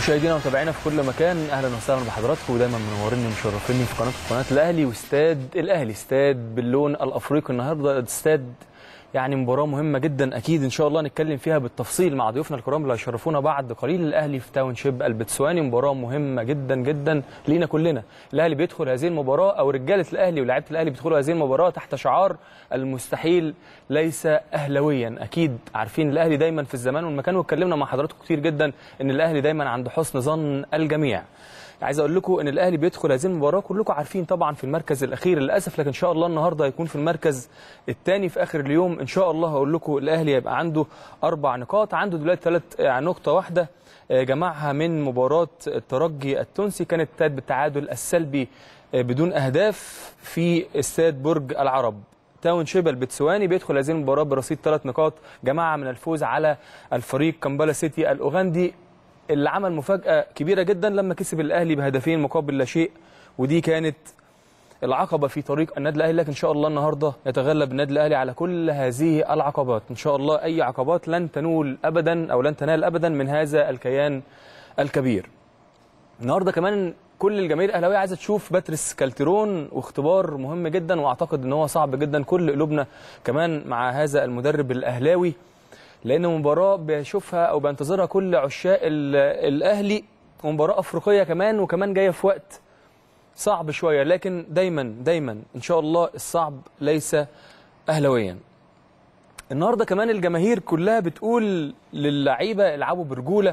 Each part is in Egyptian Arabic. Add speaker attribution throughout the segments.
Speaker 1: مشاهدينا ومتابعينا في كل مكان اهلا وسهلا بحضراتكم ودايما منوريني ومشرفيني في قناه قناه الاهلي واستاد الاهلي استاد باللون الافريقي النهارده استاد يعني مباراه مهمه جدا اكيد ان شاء الله نتكلم فيها بالتفصيل مع ضيوفنا الكرام اللي هيشرفونا بعد قليل الاهلي في تاون شيب البتسواني مباراه مهمه جدا جدا لينا كلنا الاهلي بيدخل هذه المباراه او رجاله الاهلي ولاعيبه الاهلي بيدخلوا هذه المباراه تحت شعار المستحيل ليس اهلاويا اكيد عارفين الاهلي دايما في الزمان والمكان واتكلمنا مع حضراتكم كتير جدا ان الاهلي دايما عند حسن ظن الجميع عايز اقول لكم ان الاهلي بيدخل هذه المباراه كلكم عارفين طبعا في المركز الاخير للاسف لكن ان شاء الله النهارده هيكون في المركز الثاني في اخر اليوم ان شاء الله هقول لكم الاهلي هيبقى عنده اربع نقاط عنده دلوقتي ثلاث نقطه واحده جمعها من مباراه الترجي التونسي كانت انتهت بالتعادل السلبي بدون اهداف في استاد برج العرب تاون شيبا البتسواني بيدخل هذه المباراه برصيد ثلاث نقاط جمعها من الفوز على الفريق كامبالا سيتي الاوغندي اللي عمل مفاجاه كبيره جدا لما كسب الاهلي بهدفين مقابل لا شيء ودي كانت العقبه في طريق النادي الاهلي لكن ان شاء الله النهارده يتغلب النادي الاهلي على كل هذه العقبات ان شاء الله اي عقبات لن تنول ابدا او لن تنال ابدا من هذا الكيان الكبير النهارده كمان كل الجماهير الاهلاويه عايزه تشوف باتريس كالتيرون واختبار مهم جدا واعتقد ان هو صعب جدا كل قلوبنا كمان مع هذا المدرب الاهلاوي لان مباراه بيشوفها او بينتظرها كل عشاق الاهلي ومباراه افريقيه كمان وكمان جايه في وقت صعب شويه لكن دايما دايما ان شاء الله الصعب ليس اهلاويا النهارده كمان الجماهير كلها بتقول للعيبه العبوا برجوله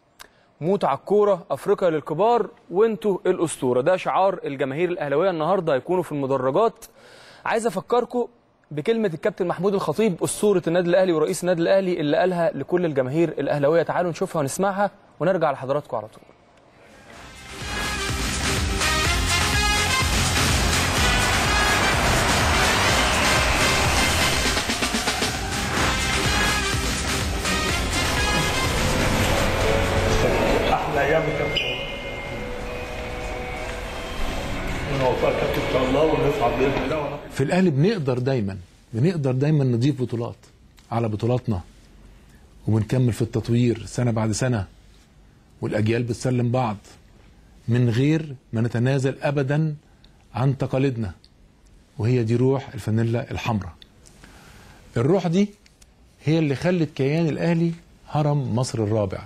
Speaker 1: موت على الكوره افريقيا للكبار وانتوا الاسطوره ده شعار الجماهير الاهلاويه النهارده هيكونوا في المدرجات عايز افكركم بكلمه الكابتن محمود الخطيب اسطوره النادي الاهلي ورئيس النادي الاهلي اللي قالها لكل الجماهير الاهلاويه تعالوا نشوفها ونسمعها ونرجع لحضراتكم على طول
Speaker 2: احلى ايام الكابتن ونوفق الكابتن ان شاء الله ونصعد باذن الله ونطلع
Speaker 3: في الاهلي بنقدر دايما بنقدر دايما نضيف بطولات على بطولاتنا وبنكمل في التطوير سنه بعد سنه والاجيال بتسلم بعض من غير ما نتنازل ابدا عن تقاليدنا وهي دي روح الفانيلا الحمراء الروح دي هي اللي خلت كيان الاهلي هرم مصر الرابع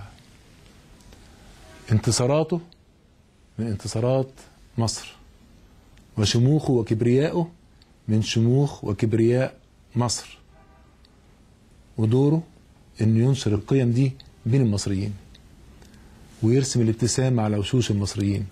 Speaker 3: انتصاراته من انتصارات مصر وشموخه وكبريائه من شموخ وكبرياء مصر ودوره انه ينشر القيم دي بين المصريين ويرسم الابتسامة على وشوش المصريين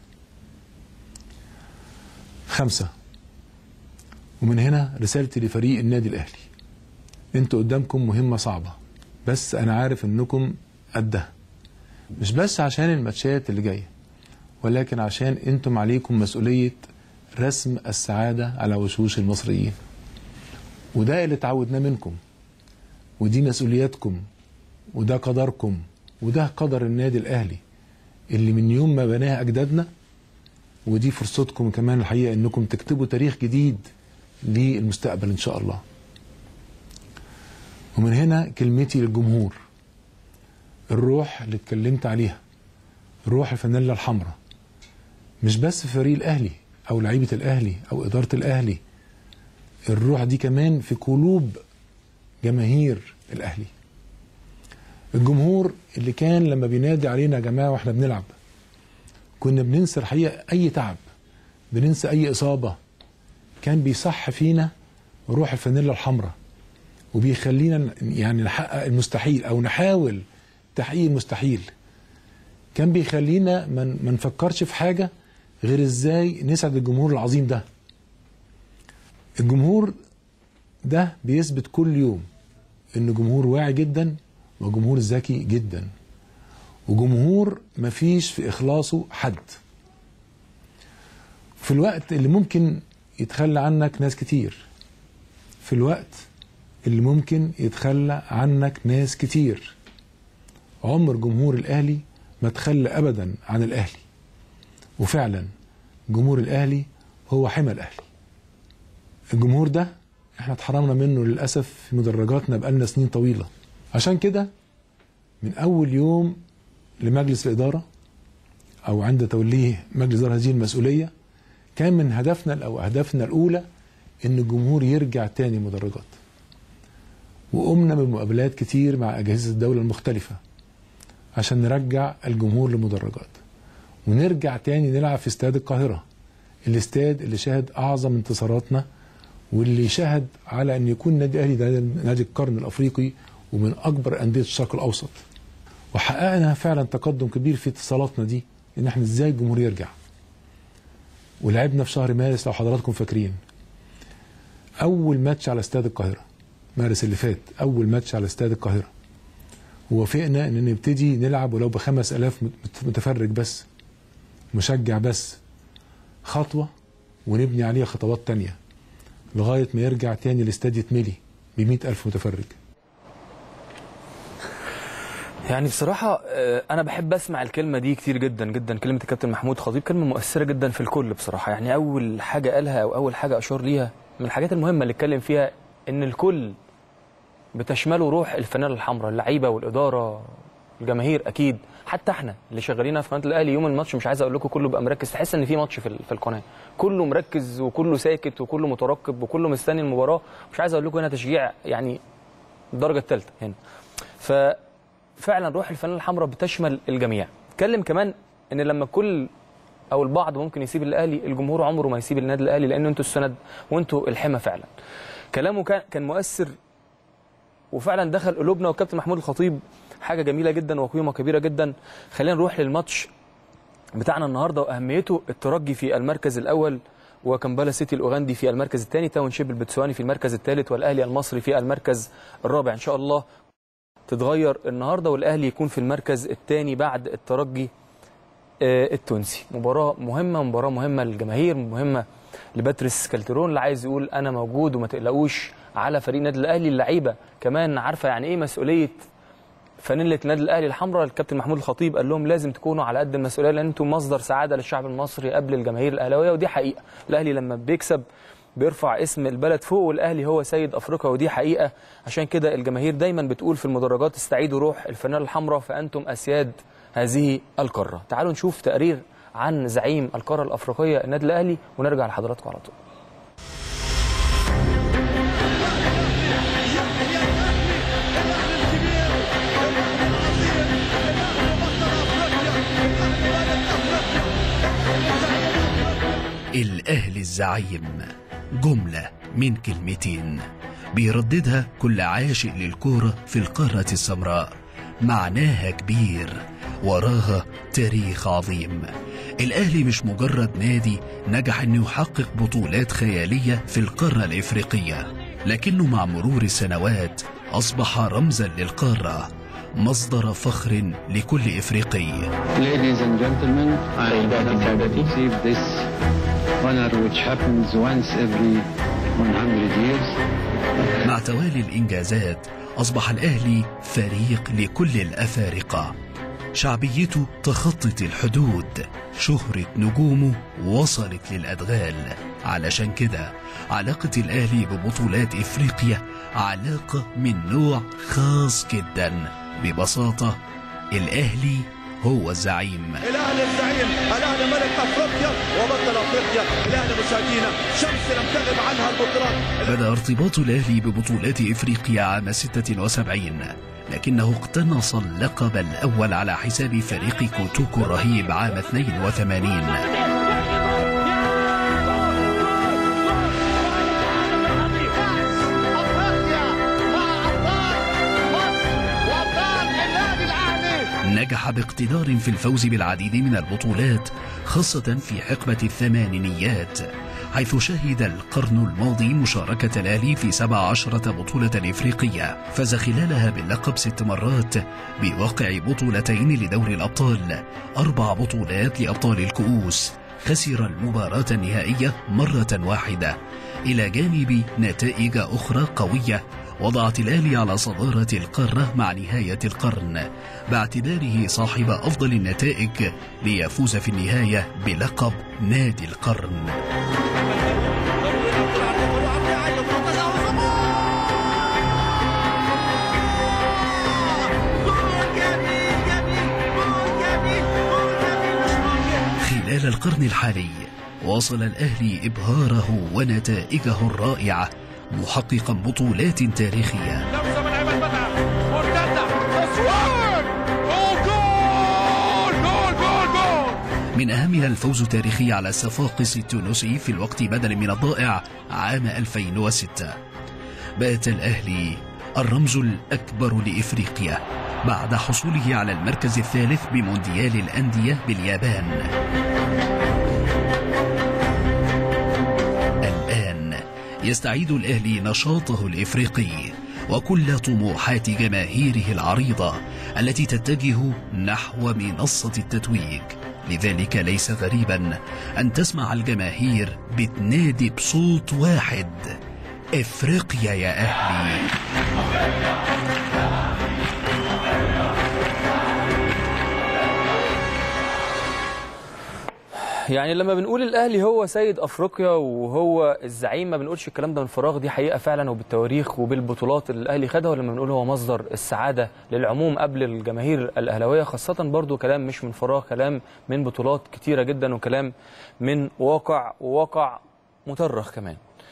Speaker 3: خمسة ومن هنا رسالتي لفريق النادي الأهلي انتوا قدامكم مهمة صعبة بس أنا عارف إنكم قدها مش بس عشان الماتشات اللي جاية ولكن عشان انتم عليكم مسؤولية رسم السعادة على وشوش المصريين وده اللي اتعودناه منكم ودي مسؤولياتكم وده قدركم وده قدر النادي الأهلي اللي من يوم ما بناه أجدادنا ودي فرصتكم كمان الحقيقة انكم تكتبوا تاريخ جديد للمستقبل ان شاء الله ومن هنا كلمتي للجمهور الروح اللي اتكلمت عليها روح الفانيلا الحمراء مش بس في فريق الاهلي او لعيبه الاهلي او اداره الاهلي الروح دي كمان في قلوب جماهير الاهلي الجمهور اللي كان لما بينادي علينا يا جماعه واحنا بنلعب كنا بننسى الحقيقه اي تعب بننسى اي اصابه كان بيصح فينا روح الفانيلا الحمراء وبيخلينا يعني نحقق المستحيل او نحاول تحقيق المستحيل كان بيخلينا ما نفكرش في حاجه غير ازاي نسعد الجمهور العظيم ده الجمهور ده بيثبت كل يوم ان جمهور واعي جدا وجمهور ذكي جدا وجمهور مفيش في اخلاصه حد في الوقت اللي ممكن يتخلى عنك ناس كتير في الوقت اللي ممكن يتخلى عنك ناس كتير عمر جمهور الاهلي ما تخلى ابدا عن الاهلي وفعلا جمهور الاهلي هو حمى الاهلي الجمهور ده احنا اتحرمنا منه للاسف في مدرجاتنا بقالنا سنين طويله عشان كده من اول يوم لمجلس الاداره او عند توليه مجلس اداره هذه المسؤوليه كان من هدفنا او اهدافنا الاولى ان الجمهور يرجع تاني مدرجات وقمنا بمقابلات كتير مع اجهزه الدوله المختلفه عشان نرجع الجمهور لمدرجات ونرجع تاني نلعب في استاد القاهره الاستاد اللي شهد اعظم انتصاراتنا واللي شهد على ان يكون النادي الاهلي ده نادي القرن الافريقي ومن اكبر انديه الشرق الاوسط وحققنا فعلا تقدم كبير في اتصالاتنا دي ان احنا ازاي الجمهور يرجع ولعبنا في شهر مارس لو حضراتكم فاكرين اول ماتش على استاد القاهره مارس اللي فات اول ماتش على استاد القاهره ووافقنا ان نبتدي نلعب ولو بخمس الاف متفرج بس مشجع بس خطوه ونبني عليها خطوات تانية لغايه ما يرجع تاني الاستاد يتملي ب ألف متفرج
Speaker 1: يعني بصراحة آه، أنا بحب أسمع الكلمة دي كتير جدا جدا كلمة الكابتن محمود خطيب كلمة مؤثرة جدا في الكل بصراحة يعني أول حاجة قالها أو أول حاجة أشار ليها من الحاجات المهمة اللي اتكلم فيها إن الكل بتشمله روح الفانيلا الحمراء اللعيبة والإدارة الجماهير أكيد حتى احنا اللي شغالين في قناة الأهلي يوم الماتش مش عايز أقول لكم كله بقى مركز تحس إن في ماتش في ال- في القناة كله مركز وكله ساكت وكله مترقب وكله مستني المباراة مش عايز أقول لكم هنا تشجيع يعني الدرجة الثالثة هنا ف فعلا روح الفانيلا الحمراء بتشمل الجميع اتكلم كمان ان لما كل او البعض ممكن يسيب الاهلي الجمهور عمره ما يسيب النادي الاهلي لان انتوا السند وانتوا الحمى فعلا كلامه كان كان مؤثر وفعلا دخل قلوبنا والكابتن محمود الخطيب حاجه جميله جدا وقيمه كبيره جدا خلينا نروح للماتش بتاعنا النهارده واهميته الترجي في المركز الاول وكمبالا سيتي الاوغندي في المركز الثاني تاون شيب البتسواني في المركز الثالث والاهلي المصري في المركز الرابع ان شاء الله تتغير النهارده والاهلي يكون في المركز الثاني بعد الترجي آه، التونسي مباراه مهمه مباراه مهمه للجماهير مهمه لباتريس كالترون اللي عايز يقول انا موجود وما تقلقوش على فريق النادي الاهلي اللعيبه كمان عارفه يعني ايه مسؤوليه فانيله النادي الاهلي الحمراء الكابتن محمود الخطيب قال لهم لازم تكونوا على قد المسؤوليه لان انتم مصدر سعاده للشعب المصري قبل الجماهير الاهلاويه ودي حقيقه الاهلي لما بيكسب بيرفع اسم البلد فوق والاهلي هو سيد افريقيا ودي حقيقه عشان كده الجماهير دايما بتقول في المدرجات استعيدوا روح الفانيلا الحمراء فانتم اسياد هذه القاره تعالوا نشوف تقرير عن زعيم القاره الافريقيه النادي الاهلي ونرجع لحضراتكم على طول
Speaker 4: الأهلي الزعيم جملة من كلمتين بيرددها كل عاشق للكورة في القارة السمراء معناها كبير وراها تاريخ عظيم الأهلي مش مجرد نادي نجح أنه يحقق بطولات خيالية في القارة الإفريقية لكنه مع مرور السنوات أصبح رمزا للقارة مصدر فخر لكل إفريقي
Speaker 5: Ladies and gentlemen, I have received this honor which happens once every 100 years.
Speaker 4: مع توالي الإنجازات أصبح الأهلي فريق لكل الأفارقة شعبيته تخطت الحدود شهرة نجومه وصلت للأدغال علشان كده علاقة الأهلي ببطولات إفريقيا علاقة من نوع خاص جدا ببساطة الأهلي هو الزعيم
Speaker 2: الاهلي الزعيم الاهلي ملك افريقيا وبطل افريقيا الاهلي مشاهدينا شمس لم تغب عنها البطولات
Speaker 4: بدأ ارتباط الأهلي ببطولات إفريقيا عام 76 لكنه اقتنص اللقب الأول على حساب فريق كوتوكو الرهيب عام 82 نجح باقتدار في الفوز بالعديد من البطولات خاصة في حقبة الثمانينيات حيث شهد القرن الماضي مشاركة الأهلي في 17 بطولة إفريقية فاز خلالها باللقب ست مرات بواقع بطولتين لدوري الأبطال أربع بطولات لأبطال الكؤوس خسر المباراة النهائية مرة واحدة إلى جانب نتائج أخرى قوية وضعت الأهلي على صدارة القارة مع نهاية القرن باعتباره صاحب أفضل النتائج ليفوز في النهاية بلقب نادي القرن خلال القرن الحالي واصل الأهلي إبهاره ونتائجه الرائعة محققا بطولات تاريخية
Speaker 2: لمسه من عماد متعب مرتده تصوير وجول جول جول جول
Speaker 4: من أهمها الفوز التاريخي على الصفاقس التونسي في الوقت بدل من الضائع عام 2006 بات الأهلي الرمز الأكبر لإفريقيا بعد حصوله على المركز الثالث بمونديال الأندية باليابان الآن يستعيد الأهلي نشاطه الإفريقي وكل طموحات جماهيره العريضة التي تتجه نحو منصة التتويج لذلك ليس غريبا أن تسمع الجماهير بتنادي بصوت واحد إفريقيا يا أهلي
Speaker 1: يعني لما بنقول الاهلي هو سيد افريقيا وهو الزعيم ما بنقولش الكلام ده من فراغ دي حقيقه فعلا وبالتواريخ وبالبطولات اللي الاهلي خدها ولما بنقول هو مصدر السعاده للعموم قبل الجماهير الاهلاويه خاصه برضو كلام مش من فراغ كلام من بطولات كتيره جدا وكلام من واقع وواقع مترخ كمان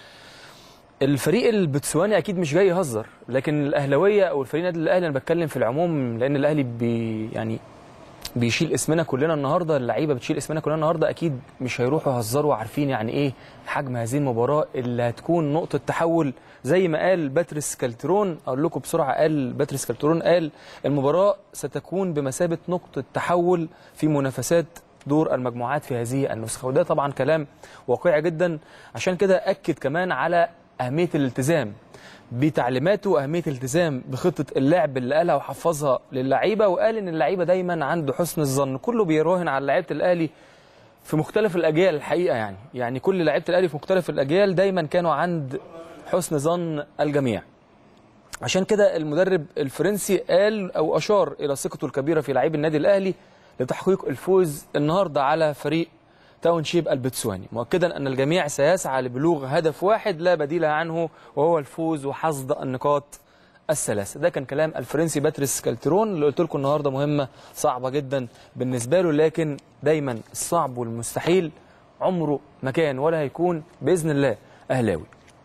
Speaker 1: الفريق البتسواني اكيد مش جاي يهزر لكن الاهلاويه او الفريق النادي الاهلي انا بتكلم في العموم لان الاهلي بي يعني بيشيل اسمنا كلنا النهارده اللعيبه بتشيل اسمنا كلنا النهارده اكيد مش هيروحوا يهزروا عارفين يعني ايه حجم هذه المباراه اللي هتكون نقطه تحول زي ما قال باتريس كالترون اقول لكم بسرعه قال باتريس كالترون قال المباراه ستكون بمثابه نقطه تحول في منافسات دور المجموعات في هذه النسخه وده طبعا كلام واقعي جدا عشان كده اكد كمان على اهميه الالتزام بتعليماته واهميه الالتزام بخطه اللعب اللي قالها وحفظها للعيبه وقال ان اللعيبه دايما عنده حسن الظن كله بيراهن على لعيبه الاهلي في مختلف الاجيال الحقيقه يعني يعني كل لعيبه الاهلي في مختلف الاجيال دايما كانوا عند حسن ظن الجميع عشان كده المدرب الفرنسي قال او اشار الى ثقته الكبيره في لاعبي النادي الاهلي لتحقيق الفوز النهارده على فريق تاونشيب البتسواني مؤكدا ان الجميع سيسعى لبلوغ هدف واحد لا بديل عنه وهو الفوز وحصد النقاط الثلاثه ده كان كلام الفرنسي باتريس كالترون اللي قلت لكم النهارده مهمه صعبه جدا بالنسبه له لكن دايما الصعب والمستحيل عمره ما كان ولا هيكون باذن الله اهلاوي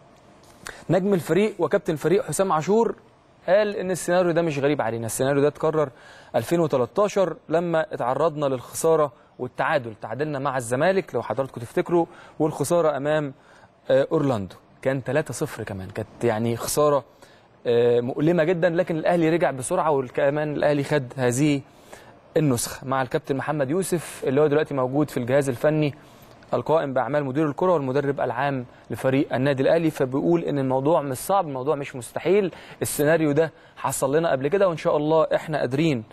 Speaker 1: نجم الفريق وكابتن الفريق حسام عاشور قال ان السيناريو ده مش غريب علينا السيناريو ده اتكرر 2013 لما اتعرضنا للخساره والتعادل تعادلنا مع الزمالك لو حضراتكم تفتكروا والخساره امام آه، اورلاندو كان 3-0 كمان كانت يعني خساره آه، مؤلمه جدا لكن الاهلي رجع بسرعه وكمان الاهلي خد هذه النسخه مع الكابتن محمد يوسف اللي هو دلوقتي موجود في الجهاز الفني القائم باعمال مدير الكره والمدرب العام لفريق النادي الاهلي فبيقول ان الموضوع مش صعب الموضوع مش مستحيل السيناريو ده حصل لنا قبل كده وان شاء الله احنا قادرين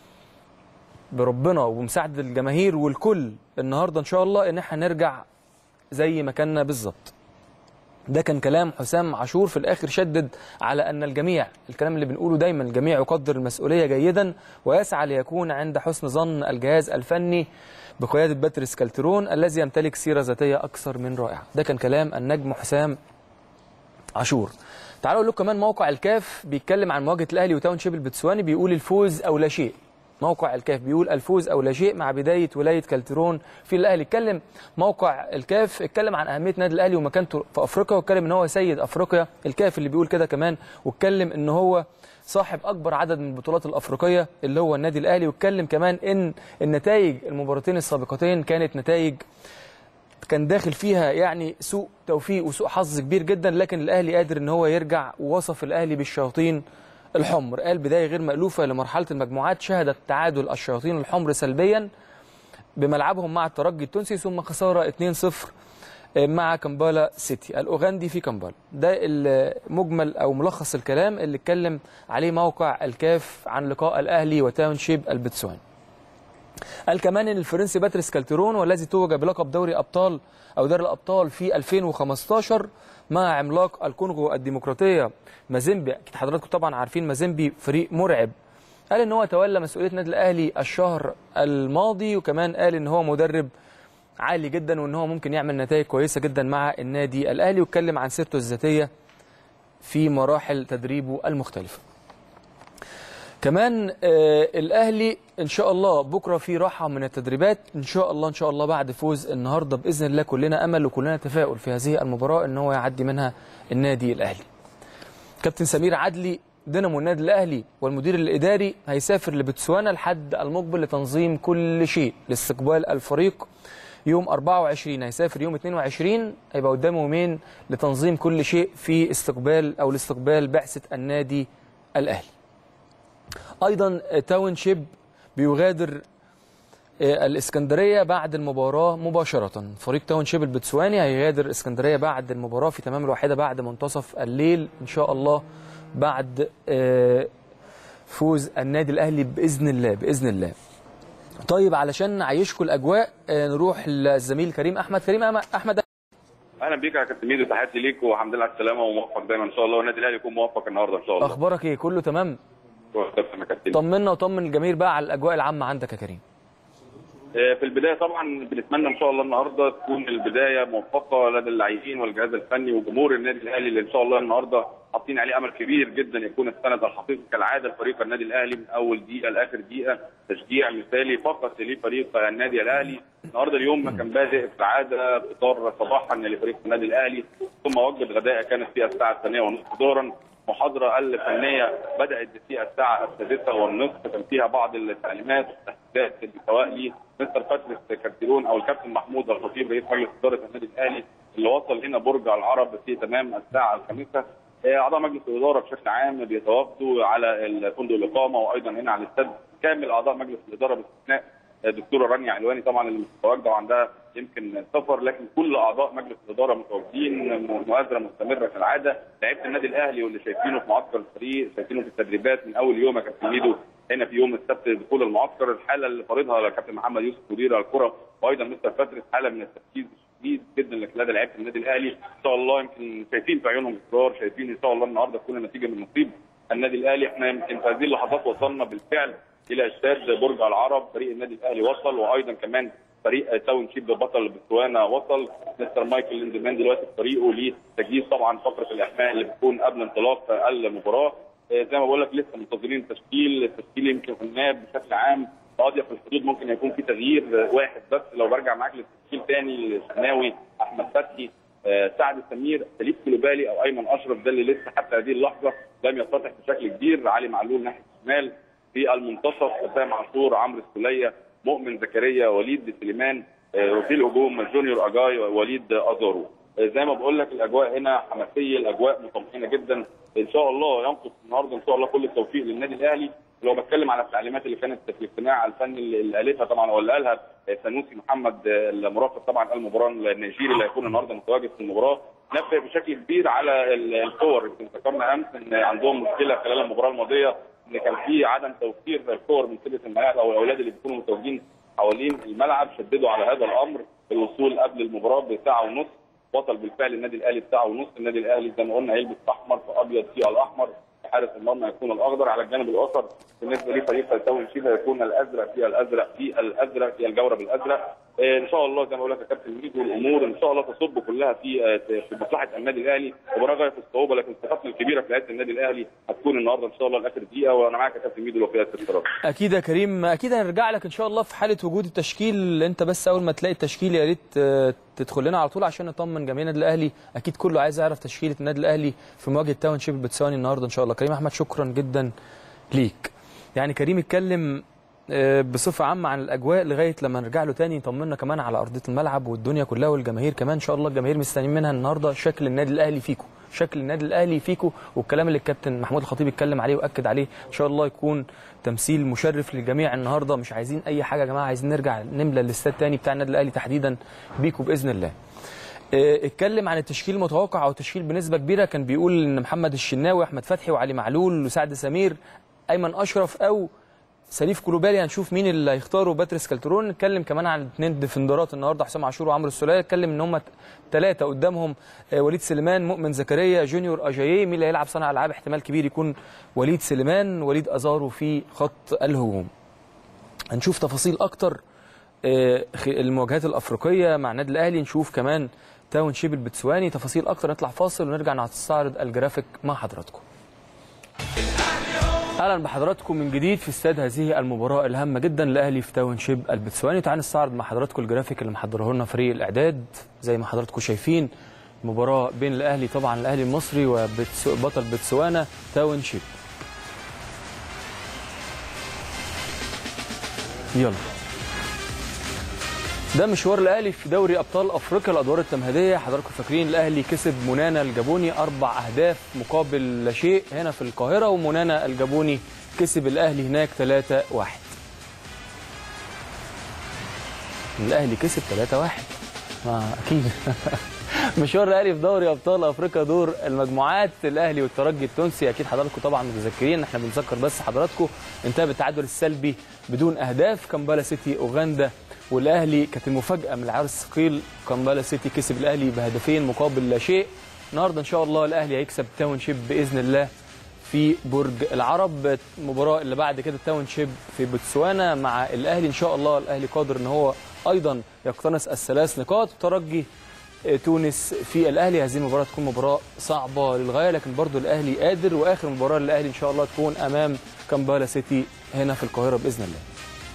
Speaker 1: بربنا وبمساعده الجماهير والكل النهارده ان شاء الله ان احنا نرجع زي ما كنا بالظبط ده كان كلام حسام عاشور في الاخر شدد على ان الجميع الكلام اللي بنقوله دايما الجميع يقدر المسؤوليه جيدا ويسعى ليكون عند حسن ظن الجهاز الفني بقياده باتريس كالترون الذي يمتلك سيره ذاتيه اكثر من رائعه ده كان كلام النجم حسام عاشور تعالوا اقول لكم كمان موقع الكاف بيتكلم عن مواجهه الاهلي وتاون شيب البتسواني بيقول الفوز او لا شيء موقع الكاف بيقول الفوز او لا شيء مع بدايه ولايه كالترون في الاهلي اتكلم موقع الكاف اتكلم عن اهميه نادي الاهلي ومكانته في افريقيا واتكلم ان هو سيد افريقيا الكاف اللي بيقول كده كمان واتكلم ان هو صاحب اكبر عدد من البطولات الافريقيه اللي هو النادي الاهلي واتكلم كمان ان النتائج المباراتين السابقتين كانت نتائج كان داخل فيها يعني سوء توفيق وسوء حظ كبير جدا لكن الاهلي قادر ان هو يرجع ووصف الاهلي بالشياطين الحمر قال بدايه غير مالوفه لمرحله المجموعات شهدت تعادل الشياطين الحمر سلبيا بملعبهم مع الترجي التونسي ثم خساره 2-0 مع كامبالا سيتي الاوغندي في كامبالا ده المجمل او ملخص الكلام اللي اتكلم عليه موقع الكاف عن لقاء الاهلي وتاونشيب البتسواني قال كمان ان الفرنسي باتريس كالترون والذي توج بلقب دوري ابطال او دوري الابطال في 2015 مع عملاق الكونغو الديمقراطيه مازيمبي اكيد حضراتكم طبعا عارفين مازيمبي فريق مرعب قال ان هو تولى مسؤوليه النادي الاهلي الشهر الماضي وكمان قال ان هو مدرب عالي جدا وان هو ممكن يعمل نتائج كويسه جدا مع النادي الاهلي واتكلم عن سيرته الذاتيه في مراحل تدريبه المختلفه كمان آه الاهلي ان شاء الله بكره في راحه من التدريبات ان شاء الله ان شاء الله بعد فوز النهارده باذن الله كلنا امل وكلنا تفاؤل في هذه المباراه ان هو يعدي منها النادي الاهلي كابتن سمير عدلي دينامو النادي الاهلي والمدير الاداري هيسافر لبتسوانا الحد المقبل لتنظيم كل شيء لاستقبال الفريق يوم 24 هيسافر يوم 22 هيبقى قدامه يومين لتنظيم كل شيء في استقبال او لاستقبال بعثه النادي الاهلي. ايضا تاون شيب بيغادر آه، الاسكندريه بعد المباراه مباشره فريق تاون شيب البتسواني هيغادر اسكندريه بعد المباراه في تمام الواحده بعد منتصف الليل ان شاء الله بعد آه، فوز النادي الاهلي باذن الله باذن الله طيب علشان نعيشكم الاجواء آه، نروح للزميل كريم احمد كريم أم- احمد
Speaker 6: اهلا بيك يا كابتن ميدو تحياتي ليك والحمد لله على السلامه وموفق دايما ان شاء الله والنادي الاهلي يكون موفق النهارده ان شاء الله
Speaker 1: اخبارك ايه كله تمام
Speaker 6: كابتن يا كابتن
Speaker 1: طمنا وطمن الجماهير بقى على الاجواء العامه عندك يا كريم
Speaker 6: آه، في البدايه طبعا بنتمنى ان شاء الله النهارده تكون البدايه موفقه لدى اللاعبين والجهاز الفني وجمهور النادي الاهلي اللي ان شاء الله النهارده حاطين عليه امل كبير جدا يكون السند الحقيقي كالعاده لفريق النادي الاهلي من اول دقيقه لاخر دقيقه تشجيع مثالي فقط لفريق النادي الاهلي النهارده اليوم كان بادئ كالعاده فطار صباحا لفريق النادي الاهلي ثم وجبه غداء كانت في الساعه الثانيه ونصف ظهرا محاضره الفنيه بدات في الساعه السادسه والنصف كان فيها بعض التعليمات والتحديثات سواء لمستر باتريس كارتيرون او الكابتن محمود الخطيب رئيس مجلس اداره النادي الاهلي اللي وصل هنا برج العرب في تمام الساعه الخامسه آه، اعضاء مجلس الاداره بشكل عام بيتوافدوا على فندق الاقامه وايضا هنا على الاستاد كامل اعضاء مجلس الاداره باستثناء دكتوره رانيا علواني طبعا اللي مش متواجده وعندها يمكن سفر لكن كل اعضاء مجلس الاداره متواجدين مؤازره مستمره كالعاده لعيبه النادي الاهلي واللي شايفينه في معسكر الفريق شايفينه في التدريبات من اول يوم يا كابتن ميدو هنا في يوم السبت دخول المعسكر الحاله اللي فرضها الكابتن محمد يوسف مدير الكره وايضا مستر فترس حاله من التركيز شديد جدا لكلاد لعيبه النادي الاهلي ان شاء الله يمكن شايفين في عيونهم اصرار شايفين ان شاء الله النهارده تكون النتيجه من نصيب النادي الاهلي احنا يمكن في هذه اللحظات وصلنا بالفعل الى استاد برج العرب فريق النادي الاهلي وصل وايضا كمان فريق تاون شيب بطل بتسوانا وصل مستر مايكل ليندمان دلوقتي في طريقه لتجهيز طبعا فقره الاحماء اللي بتكون قبل انطلاق المباراه آه، زي ما بقول لك لسه منتظرين التشكيل التشكيل يمكن قلناه بشكل عام اضيق الحدود ممكن يكون في تغيير آه، واحد بس لو برجع معاك للتشكيل تاني الشناوي احمد فتحي آه، سعد سمير سليم كلوبالي او ايمن اشرف ده اللي لسه حتى هذه اللحظه لم يتضح بشكل كبير علي معلول ناحيه الشمال في المنتصف حسام عاشور عمرو السوليه مؤمن زكريا وليد سليمان آه، وفي الهجوم جونيور اجاي ووليد ازارو آه، زي ما بقول لك الاجواء هنا حماسيه الاجواء مطمئنه جدا ان شاء الله ينقص النهارده ان شاء الله كل التوفيق للنادي الاهلي لو بتكلم على التعليمات اللي كانت في الاجتماع الفني اللي اللي قالتها طبعا ولا قالها آه، سنوسي محمد آه، المرافق طبعا المباراه النيجيري اللي هيكون النهارده متواجد في المباراه نبه بشكل كبير على ال- الكور يمكن ذكرنا امس ان عندهم مشكله خلال المباراه الماضيه ان كان في عدم توفير الكور من قله الملاعب او الاولاد اللي بيكونوا متواجدين حوالين الملعب شددوا على هذا الامر الوصول قبل المباراه بساعه ونص وصل بالفعل النادي الاهلي بساعه ونص النادي الاهلي زي ما قلنا هيلبس احمر في ابيض في الاحمر حارس المرمى يكون الاخضر على الجانب الاخر بالنسبه لفريق التاون شيبا يكون الازرق في الازرق في الازرق في الجوره بالازرق آه، ان شاء الله زي ما بقول لك يا كابتن ميدو الامور ان شاء الله تصب كلها في آه، في مصلحه النادي الاهلي مباراه غايه في الصعوبه لكن ثقتنا الكبيره في لعيبه النادي الاهلي هتكون النهارده ان شاء الله لاخر دقيقه وانا معاك يا كابتن ميدو لو فيها استفسارات
Speaker 1: اكيد يا كريم اكيد هنرجع لك ان شاء الله في حاله وجود التشكيل انت بس اول ما تلاقي التشكيل يا ريت آه، تدخل لنا على طول عشان نطمن جميع النادي الاهلي اكيد كله عايز يعرف تشكيله النادي الاهلي في مواجهه تاون شيب بتساوي النهارده ان شاء الله كريم احمد شكرا جدا ليك يعني كريم اتكلم آه، بصفه عامه عن الاجواء لغايه لما نرجع له تاني يطمنا كمان على ارضيه الملعب والدنيا كلها والجماهير كمان ان شاء الله الجماهير مستنيين منها النهارده شكل النادي الاهلي فيكو شكل النادي الاهلي فيكو والكلام اللي الكابتن محمود الخطيب اتكلم عليه واكد عليه ان شاء الله يكون تمثيل مشرف للجميع النهارده مش عايزين اي حاجه يا جماعه عايزين نرجع نملى الاستاد تاني بتاع النادي الاهلي تحديدا بيكو باذن الله آه، اتكلم عن التشكيل المتوقع او التشكيل بنسبه كبيره كان بيقول ان محمد الشناوي احمد فتحي وعلي معلول وسعد سمير ايمن اشرف او سليف كلوبالي هنشوف مين اللي هيختاره باتريس كالترون نتكلم كمان عن اثنين ديفندرات النهارده حسام عاشور وعمرو السوليه اتكلم ان هم ثلاثه قدامهم آه، وليد سليمان مؤمن زكريا جونيور اجاييه مين اللي هيلعب صانع العاب احتمال كبير يكون وليد سليمان وليد ازارو في خط الهجوم هنشوف تفاصيل اكتر آه، خ- المواجهات الافريقيه مع النادي الاهلي نشوف كمان تاون شيب البتسواني تفاصيل اكتر نطلع فاصل ونرجع نستعرض الجرافيك مع حضراتكم
Speaker 7: الاهلي هو
Speaker 1: اهلا بحضراتكم من جديد في استاد هذه المباراه الهامه جدا الاهلي في تاون شيب البتسواني تعالوا نستعرض مع حضراتكم الجرافيك اللي محضره لنا فريق الاعداد زي ما حضراتكم شايفين مباراه بين الاهلي طبعا الاهلي المصري وبطل بتسوانا تاون شيب يلا ده مشوار الاهلي في دوري ابطال افريقيا الادوار التمهيديه حضراتكم فاكرين الاهلي كسب منانا الجابوني اربع اهداف مقابل لا شيء هنا في القاهره ومنانا الجابوني كسب الاهلي هناك 3 1 الاهلي كسب 3 1 ما اكيد مشوار الاهلي في دوري ابطال افريقيا دور المجموعات الاهلي والترجي التونسي اكيد حضراتكم طبعا متذكرين احنا بنذكر بس حضراتكم انتهى بالتعادل السلبي بدون اهداف كامبالا سيتي اوغندا والاهلي كانت المفاجاه من العيار الثقيل كامبالا سيتي كسب الاهلي بهدفين مقابل لا شيء النهارده ان شاء الله الاهلي هيكسب تاون شيب باذن الله في برج العرب المباراه اللي بعد كده تاون شيب في بوتسوانا مع الاهلي ان شاء الله الاهلي قادر ان هو ايضا يقتنص الثلاث نقاط ترجي تونس في الاهلي هذه المباراه تكون مباراه صعبه للغايه لكن برضو الاهلي قادر واخر مباراه للاهلي ان شاء الله تكون امام كامبالا سيتي هنا في القاهره باذن الله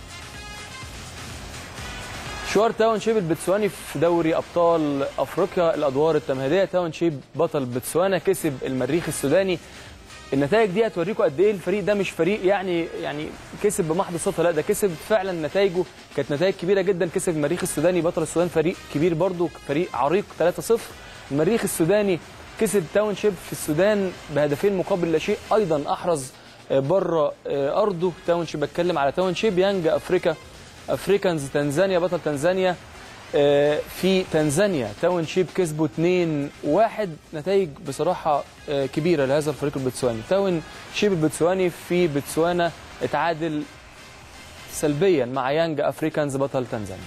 Speaker 1: مشوار تاون شيب البتسواني في دوري ابطال افريقيا الادوار التمهيديه تاون شيب بطل بتسوانا كسب المريخ السوداني النتائج دي هتوريكم قد ايه الفريق ده مش فريق يعني يعني كسب بمحض الصدفه لا ده كسب فعلا نتائجه كانت نتائج كبيره جدا كسب المريخ السوداني بطل السودان فريق كبير برضه فريق عريق 3-0 المريخ السوداني كسب تاون شيب في السودان بهدفين مقابل لا شيء ايضا احرز بره ارضه تاون شيب بتكلم على تاون شيب يانج افريكا افريكانز تنزانيا بطل تنزانيا في تنزانيا تاون شيب كسبوا 2-1 نتائج بصراحه كبيره لهذا الفريق البتسواني تاون شيب البتسواني في بتسوانا اتعادل سلبيا مع يانج افريكانز بطل تنزانيا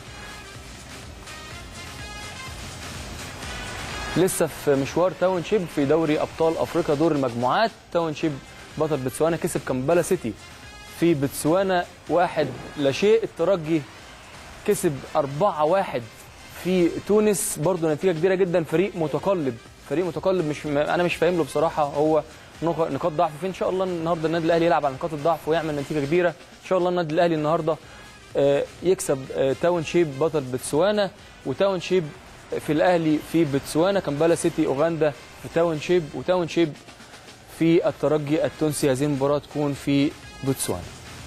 Speaker 1: لسه في مشوار تاون شيب في دوري ابطال افريقيا دور المجموعات تاون شيب بطل بتسوانا كسب كامبالا سيتي في بتسوانا واحد لا شيء الترجي كسب 4-1 في تونس برضه نتيجه كبيره جدا فريق متقلب فريق متقلب مش انا مش فاهم له بصراحه هو نقاط ضعف فين ان شاء الله النهارده النادي الاهلي يلعب على نقاط الضعف ويعمل نتيجه كبيره ان شاء الله النادي الاهلي النهارده يكسب تاون شيب بطل بتسوانا وتاون شيب في الاهلي في بتسوانا كامبالا سيتي اوغندا في تاون شيب وتاون شيب في الترجي التونسي هذه المباراه تكون في بوتسوانا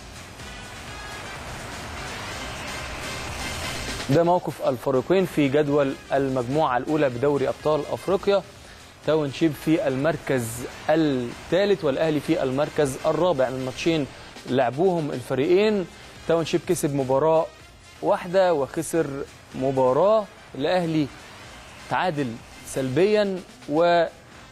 Speaker 1: ده موقف الفريقين في جدول المجموعة الأولى بدوري أبطال أفريقيا تاون شيب في المركز الثالث والأهلي في المركز الرابع من ماتشين لعبوهم الفريقين تاون شيب كسب مباراة واحدة وخسر مباراة الأهلي تعادل سلبيا وخسر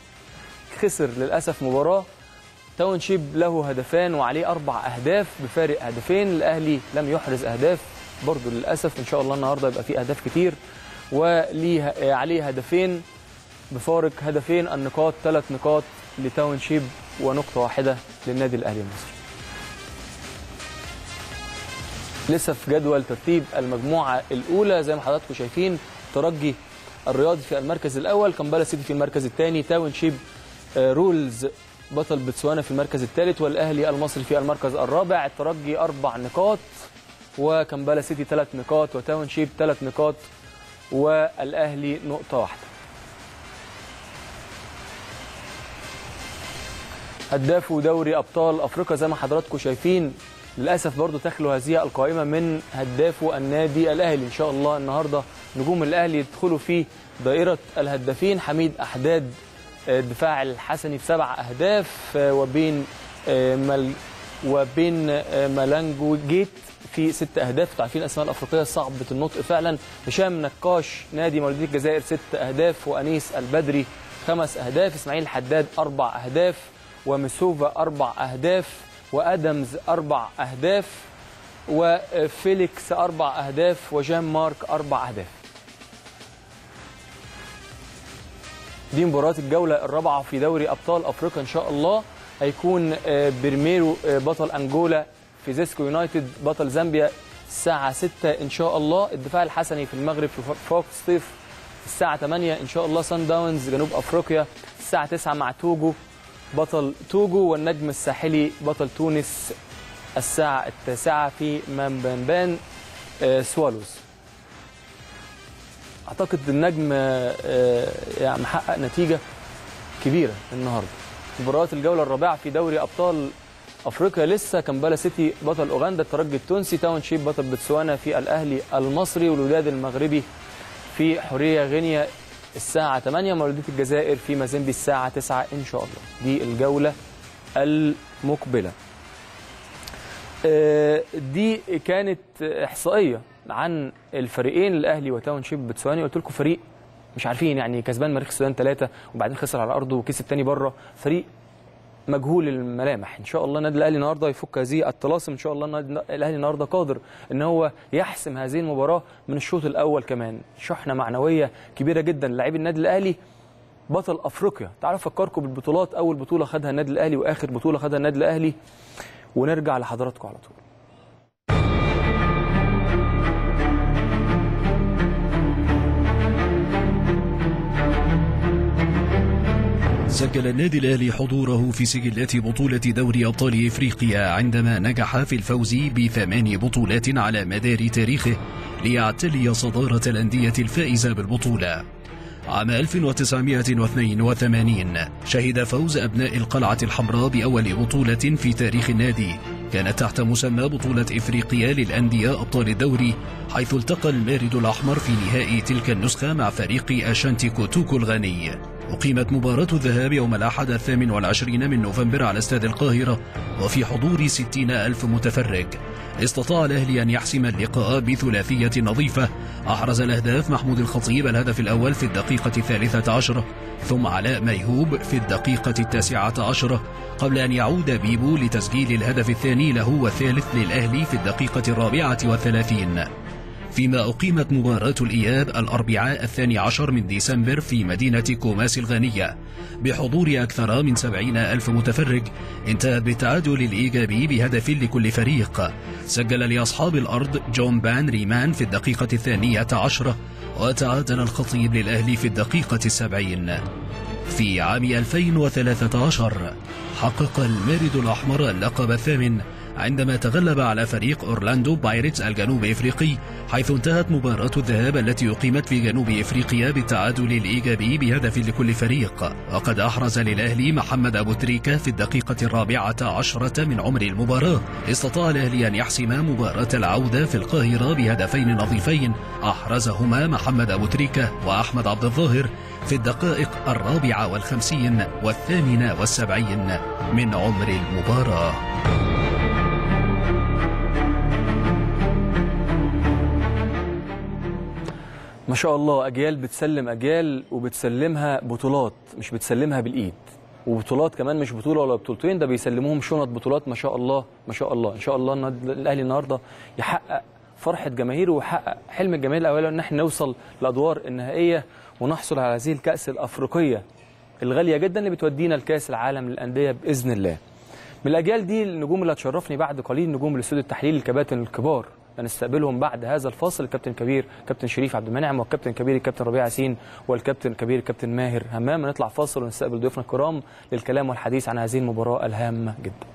Speaker 1: للأسف مباراة تاون شيب له هدفان وعليه أربع أهداف بفارق هدفين الأهلي لم يحرز أهداف برضه للاسف ان شاء الله النهارده يبقى فيه اهداف كتير وليه عليه هدفين بفارق هدفين النقاط ثلاث نقاط لتاون شيب ونقطه واحده للنادي الاهلي المصري. لسه في جدول ترتيب المجموعه الاولى زي ما حضراتكم شايفين ترجي الرياضي في المركز الاول كامبالا سيتي في المركز الثاني تاون شيب رولز بطل بتسوانا في المركز الثالث والاهلي المصري في المركز الرابع الترجي اربع نقاط وكمبالا سيتي ثلاث نقاط وتاون شيب ثلاث نقاط والاهلي نقطه واحده هداف دوري ابطال افريقيا زي ما حضراتكم شايفين للاسف برضو تخلو هذه القائمه من هداف النادي الاهلي ان شاء الله النهارده نجوم الاهلي يدخلوا في دائره الهدافين حميد احداد الدفاع الحسني بسبع اهداف وبين مل وبين مالانجو جيت في ست اهداف انتوا عارفين الاسماء الافريقيه صعبه النطق فعلا هشام نقاش نادي مولوديه الجزائر ست اهداف وانيس البدري خمس اهداف اسماعيل حداد اربع اهداف ومسوفا اربع اهداف وادمز اربع اهداف وفيليكس اربع اهداف وجان مارك اربع اهداف دي مباراه الجوله الرابعه في دوري ابطال افريقيا ان شاء الله هيكون برميرو بطل انجولا في زيسكو يونايتد بطل زامبيا الساعة 6 إن شاء الله الدفاع الحسني في المغرب في فوق ستيف الساعة 8 إن شاء الله سان داونز جنوب أفريقيا الساعة 9 مع توجو بطل توجو والنجم الساحلي بطل تونس الساعة التاسعة في مامبانبان آه، سوالوز أعتقد النجم آه، آه، يعني محقق نتيجة كبيرة النهاردة مباريات الجولة الرابعة في دوري أبطال أفريقيا لسه كمبالا سيتي بطل أوغندا الترجي التونسي تاون شيب بطل بتسوانا في الأهلي المصري والوداد المغربي في حرية غينيا الساعة 8 مولودية الجزائر في مازيمبي الساعة 9 إن شاء الله دي الجولة المقبلة آه، دي كانت إحصائية عن الفريقين الأهلي وتاون شيب بتسواني قلت لكم فريق مش عارفين يعني كسبان مريخ السودان ثلاثة وبعدين خسر على أرضه وكسب تاني بره فريق مجهول الملامح ان شاء الله النادي الاهلي النهارده يفك هذه الطلاسم ان شاء الله النادي الاهلي النهارده قادر ان هو يحسم هذه المباراه من الشوط الاول كمان شحنه معنويه كبيره جدا للاعبي النادي الاهلي بطل افريقيا تعالوا افكركم بالبطولات اول بطوله خدها النادي الاهلي واخر بطوله خدها النادي الاهلي ونرجع لحضراتكم على طول
Speaker 4: سجل النادي الأهلي حضوره في سجلات بطولة دوري أبطال إفريقيا عندما نجح في الفوز بثمان بطولات على مدار تاريخه ليعتلي صدارة الأندية الفائزة بالبطولة عام 1982 شهد فوز أبناء القلعة الحمراء بأول بطولة في تاريخ النادي كانت تحت مسمى بطولة إفريقيا للأندية أبطال الدوري حيث التقى المارد الأحمر في نهائي تلك النسخة مع فريق أشانتي كوتوكو الغني أقيمت مباراة الذهاب يوم الأحد الثامن والعشرين من نوفمبر على استاد القاهرة وفي حضور ستين ألف متفرج استطاع الأهلي أن يحسم اللقاء بثلاثية نظيفة أحرز الأهداف محمود الخطيب الهدف الأول في الدقيقة الثالثة عشرة ثم علاء ميهوب في الدقيقة التاسعة عشرة قبل أن يعود بيبو لتسجيل الهدف الثاني له والثالث للأهلي في الدقيقة الرابعة والثلاثين فيما أقيمت مباراة الإياب الأربعاء الثاني عشر من ديسمبر في مدينة كوماس الغانية بحضور أكثر من سبعين ألف متفرج انتهت بالتعادل الإيجابي بهدف لكل فريق سجل لأصحاب الأرض جون بان ريمان في الدقيقة الثانية عشرة وتعادل الخطيب للأهلي في الدقيقة السبعين في عام 2013 حقق المارد الأحمر اللقب الثامن عندما تغلب على فريق أورلاندو بايرتس الجنوب إفريقي حيث انتهت مباراة الذهاب التي أقيمت في جنوب إفريقيا بالتعادل الإيجابي بهدف لكل فريق وقد أحرز للأهلي محمد أبو تريكة في الدقيقة الرابعة عشرة من عمر المباراة استطاع الأهلي أن يحسم مباراة العودة في القاهرة بهدفين نظيفين أحرزهما محمد أبو تريكة وأحمد عبد الظاهر في الدقائق الرابعة والخمسين والثامنة والسبعين من عمر المباراة
Speaker 1: ما شاء الله اجيال بتسلم اجيال وبتسلمها بطولات مش بتسلمها بالايد وبطولات كمان مش بطوله ولا بطولتين ده بيسلموهم شنط بطولات ما شاء الله ما شاء الله ان شاء الله النهارده- الاهلي النهارده يحقق فرحه جماهيره ويحقق حلم الجماهير الاولي ان احنا نوصل لادوار النهائيه ونحصل على هذه الكاس الافريقيه الغاليه جدا اللي بتودينا لكاس العالم للانديه باذن الله من الاجيال دي النجوم اللي هتشرفني بعد قليل نجوم الاستوديو التحليل الكباتن الكبار هنستقبلهم بعد هذا الفاصل الكابتن الكبير كابتن شريف عبد المنعم والكابتن الكبير الكابتن ربيع ياسين والكابتن الكبير الكابتن ماهر همام نطلع فاصل ونستقبل ضيوفنا الكرام للكلام والحديث عن هذه المباراه الهامه جدا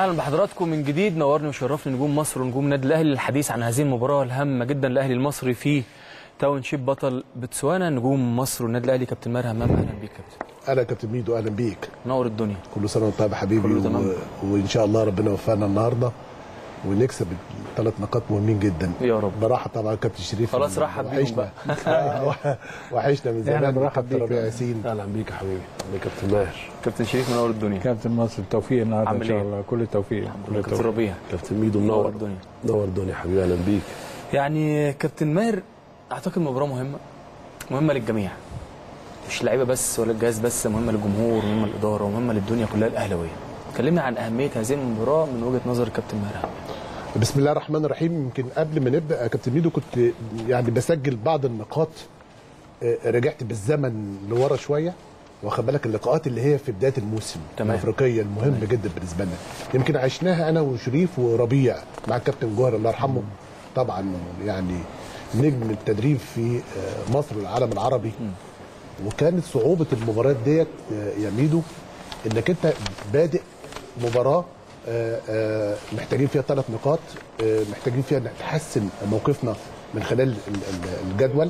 Speaker 1: اهلا بحضراتكم من جديد نورني وشرفني نجوم مصر ونجوم النادي الاهلي للحديث عن هذه المباراه الهامه جدا الاهلي المصري في تاون شيب بطل بتسوانا نجوم مصر والنادي الاهلي كابتن ماهر همام اهلا بيك كابتن
Speaker 7: اهلا يا كابتن ميدو اهلا بيك
Speaker 1: نور الدنيا
Speaker 7: كل سنه وانت طيب يا حبيبي
Speaker 1: كله تمام.
Speaker 7: و... وان شاء الله ربنا يوفقنا النهارده ونكسب الثلاث نقاط مهمين جدا
Speaker 1: يا رب.
Speaker 7: براحه طبعا كابتن شريف
Speaker 1: خلاص رحب بيهم
Speaker 7: وحشنا آه، وحشنا من
Speaker 8: احنا
Speaker 7: زمان
Speaker 8: بنرحب
Speaker 7: كابتن
Speaker 8: بيك.
Speaker 7: ربيع ياسين
Speaker 8: اهلا بيك يا حبيبي يا كابتن ماهر
Speaker 1: كابتن شريف منور الدنيا
Speaker 8: كابتن مصر التوفيق النهارده
Speaker 1: عامل
Speaker 8: ان شاء
Speaker 1: إيه؟
Speaker 8: الله كل التوفيق كل
Speaker 1: كابتن
Speaker 8: التوفيق
Speaker 1: ربيع
Speaker 9: كابتن ميدو
Speaker 1: نور
Speaker 9: منور
Speaker 1: الدنيا
Speaker 9: نور الدنيا يا حبيبي اهلا بيك
Speaker 1: يعني كابتن ماهر اعتقد مباراه مهمه مهمه للجميع مش اللعيبه بس ولا الجهاز بس مهمه للجمهور ومهمه للاداره ومهمه للدنيا كلها الاهلاويه كلمني عن اهميه هذه المباراه من وجهه نظر كابتن ماهر همام.
Speaker 7: بسم الله الرحمن الرحيم يمكن قبل ما نبدا يا كابتن ميدو كنت يعني بسجل بعض النقاط آه، رجعت بالزمن لورا شويه واخد بالك اللقاءات اللي هي في بدايه الموسم
Speaker 1: تمام.
Speaker 7: الافريقيه المهمه جدا بالنسبه لنا يمكن عشناها انا وشريف وربيع مع الكابتن جوهر الله يرحمه طبعا يعني نجم التدريب في آه، مصر والعالم العربي وكانت صعوبه المباريات ديت آه، يا ميدو انك انت بادئ مباراه آه، آه، محتاجين فيها ثلاث نقاط آه، محتاجين فيها نحسن موقفنا من خلال ال- ال- الجدول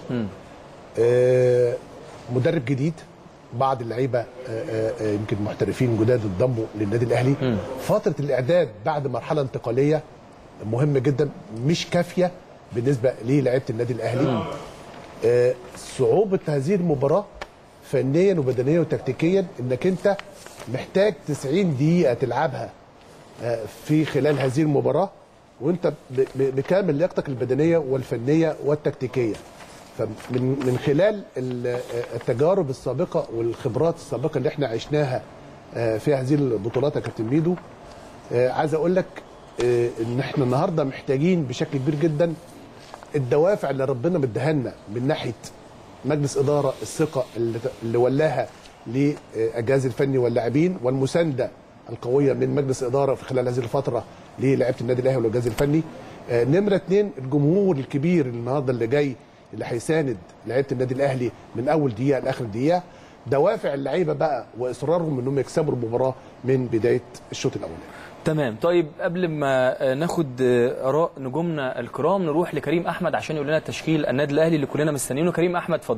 Speaker 7: آه، مدرب جديد بعض اللعيبه آه، آه، آه، يمكن محترفين جداد انضموا للنادي الاهلي فتره الاعداد بعد مرحله انتقاليه مهمه جدا مش كافيه بالنسبه للاعيبه النادي الاهلي آه، صعوبه هذه المباراه فنيا وبدنيا وتكتيكيا انك انت محتاج 90 دقيقه تلعبها آه، في خلال هذه المباراه وانت ب- ب- بكامل لياقتك البدنيه والفنيه والتكتيكيه فمن من خلال ال- آه، التجارب السابقه والخبرات السابقه اللي احنا عشناها آه، في هذه البطولات يا كابتن ميدو آه، عايز اقول لك آه، ان احنا النهارده محتاجين بشكل كبير جدا الدوافع اللي ربنا مديها لنا من ناحيه مجلس اداره الثقه اللي, اللي ولاها للجهاز الفني واللاعبين والمسانده القويه من مجلس اداره في خلال هذه الفتره للاعيبه النادي الاهلي والجهاز الفني آه، نمره اثنين الجمهور الكبير اللي النهارده اللي جاي اللي هيساند لعيبه النادي الاهلي من اول دقيقه لاخر دقيقه دوافع اللعيبه بقى واصرارهم انهم يكسبوا المباراه من بدايه الشوط الاولاني
Speaker 1: تمام طيب قبل ما آه، ناخد آه، اراء نجومنا الكرام نروح لكريم احمد عشان يقول لنا تشكيل النادي الاهلي اللي كلنا مستنيينه كريم احمد اتفضل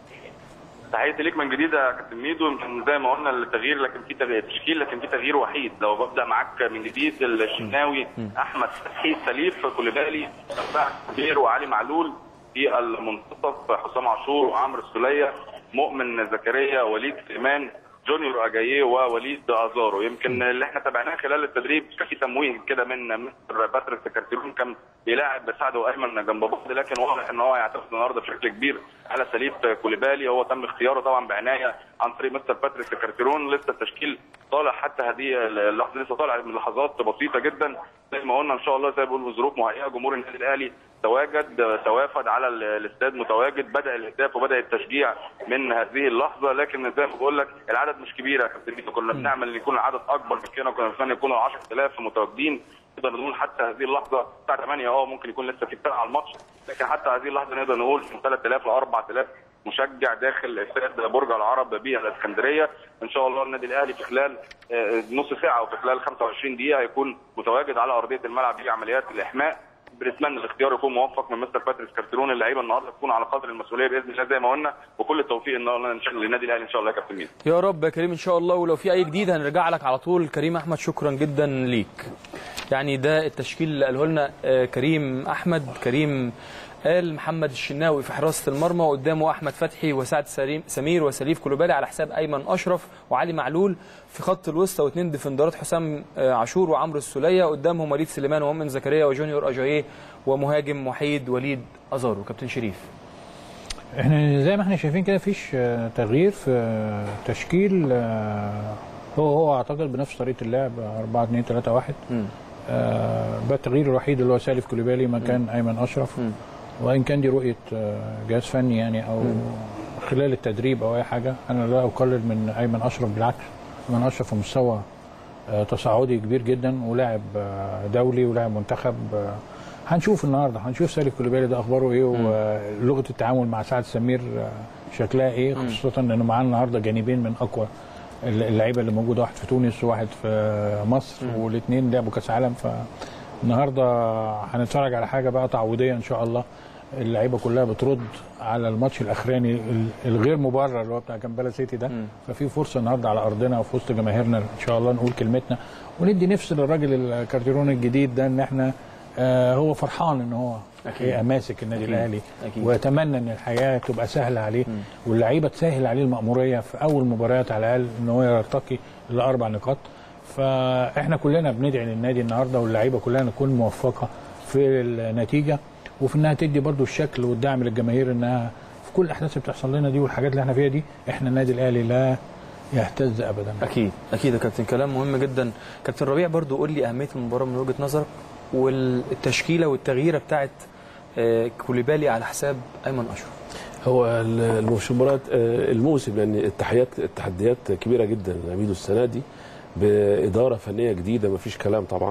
Speaker 6: تحياتي ليك من جديد يا كابتن ميدو يمكن زي ما قلنا التغيير لكن في تغيير تشكيل لكن في تغيير وحيد لو ببدا معاك من جديد الشناوي احمد فتحي سليف كوليبالي دفاع كبير وعلي معلول في المنتصف حسام عاشور وعمرو السوليه مؤمن زكريا وليد سليمان جونيور اجاييه ووليد ازارو يمكن اللي احنا تابعناه خلال التدريب كان في تمويه كده من مستر باتريس كارتيرون كان بيلاعب سعد وايمن جنب بعض لكن واضح ان هو يعتمد النهارده بشكل كبير على سليف كوليبالي هو تم اختياره طبعا بعنايه عن طريق مستر باتريس كارتيرون لسه التشكيل طالع حتى هذه اللحظه لسه طالع من لحظات بسيطه جدا زي ما قلنا ان شاء الله زي ما بيقولوا ظروف مهيئه جمهور النادي الاهلي تواجد توافد على ال- الاستاد متواجد بدا الهتاف وبدا التشجيع من هذه اللحظه لكن زي ما بقول لك العدد مش كبير يا كابتن ميدو. كنا بنعمل ان يكون العدد اكبر من كده كنا بنتمنى يكون 10000 متواجدين نقدر نقول حتى هذه اللحظه الساعه 8 اه ممكن يكون لسه في فرق على الماتش لكن حتى هذه اللحظه نقدر نقول من 3000 ل 4000 مشجع داخل استاد برج العرب بالاسكندريه ان شاء الله النادي الاهلي في خلال آه، نص ساعه او في خلال 25 دقيقه هيكون متواجد على ارضيه الملعب في عمليات الاحماء بنتمنى الاختيار يكون موفق من مستر باتريس كارتيرون اللعيبه النهارده تكون على قدر المسؤوليه باذن الله زي ما قلنا وكل التوفيق ان شاء الله إن شاء الله للنادي الاهلي ان شاء الله يا كابتن ميدو
Speaker 1: يا رب يا كريم ان شاء الله ولو في اي جديد هنرجع لك على طول كريم احمد شكرا جدا ليك يعني ده التشكيل اللي قاله لنا آه، كريم احمد كريم قال محمد الشناوي في حراسه المرمى وقدامه احمد فتحي وسعد سليم سمير وسليف كلوبالي على حساب ايمن اشرف وعلي معلول في خط الوسطى واثنين ديفندرات حسام آه، عاشور وعمرو السوليه قدامهم وليد سليمان ومؤمن زكريا وجونيور اجاييه ومهاجم وحيد وليد ازارو كابتن شريف
Speaker 8: احنا زي ما احنا شايفين كده مفيش آه، تغيير في آه، تشكيل آه، هو هو اعتقد بنفس طريقه اللعب 4 2 3 1 آه، ده التغيير الوحيد اللي هو سالف كوليبالي مكان ايمن اشرف وان كان دي رؤيه آه، جهاز فني يعني او خلال التدريب او اي حاجه انا لا اقلل من ايمن اشرف بالعكس ايمن اشرف في مستوى آه، تصاعدي كبير جدا ولاعب آه، دولي ولاعب منتخب آه، هنشوف النهارده هنشوف سالف كوليبالي ده اخباره ايه ولغه التعامل مع سعد سمير آه، شكلها ايه خاصه انه معاه النهارده جانبين من اقوى اللعيبه اللي موجوده واحد في تونس وواحد في مصر والاثنين لعبوا كاس عالم فالنهارده هنتفرج على حاجه بقى تعويضيه ان شاء الله اللعيبه كلها بترد على الماتش الاخراني ال- الغير مبرر اللي هو بتاع كامبالا سيتي ده ففي فرصه النهارده على ارضنا وفي وسط جماهيرنا ان شاء الله نقول كلمتنا وندي نفس للراجل الكارتيرون الجديد ده ان احنا آه هو فرحان ان هو
Speaker 1: أكيد.
Speaker 8: ماسك النادي
Speaker 1: أكيد.
Speaker 8: الاهلي
Speaker 1: أكيد.
Speaker 8: ويتمنى ان الحياه تبقى سهله عليه واللعيبه تسهل عليه المأموريه في اول مباريات على الاقل ان هو يرتقي لاربع نقاط فاحنا كلنا بندعي للنادي النهارده واللعيبه كلها نكون موفقه في النتيجه وفي انها تدي برضو الشكل والدعم للجماهير انها في كل الاحداث اللي بتحصل لنا دي والحاجات اللي احنا فيها دي احنا النادي الاهلي لا يهتز ابدا
Speaker 1: اكيد اكيد يا كابتن كلام مهم جدا كابتن ربيع برضو قول لي اهميه المباراه من وجهه نظرك والتشكيله والتغييره بتاعت آه، كوليبالي على حساب ايمن اشرف
Speaker 9: هو ال- المباريات آه، الموسم لان التحديات التحديات كبيره جدا عميدو السنه دي باداره فنيه جديده ما فيش كلام طبعا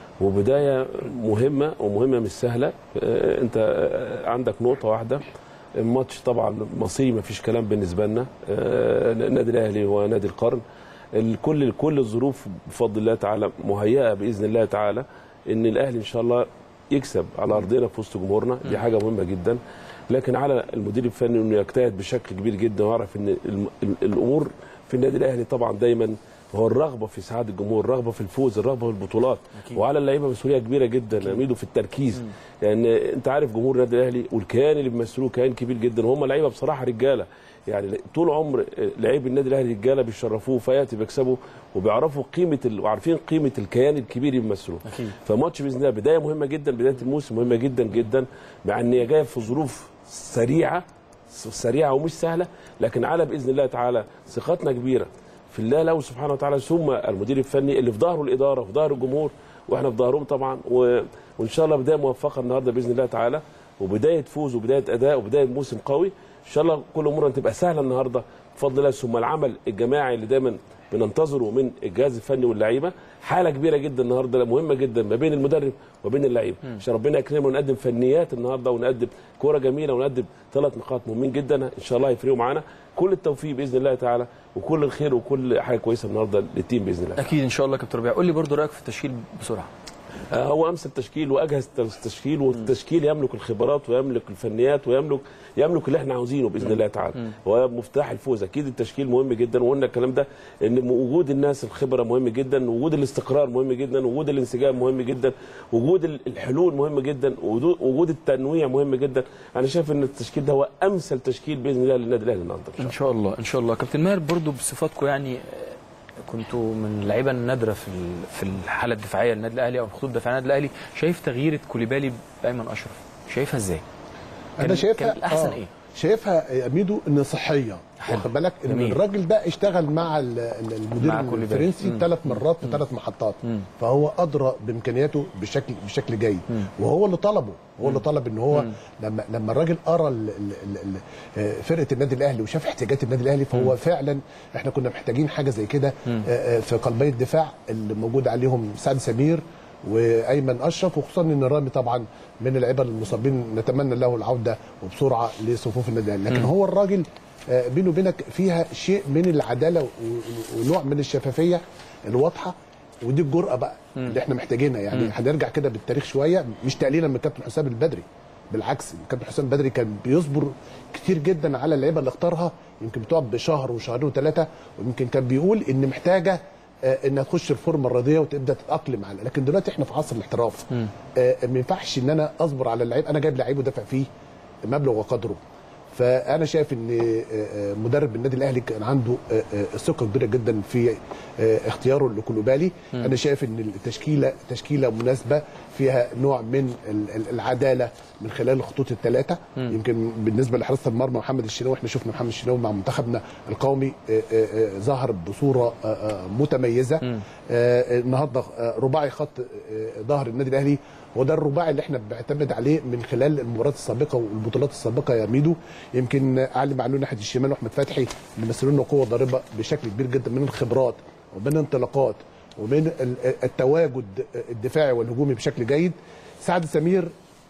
Speaker 9: وبدايه مهمه ومهمه مش سهله آه، انت آه، عندك نقطه واحده الماتش طبعا مصيري ما فيش كلام بالنسبه لنا آه، النادي الاهلي هو نادي القرن الكل كل الظروف بفضل الله تعالى مهيئه باذن الله تعالى ان الاهلي ان شاء الله يكسب على ارضنا في وسط جمهورنا دي حاجه مهمه جدا لكن على المدير الفني انه يجتهد بشكل كبير جدا ويعرف ان الم- ال- الامور في النادي الاهلي طبعا دايما هو الرغبه في سعاده الجمهور الرغبه في الفوز الرغبه في البطولات وعلى اللعيبه مسؤوليه كبيره جدا يميلوا في التركيز لان يعني انت عارف جمهور النادي الاهلي والكيان اللي بيمثلوه كيان كبير جدا وهم لعيبه بصراحه رجاله يعني طول عمر لعيب النادي الاهلي رجاله بيشرفوه فياتي بيكسبوا وبيعرفوا قيمه ال... وعارفين قيمه الكيان الكبير اللي بيمثلوه
Speaker 1: أكيد.
Speaker 9: فماتش باذن الله بدايه مهمه جدا بدايه الموسم مهمه جدا جدا مع ان هي جايه في ظروف سريعه سريعه ومش سهله لكن على باذن الله تعالى ثقتنا كبيره في الله له سبحانه وتعالى ثم المدير الفني اللي في ظهره الاداره وفي ظهر الجمهور واحنا في ظهرهم طبعا و... وان شاء الله بدايه موفقه النهارده باذن الله تعالى وبدايه فوز وبدايه اداء وبدايه موسم قوي ان شاء الله كل امورنا تبقى سهله النهارده بفضل الله ثم العمل الجماعي اللي دايما بننتظره من الجهاز الفني واللعيبه حاله كبيره جدا النهارده مهمه جدا ما بين المدرب وبين اللعيبه عشان ربنا يكرمنا ونقدم فنيات النهارده ونقدم كوره جميله ونقدم ثلاث نقاط مهمين جدا ان شاء الله هيفرقوا معانا كل التوفيق باذن الله تعالى وكل الخير وكل حاجه كويسه النهارده للتيم باذن الله
Speaker 1: اكيد ان شاء الله كابتن ربيع قول لي برضو رايك في التشكيل بسرعه
Speaker 9: آه، هو امس التشكيل واجهز التشكيل والتشكيل يملك الخبرات ويملك الفنيات ويملك يملك اللي احنا عاوزينه باذن الله تعالى هو مفتاح الفوز اكيد التشكيل مهم جدا وقلنا الكلام ده ان وجود الناس الخبره مهم جدا وجود الاستقرار مهم جدا وجود الانسجام مهم جدا وجود ال- الحلول مهم جدا وجود- وجود التنويع مهم جدا انا شايف ان التشكيل ده هو امثل تشكيل باذن الله للنادي الاهلي النهارده
Speaker 1: ان شاء الله ان شاء الله كابتن ماهر برضو بصفاتكم يعني آه، كنتوا من اللعيبه النادره في ال- في الحاله الدفاعيه للنادي الاهلي او الخطوط الدفاعيه للنادي الاهلي شايف تغيير كوليبالي بايمن اشرف شايفها ازاي؟
Speaker 7: انا
Speaker 1: كان-
Speaker 7: شايفها
Speaker 1: كان الأحسن
Speaker 7: آه،
Speaker 1: إيه؟
Speaker 7: شايفها يا ميدو ان صحيه
Speaker 1: حلو.
Speaker 7: واخد بالك ان
Speaker 1: جميل.
Speaker 7: الراجل ده اشتغل مع ال- ال- المدير
Speaker 1: مع كوليبالي.
Speaker 7: الفرنسي
Speaker 1: مم.
Speaker 7: ثلاث مرات في ثلاث محطات فهو ادرى بامكانياته بشكل بشكل جيد وهو اللي طلبه هو اللي طلب ان هو لما لما الراجل قرا ال- ال- ال- ال- آه، فرقه النادي الاهلي وشاف احتياجات النادي الاهلي فهو فعلا احنا كنا محتاجين حاجه زي كده آه، آه، في قلبي الدفاع اللي موجود عليهم سعد سمير وايمن اشرف وخصوصا ان رامي طبعا من اللعيبه المصابين نتمنى له العوده وبسرعه لصفوف النادي الاهلي لكن هو الراجل آه، بينه وبينك فيها شيء من العداله و- و- ونوع من الشفافيه الواضحه ودي الجرأه بقى اللي احنا محتاجينها يعني هنرجع كده بالتاريخ شويه مش تقليلا من كابتن حسام البدري بالعكس كابتن حسام البدري كان بيصبر كتير جدا على اللعيبه اللي اختارها يمكن بتقعد بشهر وشهرين وثلاثه ويمكن كان بيقول ان محتاجه آه، انها تخش الفورمه الرياضيه وتبدا تتاقلم على لكن دلوقتي احنا في عصر الاحتراف آه، ما ينفعش ان انا اصبر على اللعيب انا جايب لعيب ودافع فيه مبلغ وقدره فانا شايف ان آه، آه، مدرب النادي الاهلي كان عنده آه، آه، ثقه كبيره جدا في آه، اختياره لكولوبالي انا شايف ان التشكيله تشكيله مناسبه فيها نوع من ال- ال- العداله من خلال الخطوط الثلاثه يمكن بالنسبه لحراسه المرمى محمد الشناوي احنا شفنا محمد الشناوي مع منتخبنا القومي آه، آه، آه، ظهر بصوره آه، آه، متميزه آه، النهارده آه، رباعي خط آه، ظهر النادي الاهلي هو ده الرباعي اللي احنا بنعتمد عليه من خلال المباريات السابقه والبطولات السابقه يا ميدو يمكن علي معلول ناحيه الشمال واحمد فتحي بيمثلوا لنا قوه ضاربه بشكل كبير جدا من الخبرات ومن الانطلاقات ومن ال- التواجد الدفاعي والهجومي بشكل جيد سعد سمير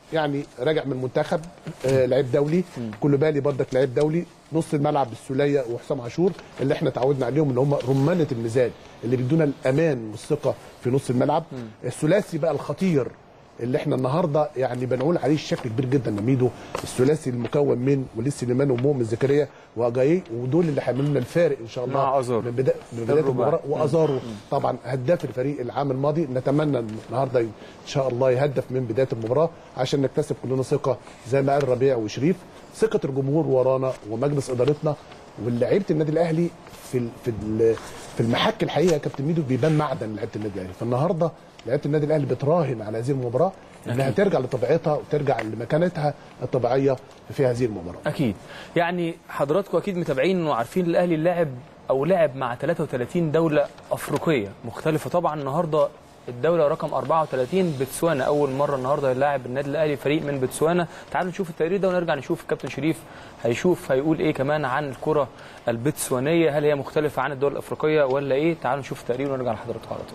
Speaker 7: يعني راجع من منتخب آه لعيب دولي كولوبالي برضك لعيب دولي نص الملعب السوليه وحسام عاشور اللي احنا اتعودنا عليهم اللي هم رمانه الميزان اللي بيدونا الامان والثقه في نص الملعب الثلاثي بقى الخطير اللي احنا النهارده يعني بنقول عليه الشكل كبير جدا نميدو الثلاثي المكون من وليد سليمان ومؤمن زكريا واجاي ودول اللي هيعملوا لنا الفارق ان شاء الله
Speaker 1: مع أزارو.
Speaker 7: من بدايه من بدايه
Speaker 1: الرباعي.
Speaker 7: المباراه وازارو طبعا هداف الفريق العام الماضي نتمنى إن النهارده ان شاء الله يهدف من بدايه المباراه عشان نكتسب كلنا ثقه زي ما قال ربيع وشريف ثقه الجمهور ورانا ومجلس ادارتنا ولاعيبه النادي الاهلي في ال- في ال- في المحك الحقيقه يا كابتن ميدو بيبان معدن لعيبه النادي الاهلي فالنهارده لعيبه النادي الاهلي بتراهن على هذه المباراه انها ترجع لطبيعتها وترجع لمكانتها الطبيعيه في هذه المباراه
Speaker 1: اكيد يعني حضراتكم اكيد متابعين وعارفين الاهلي لعب او لعب مع 33 دوله افريقيه مختلفه طبعا النهارده الدوله رقم 34 بتسوانا اول مره النهارده يلاعب النادي الاهلي فريق من بتسوانا تعالوا نشوف التقرير ده ونرجع نشوف الكابتن شريف هيشوف هيقول ايه كمان عن الكره البتسوانيه هل هي مختلفه عن الدول الافريقيه ولا ايه تعالوا نشوف التقرير ونرجع لحضراتكم على طول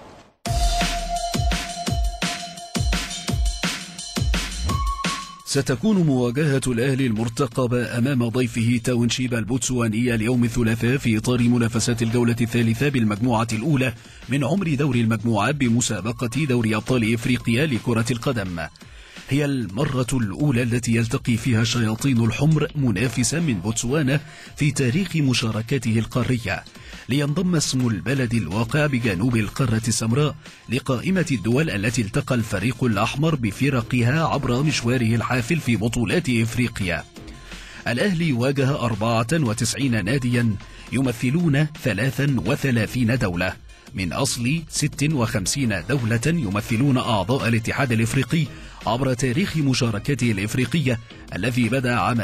Speaker 4: ستكون مواجهة الأهلي المرتقبة أمام ضيفه تاونشيب البوتسواني اليوم الثلاثاء في إطار منافسات الجولة الثالثة بالمجموعة الأولى من عمر دوري المجموعات بمسابقة دوري أبطال إفريقيا لكرة القدم هي المرة الأولى التي يلتقي فيها الشياطين الحمر منافسا من بوتسوانا في تاريخ مشاركته القارية لينضم اسم البلد الواقع بجنوب القارة السمراء لقائمة الدول التي التقى الفريق الأحمر بفرقها عبر مشواره الحافل في بطولات إفريقيا الأهلي واجه 94 ناديا يمثلون 33 دولة من أصل 56 دولة يمثلون أعضاء الاتحاد الإفريقي عبر تاريخ مشاركته الإفريقية الذي بدأ عام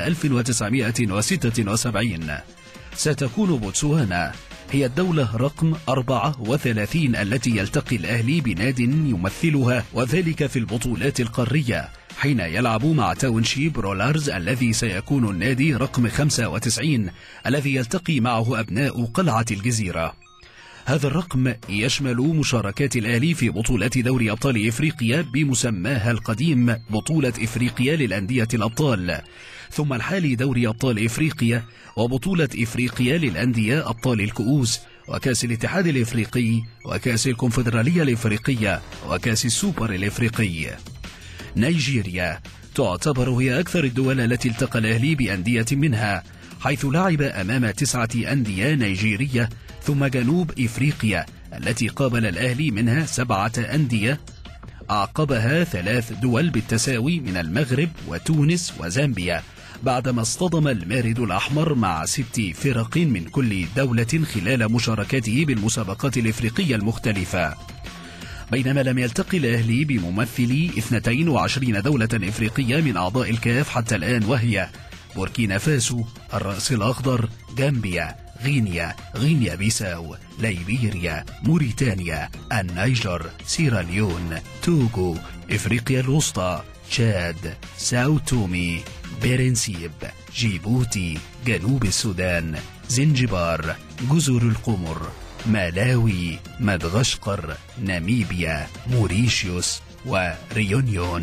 Speaker 4: 1976 ستكون بوتسوانا هي الدولة رقم 34 التي يلتقي الأهلي بناد يمثلها وذلك في البطولات القارية حين يلعب مع تاونشيب رولارز الذي سيكون النادي رقم 95 الذي يلتقي معه أبناء قلعة الجزيرة هذا الرقم يشمل مشاركات الأهلي في بطولة دوري أبطال إفريقيا بمسماها القديم بطولة إفريقيا للأندية الأبطال ثم الحالي دوري أبطال إفريقيا وبطولة إفريقيا للأندية أبطال الكؤوس وكأس الاتحاد الإفريقي وكأس الكونفدرالية الإفريقية وكأس السوبر الإفريقي نيجيريا تعتبر هي أكثر الدول التي التقى الأهلي بأندية منها حيث لعب أمام تسعة أندية نيجيرية ثم جنوب إفريقيا التي قابل الأهلي منها سبعة أندية أعقبها ثلاث دول بالتساوي من المغرب وتونس وزامبيا بعدما اصطدم المارد الأحمر مع ست فرق من كل دولة خلال مشاركته بالمسابقات الإفريقية المختلفة بينما لم يلتقي الأهلي بممثلي 22 دولة إفريقية من أعضاء الكاف حتى الآن وهي بوركينا فاسو الرأس الأخضر جامبيا غينيا غينيا بيساو ليبيريا موريتانيا النيجر سيراليون توغو إفريقيا الوسطى تشاد ساو تومي بيرنسيب جيبوتي جنوب السودان زنجبار جزر القمر مالاوي مدغشقر ناميبيا موريشيوس وريونيون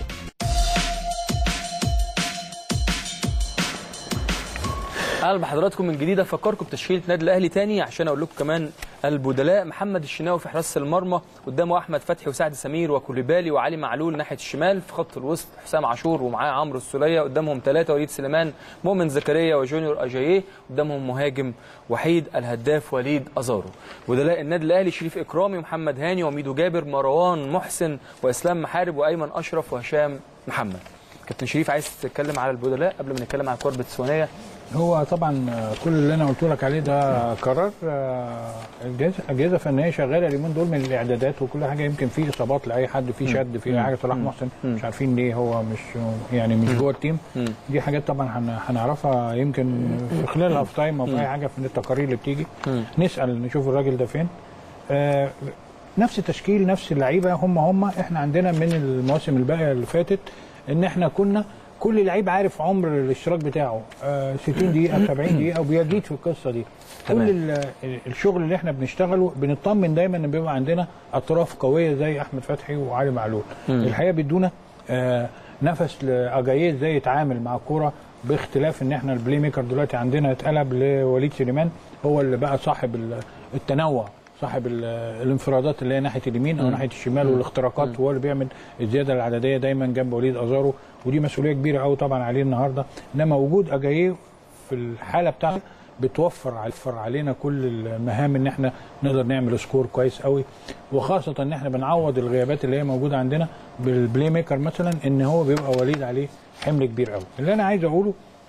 Speaker 1: اهلا بحضراتكم من جديد افكركم بتشكيله نادي الاهلي تاني عشان اقول لكم كمان البدلاء محمد الشناوي في حراسه المرمى قدامه احمد فتحي وسعد سمير وكوليبالي وعلي معلول ناحيه الشمال في خط الوسط حسام عاشور ومعاه عمرو السوليه قدامهم ثلاثه وليد سليمان مؤمن زكريا وجونيور اجاييه قدامهم مهاجم وحيد الهداف وليد ازارو بدلاء النادي الاهلي شريف اكرامي ومحمد هاني وميدو جابر مروان محسن واسلام محارب وايمن اشرف وهشام محمد كابتن شريف عايز تتكلم على البدلاء قبل ما نتكلم على الكره البتسوانيه
Speaker 8: هو طبعا كل اللي انا قلت لك عليه ده قرار آه، الجهاز- اجهزه فنيه شغاله اليومين دول من الاعدادات وكل حاجه يمكن في اصابات لاي حد في شد في اي حاجه صلاح محسن مش عارفين ليه هو مش يعني مش جوه التيم دي حاجات طبعا هن- هنعرفها يمكن في خلال الهاف تايم او في اي حاجه من التقارير اللي بتيجي نسال نشوف الراجل ده فين آه، نفس التشكيل نفس اللعيبه هم هم احنا عندنا من المواسم الباقيه اللي فاتت ان احنا كنا كل لعيب عارف عمر الاشتراك بتاعه آه 60 دقيقه 70 دقيقه وبيزيد في القصه دي
Speaker 1: تمام.
Speaker 8: كل ال- الشغل اللي احنا بنشتغله بنطمن دايما ان بيبقى عندنا اطراف قويه زي احمد فتحي وعلي معلول الحقيقه بيدونا آه نفس لاجاييه ازاي يتعامل مع الكوره باختلاف ان احنا البلاي ميكر دلوقتي عندنا اتقلب لوليد سليمان هو اللي بقى صاحب ال- التنوع صاحب ال- الانفرادات اللي هي ناحيه اليمين او ناحيه الشمال والاختراقات هو اللي بيعمل الزياده العدديه دايما جنب وليد ازارو ودي مسؤوليه كبيره قوي طبعا عليه النهارده انما وجود اجاييه في الحاله بتاعته بتوفر على- علينا كل المهام ان احنا نقدر نعمل سكور كويس قوي وخاصه ان احنا بنعوض الغيابات اللي هي موجوده عندنا بالبلاي ميكر مثلا ان هو بيبقى وليد عليه حمل كبير قوي اللي انا عايز اقوله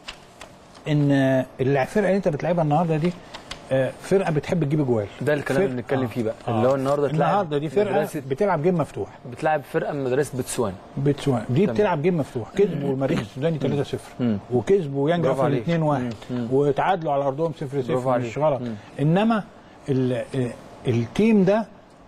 Speaker 8: ان الفرقه اللي انت بتلعبها النهارده دي آه، فرقه بتحب تجيب اجوال
Speaker 1: ده الكلام اللي بنتكلم فيه بقى اللي هو النهارده تلعب
Speaker 8: النهارده دي فرقه
Speaker 1: مدرسة-
Speaker 8: بتلعب جيم مفتوح
Speaker 1: بتلعب فرقه من مدرسه بتسوان
Speaker 8: بتسوان دي بتلعب جيم مفتوح كسبوا المريخ السوداني 3-0
Speaker 1: مم.
Speaker 8: وكسبوا يانج
Speaker 1: برافو
Speaker 8: افريقيا
Speaker 1: عليك.
Speaker 8: 2-1 وتعادلوا على ارضهم 0-0
Speaker 1: برافو عليك.
Speaker 8: مش غلط انما ال- ال- التيم ده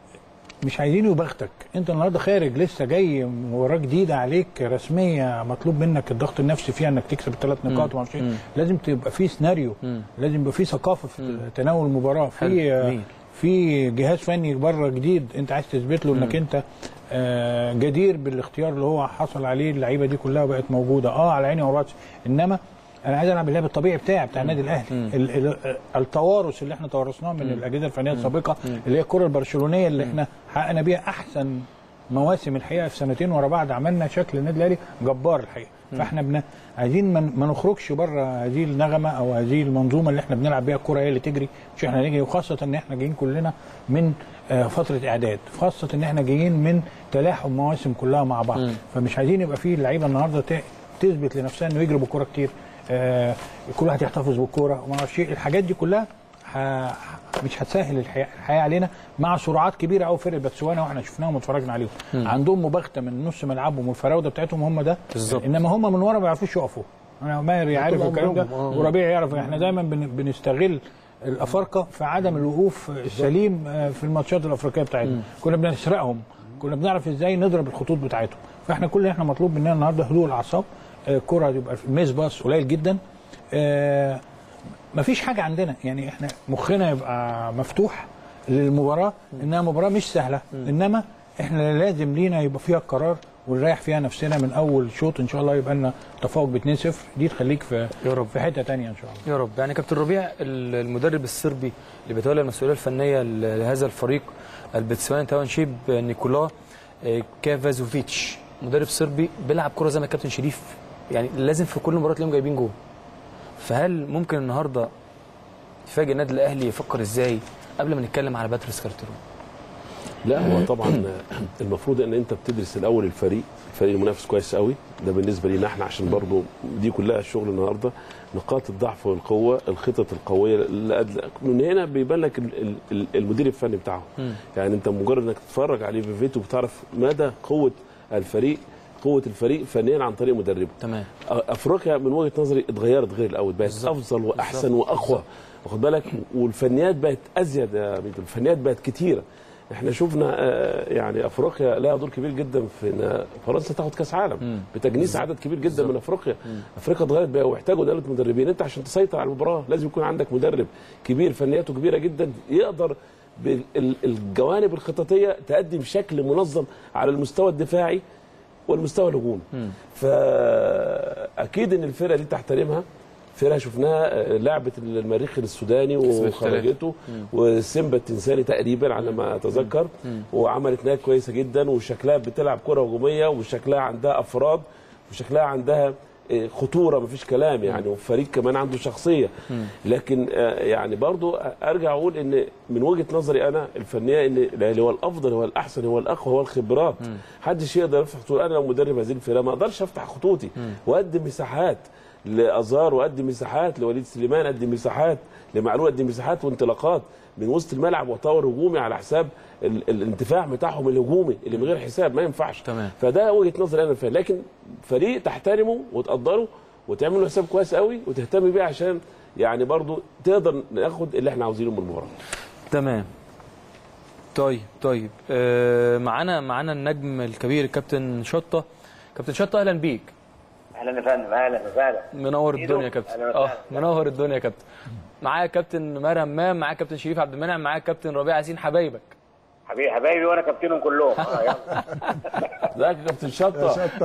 Speaker 8: مش عايزينه يبختك انت النهارده خارج لسه جاي مباراه جديده عليك رسميه مطلوب منك الضغط النفسي فيها انك تكسب الثلاث نقاط وما اعرفش إيه. لازم تبقى في سيناريو لازم يبقى في ثقافه في تناول المباراه
Speaker 1: حلو.
Speaker 8: في
Speaker 1: جميل.
Speaker 8: في جهاز فني بره جديد انت عايز تثبت له انك انت آه، جدير بالاختيار اللي هو حصل عليه اللعيبه دي كلها بقت موجوده اه على عيني وراسي انما انا عايز العب اللعب الطبيعي بتاعي بتاع النادي الاهلي ال- ال- التوارث اللي احنا توارثناه من الاجهزه الفنيه السابقه اللي هي الكره البرشلونيه اللي احنا حققنا بيها احسن مواسم الحقيقه في سنتين ورا بعض عملنا شكل النادي الاهلي جبار الحقيقه فاحنا بن... عايزين ما ما نخرجش بره هذه النغمه او هذه المنظومه اللي احنا بنلعب بيها الكره هي اللي تجري مش احنا نجري وخاصه ان احنا جايين كلنا من آه، فتره اعداد خاصه ان احنا جايين من تلاحم مواسم كلها مع بعض فمش عايزين يبقى في اللعيبه النهارده ت- تثبت لنفسها انه يجري بالكوره كتير آه، كل واحد يحتفظ بالكوره وما اعرفش ايه الحاجات دي كلها ح- مش هتسهل الحياه الحياه علينا مع سرعات كبيره قوي فرقه باتسوانا واحنا شفناهم واتفرجنا عليهم عندهم مباغته من نص ملعبهم والفراوده بتاعتهم هم ده
Speaker 1: بالظبط.
Speaker 8: انما هم من ورا ما بيعرفوش يقفوا انا ماهر يعرف
Speaker 7: طول
Speaker 8: الكلام ده
Speaker 7: عمرهم، آه.
Speaker 8: وربيع يعرف احنا دايما بن- بنستغل الافارقه في عدم الوقوف السليم آه، في الماتشات الافريقيه بتاعتنا كنا بنسرقهم كنا بنعرف ازاي نضرب الخطوط بتاعتهم فاحنا كل اللي احنا مطلوب مننا النهارده هدوء الاعصاب آه، الكره يبقى الميس باص قليل جدا آه، مفيش حاجه عندنا يعني احنا مخنا يبقى مفتوح للمباراه انها مباراه مش سهله انما احنا لازم لينا يبقى فيها القرار ونريح فيها نفسنا من اول شوط ان شاء الله يبقى لنا تفوق ب 2-0 دي تخليك في
Speaker 1: يا رب.
Speaker 8: في حته تانية ان شاء الله
Speaker 1: يا رب يعني كابتن ربيع ال- المدرب الصربي اللي بيتولى المسؤوليه الفنيه ل- لهذا الفريق البتسوان تاونشيب نيكولا آه، كافازوفيتش مدرب صربي بيلعب كره زي ما الكابتن شريف يعني لازم في كل مباراه تلاقيهم جايبين جول فهل ممكن النهارده يفاجئ النادي الاهلي يفكر ازاي قبل ما نتكلم على باتريس كارترون
Speaker 9: لا هو طبعا المفروض ان انت بتدرس الاول الفريق الفريق المنافس كويس قوي ده بالنسبه لينا احنا عشان برضو دي كلها الشغل النهارده نقاط الضعف والقوه الخطط القويه اللي أدل... من هنا بيبان لك ال- ال- ال- المدير الفني بتاعهم يعني انت مجرد انك تتفرج عليه في فيديو بتعرف مدى قوه الفريق قوه الفريق فنيا عن طريق مدربه
Speaker 1: تمام
Speaker 9: افريقيا من وجهه نظري اتغيرت غير الاول بقت
Speaker 1: بالظبط.
Speaker 9: افضل واحسن
Speaker 1: بالظبط.
Speaker 9: واقوى واخد بالك والفنيات بقت ازيد يا ميدو الفنيات بقت كتيره احنا شفنا آه، يعني افريقيا لها دور كبير جدا في ان فرنسا تاخد كاس عالم بتجنيس عدد كبير جدا من افريقيا افريقيا اتغيرت بقى واحتاجوا دلاله مدربين انت عشان تسيطر على المباراه لازم يكون عندك مدرب كبير فنياته كبيره جدا يقدر بالجوانب الخططيه تقدم شكل منظم على المستوى الدفاعي والمستوى الهجومي فاكيد ان الفرقه دي تحترمها فرقه شفناها آه، لعبه المريخ السوداني وخرجته وسيمبا التنساني تقريبا على ما اتذكر وعملت نتائج كويسه جدا وشكلها بتلعب كره هجوميه وشكلها عندها افراد وشكلها عندها آه، خطوره مفيش كلام يعني وفريق كمان عنده شخصيه لكن آه، يعني برضو ارجع اقول ان من وجهه نظري انا الفنيه ان الاهلي هو الافضل هو الاحسن هو الاقوى هو الخبرات محدش يقدر يفتح خطوط انا لو مدرب هذه الفرقه ما اقدرش افتح خطوطي واقدم مساحات لازار وادي مساحات لوليد سليمان ادي مساحات لمعلول ادي مساحات وانطلاقات من وسط الملعب واطور هجومي على حساب ال- الانتفاع بتاعهم الهجومي اللي من غير حساب ما ينفعش
Speaker 1: تمام.
Speaker 9: فده وجهه نظري انا فيها لكن فريق تحترمه وتقدره وتعمل له حساب كويس قوي وتهتم بيه عشان يعني برضو تقدر ناخد اللي احنا عاوزينه من المباراه
Speaker 1: تمام طيب طيب آه معانا معانا النجم الكبير الكابتن شطه كابتن شطه اهلا بيك
Speaker 10: اهلا يا فندم اهلا وسهلا
Speaker 1: منور
Speaker 10: إيدو.
Speaker 1: الدنيا يا كابتن
Speaker 10: أهلا
Speaker 1: اه
Speaker 10: وسهلا.
Speaker 1: منور الدنيا يا كابتن معايا كابتن ماهر همام معايا كابتن شريف عبد المنعم معايا كابتن ربيع ياسين حبايبك
Speaker 10: حبيبي حبايبي وانا كابتنهم كلهم اه يلا
Speaker 9: ازيك يا كابتن شطه
Speaker 7: شطه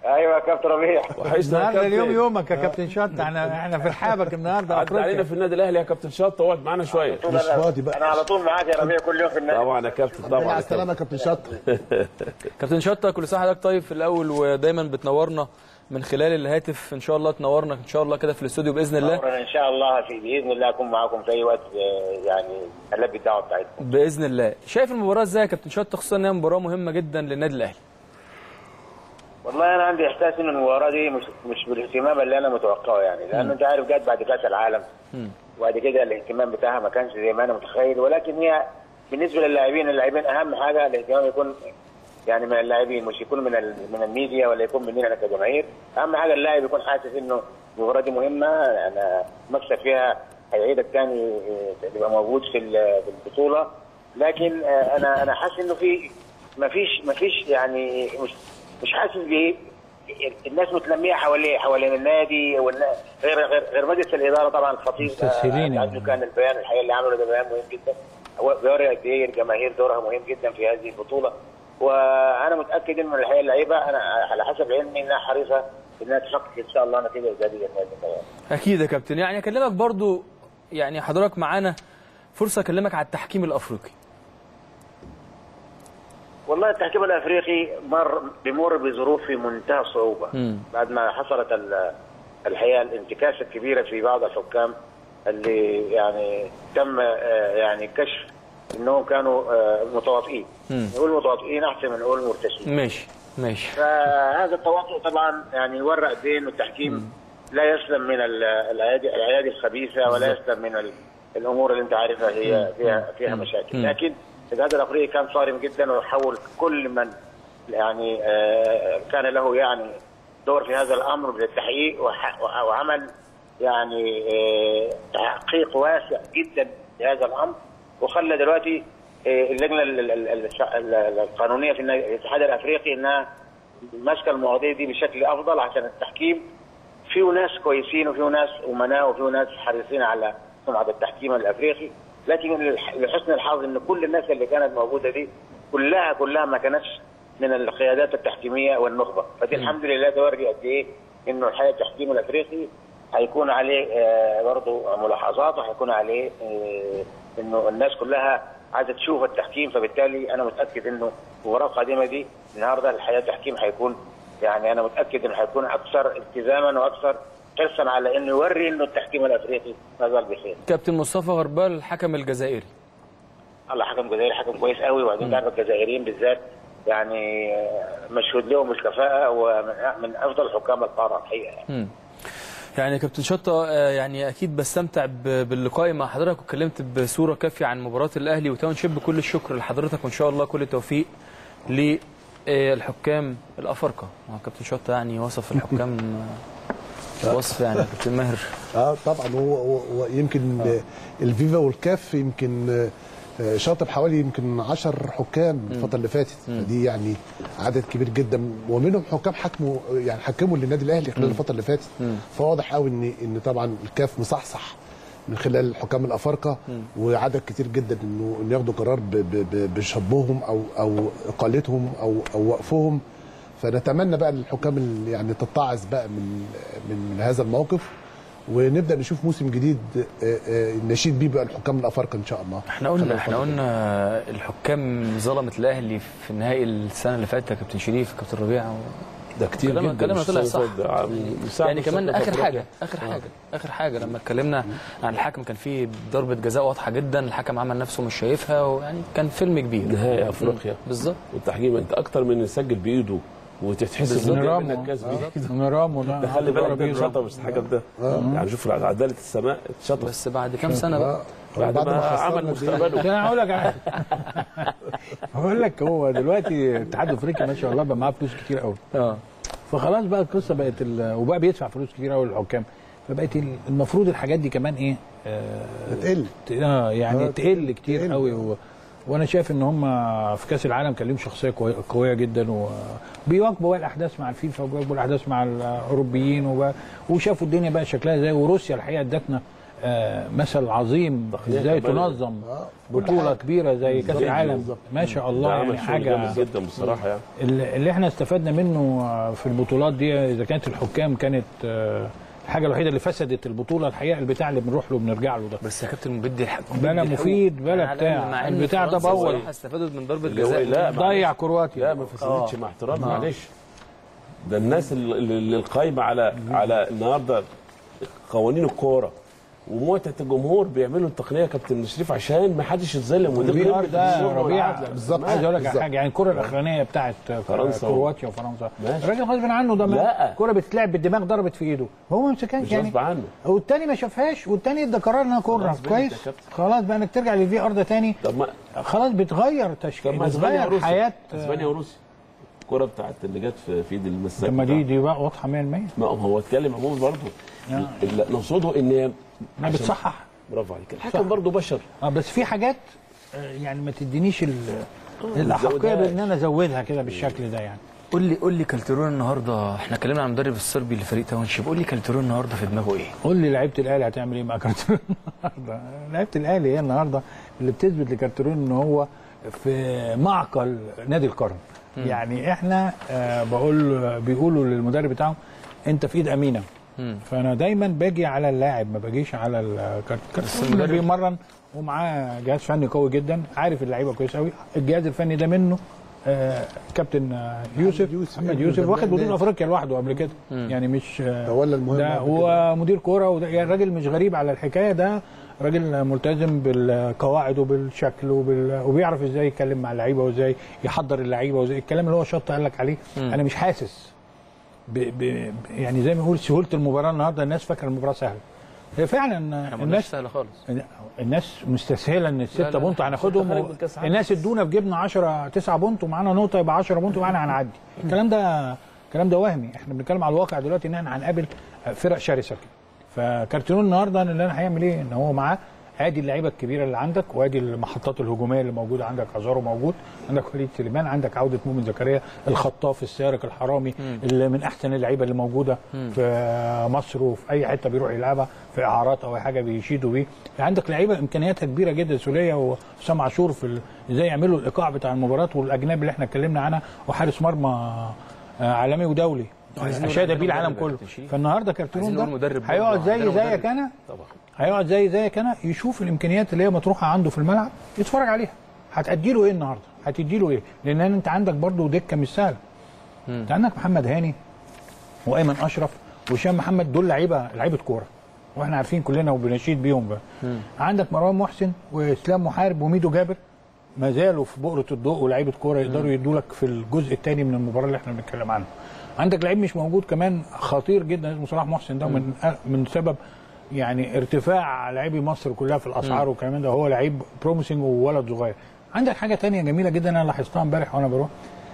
Speaker 10: ايوه يا كابتن ربيع
Speaker 9: وحشنا يا
Speaker 8: النهارده اليوم
Speaker 9: كابتن
Speaker 8: يومك يا كابتن شط احنا احنا في رحابك النهارده
Speaker 9: عدى علينا
Speaker 8: افريقيا
Speaker 9: في النادي الاهلي يا كابتن شط اقعد معانا شويه
Speaker 10: طول
Speaker 7: مش
Speaker 10: أنا-
Speaker 7: فاضي بقى.
Speaker 10: انا على طول معاك يا ربيع كل يوم في النادي
Speaker 9: طبعا يا كابتن
Speaker 7: طبعا
Speaker 9: طبعا
Speaker 7: على
Speaker 9: يا
Speaker 7: السلامه يا كابتن شطر
Speaker 1: كابتن شطه كل سنه حضرتك طيب في الاول ودايما بتنورنا من خلال الهاتف ان شاء الله تنورنا ان شاء الله كده في الاستوديو باذن الله
Speaker 10: أمرنا ان شاء الله في باذن الله اكون معاكم في اي وقت آه، يعني البي الدعوه بتاعتكم
Speaker 1: باذن الله شايف المباراه ازاي يا كابتن شطه خصوصا انها مباراه مهمه جدا للنادي الاهلي
Speaker 10: والله انا عندي احساس ان المباراه دي مش مش بالاهتمام اللي انا متوقعه يعني لانه انت عارف جت بعد كاس العالم وبعد كده الاهتمام بتاعها ما كانش زي ما انا متخيل ولكن هي بالنسبه للاعبين اللاعبين اهم حاجه الاهتمام يكون يعني من اللاعبين مش يكون من ال- من الميديا ولا يكون مننا احنا كجماهير اهم حاجه اللاعب يكون حاسس انه المباراه دي مهمه انا مكسب فيها هيعيدك تاني آه، تبقى موجود في ال- في البطوله لكن آه، انا انا حاسس انه في ما فيش ما فيش يعني مش مش حاسس ب الناس متلميه حواليه حوالين النادي والنا- غير غير غير مجلس الاداره طبعا الخطيب
Speaker 8: مستسهلين
Speaker 10: آه،
Speaker 8: يعني.
Speaker 10: عنده كان البيان الحقيقه اللي عمله ده بيان مهم جدا هو بيوري قد ايه الجماهير دورها مهم جدا في هذه البطوله وانا متاكد ان الحقيقه اللعيبه انا على حسب علمي انها حريصه انها تحقق ان شاء الله نتيجه ايجابيه في هذه المباراه
Speaker 1: اكيد يا كابتن يعني اكلمك برضو يعني حضرتك معانا فرصه اكلمك على التحكيم الافريقي
Speaker 10: والله التحكيم الافريقي مر بمر بظروف في منتهى الصعوبه
Speaker 1: مم.
Speaker 10: بعد ما حصلت ال- الحقيقه الانتكاسه الكبيره في بعض الحكام اللي يعني تم آه، يعني كشف انهم كانوا آه، متواطئين
Speaker 1: مم.
Speaker 10: نقول متواطئين احسن من نقول مرتشين
Speaker 1: ماشي ماشي
Speaker 10: فهذا التواطؤ طبعا يعني ورى قد ايه انه التحكيم لا يسلم من ال- الايادي الايادي الخبيثه ولا يسلم من ال- الامور اللي انت عارفها هي فيها فيها مشاكل
Speaker 1: مم.
Speaker 10: لكن الاتحاد الافريقي كان صارم جدا وحول كل من يعني آه، كان له يعني دور في هذا الامر بالتحقيق وح- وح- وعمل يعني آه، تحقيق واسع جدا لهذا الامر وخلى دلوقتي آه، اللجنه ال- ال- ال- الش- ال- ال- القانونيه في النا- الاتحاد الافريقي انها ماسكه المواضيع دي بشكل افضل عشان التحكيم فيه ناس كويسين وفيه ناس امناء وفيه ناس حريصين على سمعه التحكيم الافريقي لكن للح- لحسن الحظ ان كل الناس اللي كانت موجوده دي كلها كلها ما كانتش من القيادات التحكيميه والنخبه فدي الحمد لله توري قد ايه انه الحقيقه التحكيم الافريقي هيكون عليه آه، برضه ملاحظات وهيكون عليه آه، انه الناس كلها عايزه تشوف التحكيم فبالتالي انا متاكد انه المباراه القادمه دي النهارده الحقيقه التحكيم هيكون يعني انا متاكد انه هيكون اكثر التزاما واكثر حرصا على انه يوري انه التحكيم الافريقي ما زال بخير.
Speaker 1: كابتن مصطفى غربال الحكم الجزائري
Speaker 10: الله حكم جزائري حكم كويس قوي وبعدين تعرف الجزائريين بالذات يعني آه، مشهود لهم بالكفاءه ومن من افضل حكام القاره الحقيقه يعني.
Speaker 1: مم. يعني يا كابتن شطه آه، يعني اكيد بستمتع ب- باللقاء مع حضرتك واتكلمت بصوره كافيه عن مباراه الاهلي وتاون شيب كل الشكر لحضرتك وان شاء الله كل التوفيق للحكام الافارقه هو كابتن شطه يعني وصف الحكام آه، وصف يعني يا كابتن ماهر
Speaker 7: اه طبعا هو, هو, هو يمكن آه. الفيفا والكاف يمكن آه، شاطب حوالي يمكن 10 حكام الفتره اللي فاتت فدي يعني عدد كبير جدا ومنهم حكام حكموا يعني حكموا للنادي الاهلي خلال الفتره اللي فاتت فواضح قوي ان ان طبعا الكاف مصحصح من خلال الحكام الافارقه وعدد كتير جدا انه انه ياخدوا قرار ب- ب- ب- بشبههم او او اقالتهم او او وقفهم فنتمنى بقى الحكام اللي يعني تتعظ بقى من من هذا الموقف ونبدا نشوف موسم جديد آه، آه، نشيد بيه بقى الحكام الافارقه ان شاء الله
Speaker 1: احنا قلنا احنا قلنا الحكام ظلمت الاهلي في النهائي السنه اللي فاتت يا كابتن شريف كابتن ربيع
Speaker 9: ده كتير
Speaker 1: كلامنا-
Speaker 9: جدا
Speaker 1: كلامنا
Speaker 9: مش
Speaker 1: طلع
Speaker 9: السنة
Speaker 1: صح.
Speaker 9: اللي فاتت، ده من ساعة
Speaker 1: يعني كمان
Speaker 9: مستقبل
Speaker 1: اخر
Speaker 9: أفريقيا.
Speaker 1: حاجه اخر حاجه اخر حاجه لما اتكلمنا عن الحكم كان في ضربه جزاء واضحه جدا الحكم عمل نفسه مش شايفها ويعني كان فيلم كبير
Speaker 9: نهائي افريقيا
Speaker 1: بالظبط
Speaker 9: والتحكيم انت اكتر من يسجل بايده وتحس انه جاي منك كاس بايده
Speaker 8: نرامو ده
Speaker 9: خلي بالك ده شطه مش حاجه ده يعني شوف عداله السماء اتشطب
Speaker 1: بس بعد كام سنه بقى
Speaker 9: بعد
Speaker 7: بعد
Speaker 9: ما
Speaker 7: ما خسرنا
Speaker 9: عمل
Speaker 7: دي.
Speaker 9: مستقبله
Speaker 8: انا هقول لك على- هقول لك هو دلوقتي الاتحاد الافريقي ما شاء الله بقى معاه فلوس كتير قوي
Speaker 1: اه
Speaker 8: فخلاص بقى القصه بقت ال... وبقى بيدفع فلوس كتير قوي للحكام فبقت ال- المفروض الحاجات دي كمان ايه آه
Speaker 7: تقل
Speaker 8: ت- اه يعني
Speaker 7: آه،
Speaker 8: تقل كتير
Speaker 7: تقل.
Speaker 8: قوي و... وانا شايف ان هم في كاس العالم كان لهم شخصيه كوي- قويه جدا وبيواكبوا بقى الاحداث مع الفيفا وبيواكبوا الاحداث مع الاوروبيين وبقى وشافوا الدنيا بقى شكلها ازاي وروسيا الحقيقه ادتنا آه، مثل عظيم
Speaker 9: تقنية
Speaker 8: ازاي
Speaker 9: كمان.
Speaker 8: تنظم
Speaker 7: آه، كل
Speaker 8: بطوله
Speaker 7: حاجة.
Speaker 8: كبيره زي كاس
Speaker 7: بالظبط،
Speaker 8: العالم
Speaker 7: بالظبط.
Speaker 8: ما شاء
Speaker 9: ده
Speaker 8: الله
Speaker 9: عمل
Speaker 8: يعني
Speaker 9: شغل جامد
Speaker 8: حاجه
Speaker 9: جدا بصراحه يعني
Speaker 8: اللي اللي احنا استفدنا منه آه، في البطولات دي اذا كانت الحكام كانت آه، الحاجه الوحيده اللي فسدت البطوله الحقيقه البتاع اللي بنروح له بنرجع له ده
Speaker 1: بس يا كابتن بدي الحق
Speaker 8: بلا مفيد بلا بتاع البتاع ده بول
Speaker 1: استفادوا من ضربه
Speaker 9: اللي هو
Speaker 1: جزاء
Speaker 9: لا
Speaker 8: ضيع
Speaker 9: معلش.
Speaker 8: كرواتيا
Speaker 9: لا ما فسدتش مع احترامي معلش ده الناس اللي- اللي القايمه على على النهارده قوانين الكوره ومتعه الجمهور بيعملوا التقنيه يا كابتن شريف عشان ما حدش يتظلم ودي
Speaker 8: الفي ار
Speaker 9: قمة
Speaker 8: ده
Speaker 9: الشغل
Speaker 8: ربيع
Speaker 9: والعدل.
Speaker 7: بالظبط.
Speaker 8: عايز اقول لك على
Speaker 7: بالظبط.
Speaker 8: حاجه يعني الكره الاخرانيه بتاعت
Speaker 9: فرنسا.
Speaker 8: كرواتيا وفرنسا
Speaker 9: ماشي.
Speaker 8: الراجل غصب عنه ده
Speaker 9: لا.
Speaker 8: الكره بتتلعب بالدماغ ضربت في ايده هو ما مسكهاش
Speaker 9: مش
Speaker 8: يعني
Speaker 9: غصب عنه
Speaker 8: والتاني ما شافهاش والتاني ادى قرار انها كره
Speaker 9: خلاص بقى
Speaker 8: كويس
Speaker 9: يا كابتن.
Speaker 8: خلاص بقى انك ترجع للفي ار ده تاني
Speaker 9: طب ما
Speaker 8: خلاص بتغير
Speaker 9: طب
Speaker 8: تشكيل
Speaker 9: ما اسبانيا
Speaker 8: بتغير
Speaker 9: وروسيا
Speaker 8: حياه
Speaker 9: اسبانيا وروسيا الكره بتاعت اللي جت في في ايد المساك
Speaker 8: طب ما دي
Speaker 9: بتاعها.
Speaker 8: دي بقى واضحه 100%
Speaker 9: ما هو اتكلم عموما برضه
Speaker 8: آه.
Speaker 9: اللي نقصده ان هي
Speaker 8: ما بتصحح
Speaker 9: برافو عليك الحكم برضه بشر
Speaker 8: اه بس في حاجات آه، يعني ما تدينيش ال- الاحقيه
Speaker 9: زودهاش.
Speaker 8: بان انا ازودها كده بالشكل ده يعني
Speaker 1: قول لي قول لي كالترون النهارده احنا اتكلمنا عن المدرب الصربي لفريق تاونشيب قول لي كالترون النهارده في دماغه ايه؟
Speaker 8: قول لي لعيبه الاهلي هتعمل ايه مع كارترون النهارده لعيبه الاهلي هي النهارده اللي بتثبت لكارترون ان هو في معقل نادي القرن يعني احنا آه بقول بيقولوا للمدرب بتاعهم انت في ايد امينه
Speaker 1: مم.
Speaker 8: فانا دايما باجي على اللاعب ما باجيش على الكارترون
Speaker 1: المدرب-
Speaker 8: بيمرن ومعاه جهاز فني قوي جدا عارف اللعيبه كويس قوي الجهاز الفني ده منه آه كابتن آه، يوسف
Speaker 7: يوسف.
Speaker 8: محمد يوسف واخد بطوله
Speaker 7: نادي.
Speaker 8: افريقيا لوحده قبل كده يعني مش آه،
Speaker 7: تولى المهمه
Speaker 8: ده
Speaker 7: قبل
Speaker 8: هو مدير كوره وده يعني راجل مش غريب على الحكايه ده راجل ملتزم بالقواعد وبالشكل وبال... وبيعرف ازاي يتكلم مع اللعيبه وازاي يحضر اللعيبه وازاي الكلام اللي هو شط قال لك عليه انا مش حاسس ب... ب... يعني زي ما نقول سهوله المباراه النهارده الناس فاكره المباراه سهله هي فعلا
Speaker 1: احنا ما قلناش
Speaker 8: الناس
Speaker 1: سهله خالص
Speaker 8: الناس مستسهله ان
Speaker 1: لا،
Speaker 8: الستة
Speaker 1: لا،
Speaker 8: بونت
Speaker 1: لا،
Speaker 8: هناخدهم
Speaker 9: خارج
Speaker 8: و...
Speaker 9: من كأس العالم.
Speaker 8: الناس ادونا في جبنا 10 9 بونت ومعانا نقطه يبقى 10 بونت ومعانا هنعدي الكلام ده الكلام ده وهمي احنا بنتكلم على الواقع دلوقتي ان احنا هنقابل فرق شرسه كده فكارتيرون النهارده اللي انا هيعمل ايه ان هو معاه ادي اللعيبه الكبيره اللي عندك وادي المحطات الهجوميه اللي موجوده عندك ازارو موجود عندك وليد سليمان عندك عوده مؤمن زكريا الخطاف السارق الحرامي اللي من احسن اللعيبه اللي موجوده في مصر وفي اي حته بيروح يلعبها في اعارات او اي حاجه بيشيدوا بيه عندك لعيبه امكانياتها كبيره جدا سوليه وسام عاشور في ال- ازاي يعملوا الايقاع بتاع المباراه والاجنبي اللي احنا اتكلمنا عنها وحارس مرمى آه، عالمي ودولي
Speaker 1: عايزين نقول
Speaker 8: اشاد
Speaker 1: عندنا
Speaker 8: بيه العالم
Speaker 1: مدرب
Speaker 8: كله
Speaker 1: يا كابتن شريف.
Speaker 8: فالنهارده كارتيرون
Speaker 1: عايزين
Speaker 8: ده
Speaker 1: نقول مدرب برضه.
Speaker 8: هيقعد زي
Speaker 1: عندنا
Speaker 8: زيك
Speaker 1: مدرب.
Speaker 8: انا
Speaker 9: طبعا
Speaker 8: هيقعد زي زيك انا يشوف الامكانيات اللي هي مطروحه عنده في الملعب يتفرج عليها هتأدي له ايه النهارده هتدي له ايه لان انت عندك برضه دكه مش سهله انت عندك محمد هاني وايمن اشرف وهشام محمد دول لعيبه لعيبه كوره واحنا عارفين كلنا وبنشيد بيهم بقى. عندك مروان محسن واسلام محارب وميدو جابر ما زالوا في بؤره الضوء ولاعيبه كوره يقدروا يدوا لك في الجزء الثاني من المباراه اللي احنا بنتكلم عنها عندك لعيب مش موجود كمان خطير جدا اسمه صلاح محسن ده من من سبب يعني ارتفاع لاعبي مصر كلها في الاسعار والكلام ده هو لعيب بروميسنج وولد صغير عندك حاجه تانية جميله جدا انا لاحظتها امبارح وانا بروح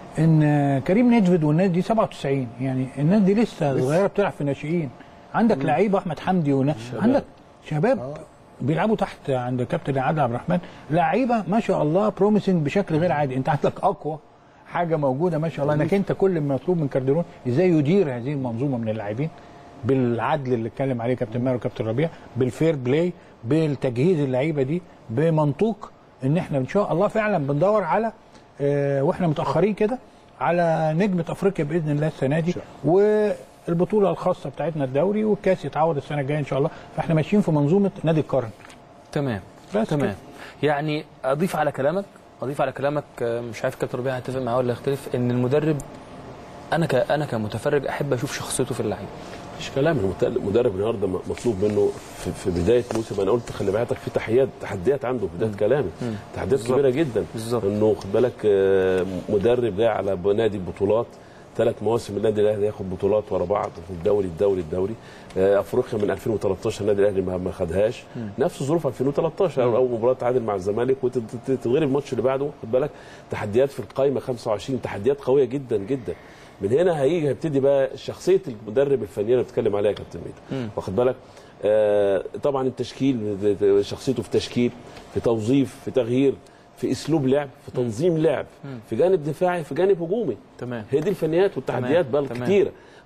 Speaker 8: ان كريم نيدفيد والناس دي 97 يعني الناس دي لسه صغيره بتلعب في الناشئين عندك لعيبه احمد حمدي وناس عندك شباب بيلعبوا تحت عند كابتن عادل عبد الرحمن لعيبه ما شاء الله بروميسنج بشكل غير عادي انت عندك اقوى حاجه موجوده ما شاء الله انك انت كل ما مطلوب من كارديرون ازاي يدير هذه المنظومه من اللاعبين بالعدل اللي اتكلم عليه كابتن ماهر وكابتن ربيع بالفير بلاي بالتجهيز اللعيبه دي بمنطوق ان احنا ان شاء الله فعلا بندور على اه واحنا متاخرين كده على نجمه افريقيا باذن الله السنه دي والبطوله الخاصه بتاعتنا الدوري والكاس يتعوض السنه الجايه ان شاء الله فاحنا ماشيين في منظومه نادي القرن
Speaker 1: تمام
Speaker 8: بس
Speaker 1: تمام يعني اضيف على كلامك اضيف على كلامك آه، مش عارف كابتن ربيع هيتفق معاه ولا يختلف ان المدرب انا ك انا كمتفرج احب اشوف شخصيته في اللعيب
Speaker 9: مش كلام المت- المدرب النهارده م- مطلوب منه في, في بدايه موسم انا قلت خلي بالك في تحديات تحديات عنده في بدايه كلامي تحديات
Speaker 1: بالظبط.
Speaker 9: كبيره جدا
Speaker 1: بالظبط.
Speaker 9: انه خد بالك آه، مدرب جاي على نادي بطولات ثلاث مواسم النادي الاهلي ياخد بطولات ورا بعض في الدوري الدوري الدوري آه، افريقيا من 2013 النادي الاهلي ما ما خدهاش نفس ظروف 2013 اول مباراه تعادل مع الزمالك وتتغلب الماتش اللي بعده خد بالك تحديات في القايمه 25 تحديات قويه جدا جدا من هنا هيجي هيبتدي بقى شخصيه المدرب الفنيه اللي بتتكلم عليها يا كابتن ميدو واخد بالك آه طبعا التشكيل شخصيته في تشكيل في توظيف في تغيير في اسلوب لعب في تنظيم لعب في جانب دفاعي في جانب هجومي
Speaker 1: تمام
Speaker 9: هي دي الفنيات والتحديات
Speaker 1: تمام،
Speaker 9: بقى
Speaker 1: تمام.
Speaker 9: الكتيره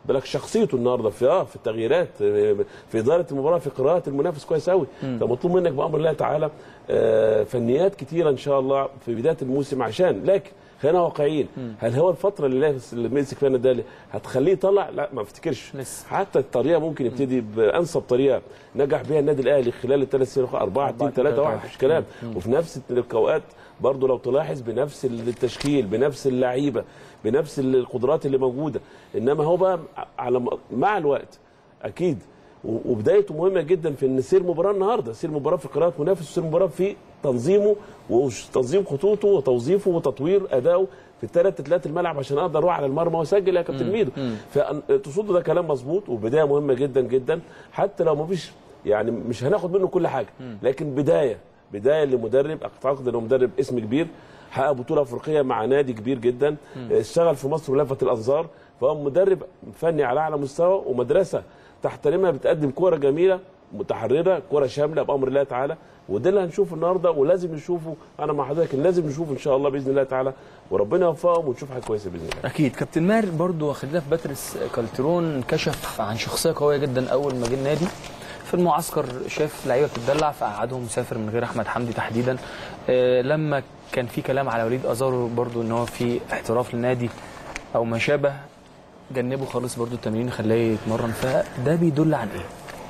Speaker 9: بالك شخصيته النهارده في اه في التغييرات آه، في اداره المباراه في قراءه المنافس كويس قوي فمطلوب منك بامر الله تعالى آه، فنيات كتيره ان شاء الله في بدايه الموسم عشان لكن خلينا واقعيين هل هو الفتره اللي لابس اللي مسك فيها النادي هتخليه يطلع لا ما افتكرش
Speaker 1: لسه.
Speaker 9: حتى الطريقه ممكن يبتدي بانسب طريقه نجح بيها النادي الاهلي خلال الثلاث سنين 4 2 3 1 مش كلام وفي نفس الاوقات برضه لو تلاحظ بنفس التشكيل بنفس اللعيبه بنفس القدرات اللي موجوده انما هو بقى على مع الوقت اكيد و- وبدايته مهمه جدا في ان سير مباراه النهارده سير مباراه في قراءه منافس وسير مباراه في تنظيمه وتنظيم خطوطه وتوظيفه وتطوير ادائه في الثلاث تلات الملعب عشان اقدر اروح على المرمى واسجل يا كابتن ميدو فتصد ده كلام مظبوط وبدايه مهمه جدا جدا حتى لو ما فيش يعني مش هناخد منه كل حاجه لكن بدايه بدايه لمدرب اعتقد انه مدرب اسم كبير حقق بطوله افريقيه مع نادي كبير جدا اشتغل في مصر ولفت الانظار فهو مدرب فني على اعلى مستوى ومدرسه تحترمها بتقدم كوره جميله متحرره كوره شامله بامر الله تعالى وده اللي هنشوفه النهارده ولازم نشوفه انا مع حضرتك لازم نشوفه ان شاء الله باذن الله تعالى وربنا يوفقهم ونشوف حاجه كويسه باذن الله
Speaker 1: اكيد كابتن ماهر برضو خلينا في باتريس كالترون كشف عن شخصيه قويه جدا اول ما جه النادي في المعسكر شاف لعيبه بتدلع فقعدهم مسافر من غير احمد حمدي تحديدا آه، لما كان في كلام على وليد ازارو برضو ان هو في احتراف للنادي او ما شابه جنبه خالص برضو التمرين خلاه يتمرن فده بيدل عن ايه؟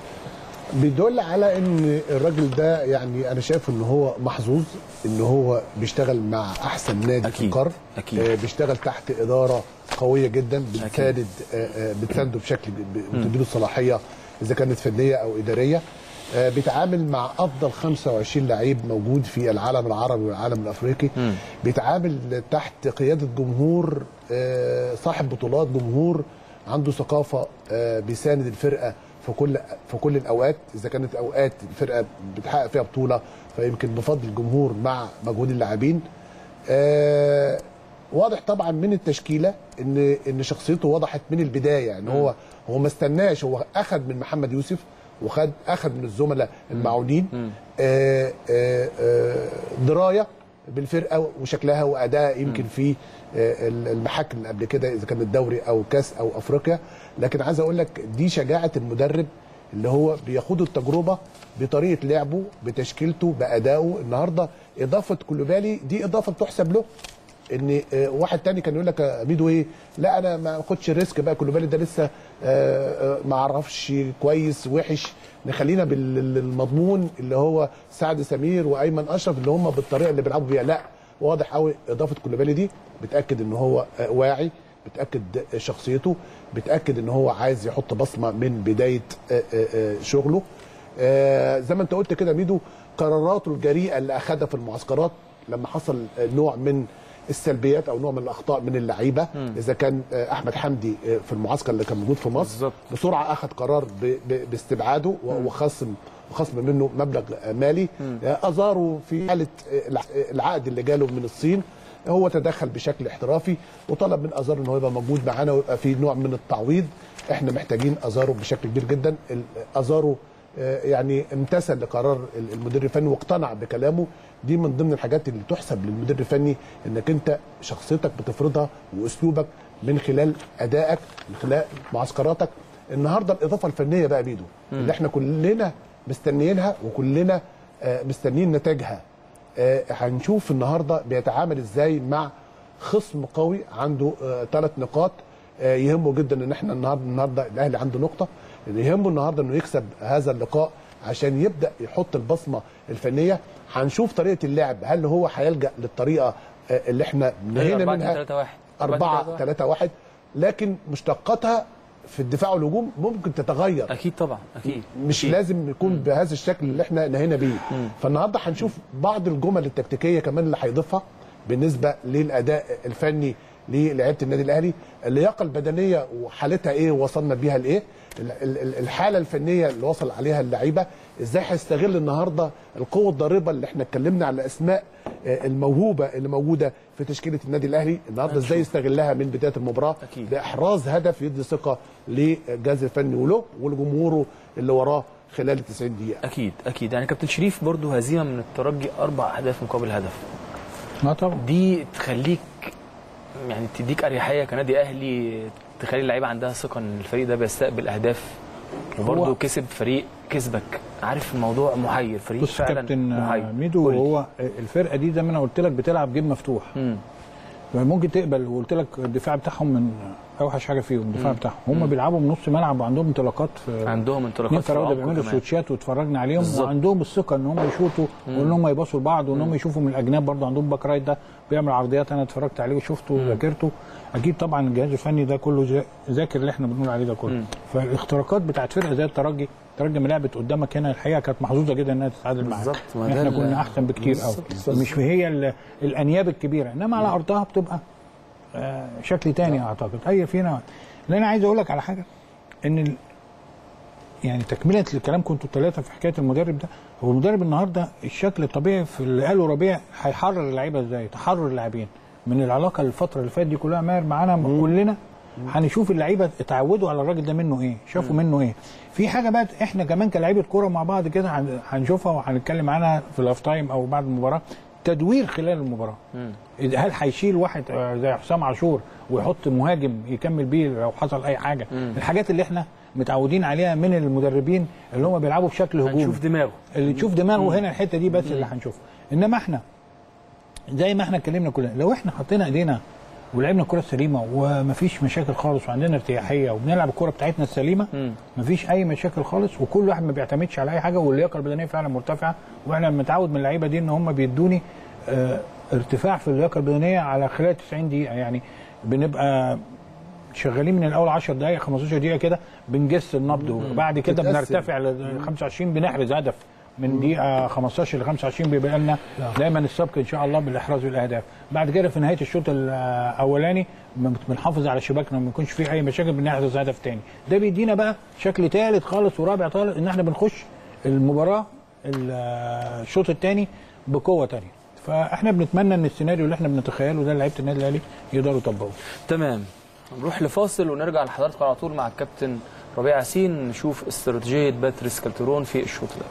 Speaker 7: بيدل على ان الراجل ده يعني انا شايف ان هو محظوظ ان هو بيشتغل مع احسن نادي في
Speaker 1: أكيد.
Speaker 7: القاره
Speaker 1: أكيد.
Speaker 7: آه، بيشتغل تحت اداره قويه جدا بتساند آه، آه، بتسانده بشكل ب- بتديله الصلاحيه اذا كانت فنيه او اداريه آه، بيتعامل مع افضل 25 لعيب موجود في العالم العربي والعالم الافريقي بيتعامل تحت قياده جمهور آه، صاحب بطولات جمهور عنده ثقافه آه، بيساند الفرقه في كل في كل الاوقات اذا كانت اوقات الفرقه بتحقق فيها بطوله فيمكن بفضل الجمهور مع مجهود اللاعبين آه، واضح طبعا من التشكيله ان ان شخصيته وضحت من البدايه يعني هو هو ما استناش هو اخذ من محمد يوسف وخد اخذ من الزملاء المعاونين آه، آه، آه، درايه بالفرقه وشكلها وادائها يمكن في آه، المحاكم اللي قبل كده اذا كان الدوري او كاس او افريقيا لكن عايز اقول لك دي شجاعه المدرب اللي هو بياخد التجربه بطريقه لعبه بتشكيلته بادائه النهارده اضافه كولوبالي دي اضافه بتحسب له ان آه، واحد تاني كان يقول لك آه، ميدو ايه لا انا ما اخدش الريسك بقى كولوبالي ده لسه آه، آه، ما اعرفش كويس وحش نخلينا بالمضمون اللي هو سعد سمير وايمن اشرف اللي هم بالطريقه اللي بيلعبوا بيها لا واضح قوي اضافه كولوبالي دي بتاكد ان هو آه، واعي بتاكد شخصيته بتاكد ان هو عايز يحط بصمه من بدايه آه، آه، آه، شغله آه، زي ما انت قلت كده ميدو قراراته الجريئه اللي اخذها في المعسكرات لما حصل آه، نوع من السلبيات او نوع من الاخطاء من اللعيبه اذا كان آه، احمد حمدي آه، في المعسكر اللي كان موجود في مصر
Speaker 1: بالظبط.
Speaker 7: بسرعه اخذ قرار ب- ب- باستبعاده و- وخصم وخصم منه مبلغ آه، مالي آه، ازاروا في حاله آه، الع- آه، العقد اللي جاله من الصين هو تدخل بشكل احترافي وطلب من ازارو ان هو يبقى موجود معانا ويبقى في نوع من التعويض احنا محتاجين ازارو بشكل كبير جدا ال- ازارو آه، يعني امتثل لقرار ال- المدير الفني واقتنع بكلامه دي من ضمن الحاجات اللي تحسب للمدير الفني انك انت شخصيتك بتفرضها واسلوبك من خلال ادائك من خلال معسكراتك النهارده الاضافه الفنيه بقى بيدو اللي احنا كلنا مستنيينها وكلنا آه، مستنيين نتائجها آه، هنشوف النهارده بيتعامل ازاي مع خصم قوي عنده ثلاث نقاط آه، يهمه جدا ان احنا النهارده النهارده الاهلي عنده نقطه اللي يهمه النهارده انه يكسب هذا اللقاء عشان يبدا يحط البصمه الفنيه هنشوف طريقه اللعب هل هو هيلجا للطريقه آه، اللي احنا نهينا
Speaker 1: 4
Speaker 7: منها
Speaker 1: 3 1
Speaker 7: 4 3 1 لكن مشتقاتها في الدفاع والهجوم ممكن تتغير
Speaker 1: اكيد طبعا اكيد
Speaker 7: مش
Speaker 1: أكيد.
Speaker 7: لازم يكون بهذا الشكل اللي احنا نهينا بيه فالنهارده هنشوف بعض الجمل التكتيكيه كمان اللي هيضيفها بالنسبه للاداء الفني للعيبه النادي الاهلي اللياقه البدنيه وحالتها ايه وصلنا بيها لايه ال- ال- ال- الحاله الفنيه اللي وصل عليها اللعيبه ازاي هيستغل النهارده القوه الضاربه اللي احنا اتكلمنا على اسماء آه، الموهوبه اللي موجوده في تشكيله النادي الاهلي النهارده ازاي يستغلها من بدايه المباراه
Speaker 1: أكيد.
Speaker 7: باحراز هدف يدي ثقه للجهاز الفني وله ولجمهوره اللي وراه خلال 90 دقيقه
Speaker 1: اكيد اكيد يعني كابتن شريف برضو هزيمه من الترجي اربع اهداف مقابل هدف
Speaker 8: اه طبعا
Speaker 1: دي تخليك يعني تديك اريحيه كنادي اهلي تخلي اللعيبه عندها ثقه ان الفريق ده بيستقبل اهداف وبرضه
Speaker 8: هو-
Speaker 1: كسب فريق كسبك عارف الموضوع محير فريق
Speaker 8: بص
Speaker 1: فعلا
Speaker 8: كابتن آه،
Speaker 1: محير
Speaker 8: ميدو
Speaker 1: قول لي.
Speaker 8: هو الفرقه دي زي ما انا قلت لك بتلعب جيم مفتوح
Speaker 1: مم.
Speaker 8: ممكن تقبل وقلت لك الدفاع بتاعهم من اوحش حاجه فيهم الدفاع
Speaker 1: مم.
Speaker 8: بتاعهم هم بيلعبوا من نص ملعب وعندهم انطلاقات في
Speaker 1: عندهم
Speaker 8: اتنين
Speaker 1: انطلاقات في
Speaker 8: فراوده
Speaker 1: العمق
Speaker 8: بيعملوا
Speaker 1: كمان.
Speaker 8: سويتشات واتفرجنا عليهم
Speaker 1: بالظبط.
Speaker 8: وعندهم الثقه ان هم يشوطوا وان هم يباصوا لبعض وان هم يشوفوا من الاجناب برضه عندهم باك رايت ده بيعمل عرضيات انا اتفرجت عليه وشفته وذاكرته اكيد طبعا الجهاز الفني ده كله ذا- ذاكر اللي احنا بنقول عليه ده كله
Speaker 1: مم.
Speaker 8: فالاختراقات بتاعت فرقه زي الترجي الترجي لما لعبت قدامك هنا الحقيقه كانت محظوظه جدا انها تتعادل معاك
Speaker 1: بالظبط، ما ده
Speaker 8: احنا
Speaker 1: ال-
Speaker 8: كنا احسن بكتير قوي مش هي ال- الانياب الكبيره انما على ارضها بتبقى آه، شكل تاني اعتقد اي فينا اللي انا عايز اقول لك على حاجه ان ال... يعني تكمله الكلام كنتوا الثلاثه في حكايه المدرب ده هو المدرب النهارده الشكل الطبيعي في اللي قاله ربيع هيحرر اللعيبه ازاي تحرر اللاعبين من العلاقه الفتره اللي فاتت دي كلها ماهر معانا كلنا هنشوف اللعيبه اتعودوا على الراجل ده منه ايه شافوا منه ايه في حاجه بقى احنا كمان كلاعيبه كوره مع بعض كده هن- هنشوفها وهنتكلم عنها في الاوف تايم او بعد المباراه تدوير خلال المباراه إذا هل هيشيل واحد آه، زي حسام عاشور ويحط مهاجم يكمل بيه لو حصل اي حاجه الحاجات اللي احنا متعودين عليها من المدربين اللي هم بيلعبوا بشكل هجومي
Speaker 1: هنشوف دماغه
Speaker 8: اللي تشوف دماغه هنا الحته دي بس اللي هنشوفها انما احنا زي ما احنا اتكلمنا كلنا لو احنا حطينا ايدينا ولعبنا الكره السليمه ومفيش مشاكل خالص وعندنا ارتياحيه وبنلعب الكره بتاعتنا السليمه
Speaker 1: مم.
Speaker 8: مفيش اي مشاكل خالص وكل واحد ما بيعتمدش على اي حاجه واللياقه البدنيه فعلا مرتفعه واحنا متعود من اللعيبه دي ان هم بيدوني اه ارتفاع في اللياقه البدنيه على خلال 90 دقيقه يعني بنبقى شغالين من الاول 10 دقائق 15 دقيقه كده بنجس النبض وبعد كده
Speaker 7: تتقسم.
Speaker 8: بنرتفع ل 25 بنحرز هدف من دقيقه 15 ل 25 بيبقى لنا دايما السبق ان شاء الله بالاحراز والاهداف بعد كده في نهايه الشوط الاولاني بنحافظ على شباكنا ما يكونش فيه اي مشاكل بنحرز هدف تاني ده بيدينا بقى شكل ثالث خالص ورابع خالص ان احنا بنخش المباراه ال- الشوط الثاني بقوه تانية فاحنا بنتمنى ان السيناريو اللي احنا بنتخيله ده لعيبه النادي الاهلي يقدروا يطبقوه
Speaker 1: تمام نروح لفاصل ونرجع لحضراتكم على طول مع الكابتن ربيع ياسين نشوف استراتيجيه باتريس كالترون في الشوط الاول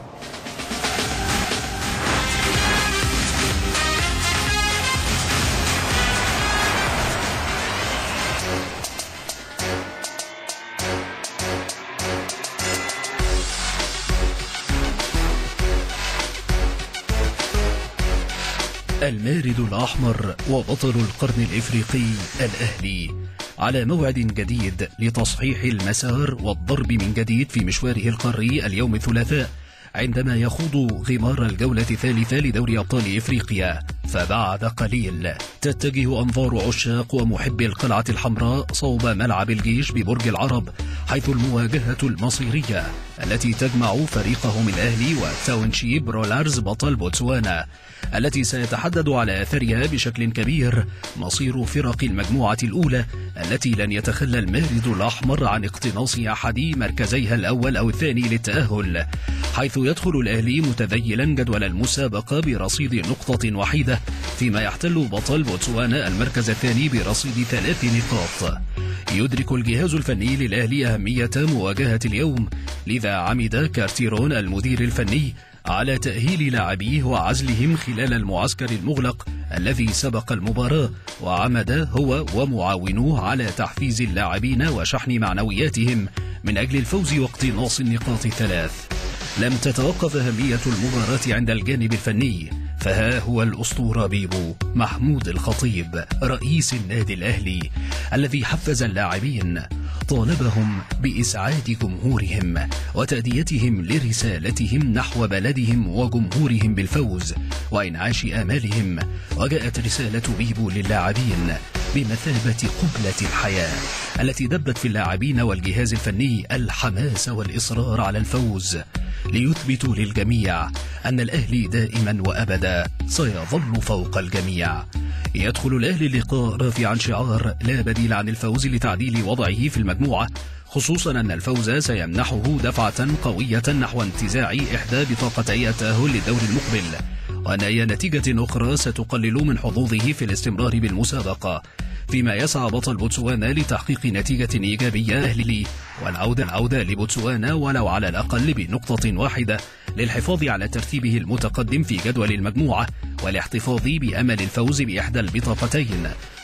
Speaker 4: المارد الأحمر وبطل القرن الإفريقي الأهلي على موعد جديد لتصحيح المسار والضرب من جديد في مشواره القاري اليوم الثلاثاء عندما يخوض غمار الجولة الثالثة لدوري أبطال إفريقيا فبعد قليل تتجه أنظار عشاق ومحبي القلعة الحمراء صوب ملعب الجيش ببرج العرب حيث المواجهة المصيرية التي تجمع فريقهم الأهلي وتاونشيب رولارز بطل بوتسوانا التي سيتحدد على أثرها بشكل كبير مصير فرق المجموعة الأولى التي لن يتخلى المارد الأحمر عن اقتناص أحد مركزيها الأول أو الثاني للتأهل حيث يدخل الأهلي متذيلا جدول المسابقة برصيد نقطة وحيدة فيما يحتل بطل بوتسوانا المركز الثاني برصيد ثلاث نقاط يدرك الجهاز الفني للأهلي أهمية مواجهة اليوم لذا عمد كارتيرون المدير الفني على تأهيل لاعبيه وعزلهم خلال المعسكر المغلق الذي سبق المباراة وعمد هو ومعاونوه على تحفيز اللاعبين وشحن معنوياتهم من أجل الفوز واقتناص النقاط الثلاث لم تتوقف أهمية المباراة عند الجانب الفني فها هو الأسطورة بيبو محمود الخطيب رئيس النادي الأهلي الذي حفز اللاعبين طالبهم بإسعاد جمهورهم وتأديتهم لرسالتهم نحو بلدهم وجمهورهم بالفوز وإنعاش آمالهم وجاءت رسالة بيبو للاعبين بمثابة قبلة الحياة التي دبت في اللاعبين والجهاز الفني الحماس والإصرار على الفوز ليثبتوا للجميع أن الأهلي دائما وأبدا سيظل فوق الجميع يدخل الأهلي اللقاء رافعا شعار لا بديل عن الفوز لتعديل وضعه في المجموعة خصوصا أن الفوز سيمنحه دفعة قوية نحو انتزاع إحدى بطاقتي التأهل للدور المقبل وأن أي نتيجة أخرى ستقلل من حظوظه في الاستمرار بالمسابقة فيما يسعى بطل بوتسوانا لتحقيق نتيجة إيجابية أهلي والعودة العودة لبوتسوانا ولو على الأقل بنقطة واحدة للحفاظ على ترتيبه المتقدم في جدول المجموعة والاحتفاظ بأمل الفوز بإحدى البطاقتين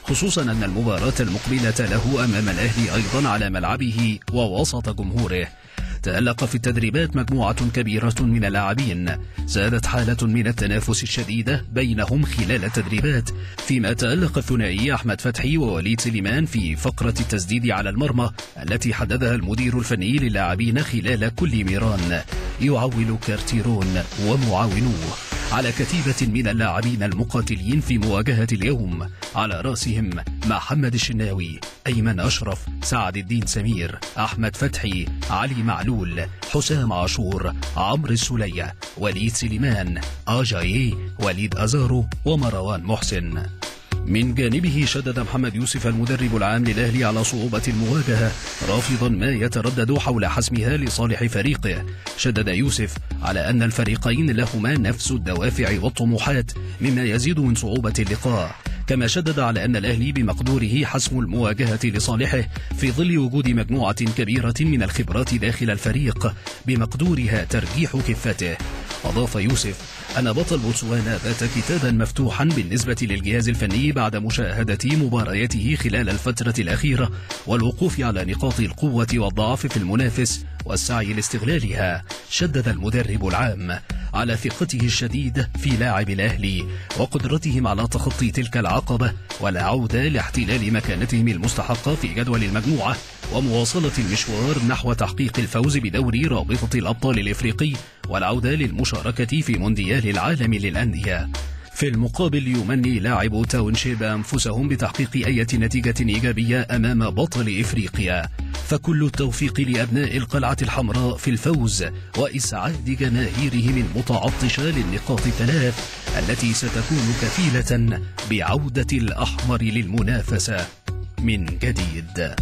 Speaker 4: خصوصا أن المباراة المقبلة له أمام الأهلي أيضا على ملعبه ووسط جمهوره تألق في التدريبات مجموعة كبيرة من اللاعبين زادت حالة من التنافس الشديدة بينهم خلال التدريبات فيما تألق الثنائي أحمد فتحي ووليد سليمان في فقرة التسديد على المرمى التي حددها المدير الفني للاعبين خلال كل ميران يعول كارتيرون ومعاونوه على كتيبة من اللاعبين المقاتلين في مواجهة اليوم على رأسهم محمد الشناوي أيمن أشرف سعد الدين سمير أحمد فتحي علي معلول حسام عاشور عمرو السلية وليد سليمان آجايي وليد أزارو ومروان محسن من جانبه شدد محمد يوسف المدرب العام للأهلي على صعوبة المواجهة رافضا ما يتردد حول حسمها لصالح فريقه شدد يوسف على أن الفريقين لهما نفس الدوافع والطموحات مما يزيد من صعوبة اللقاء كما شدد على أن الأهلي بمقدوره حسم المواجهة لصالحه في ظل وجود مجموعة كبيرة من الخبرات داخل الفريق بمقدورها ترجيح كفته أضاف يوسف أن بطل بوتسوانا بات كتابا مفتوحا بالنسبة للجهاز الفني بعد مشاهدة مبارياته خلال الفترة الأخيرة والوقوف على نقاط القوة والضعف في المنافس والسعي لاستغلالها شدد المدرب العام على ثقته الشديد في لاعب الأهلي وقدرتهم على تخطي تلك العقبة والعودة لاحتلال مكانتهم المستحقة في جدول المجموعة ومواصلة المشوار نحو تحقيق الفوز بدوري رابطة الأبطال الإفريقي والعودة للمشاركة في مونديال العالم للأندية في المقابل يمني لاعب تاونشيب أنفسهم بتحقيق أي نتيجة إيجابية أمام بطل إفريقيا فكل التوفيق لأبناء القلعة الحمراء في الفوز وإسعاد جماهيرهم المتعطشة للنقاط الثلاث التي ستكون كفيلة بعودة الأحمر للمنافسة من جديد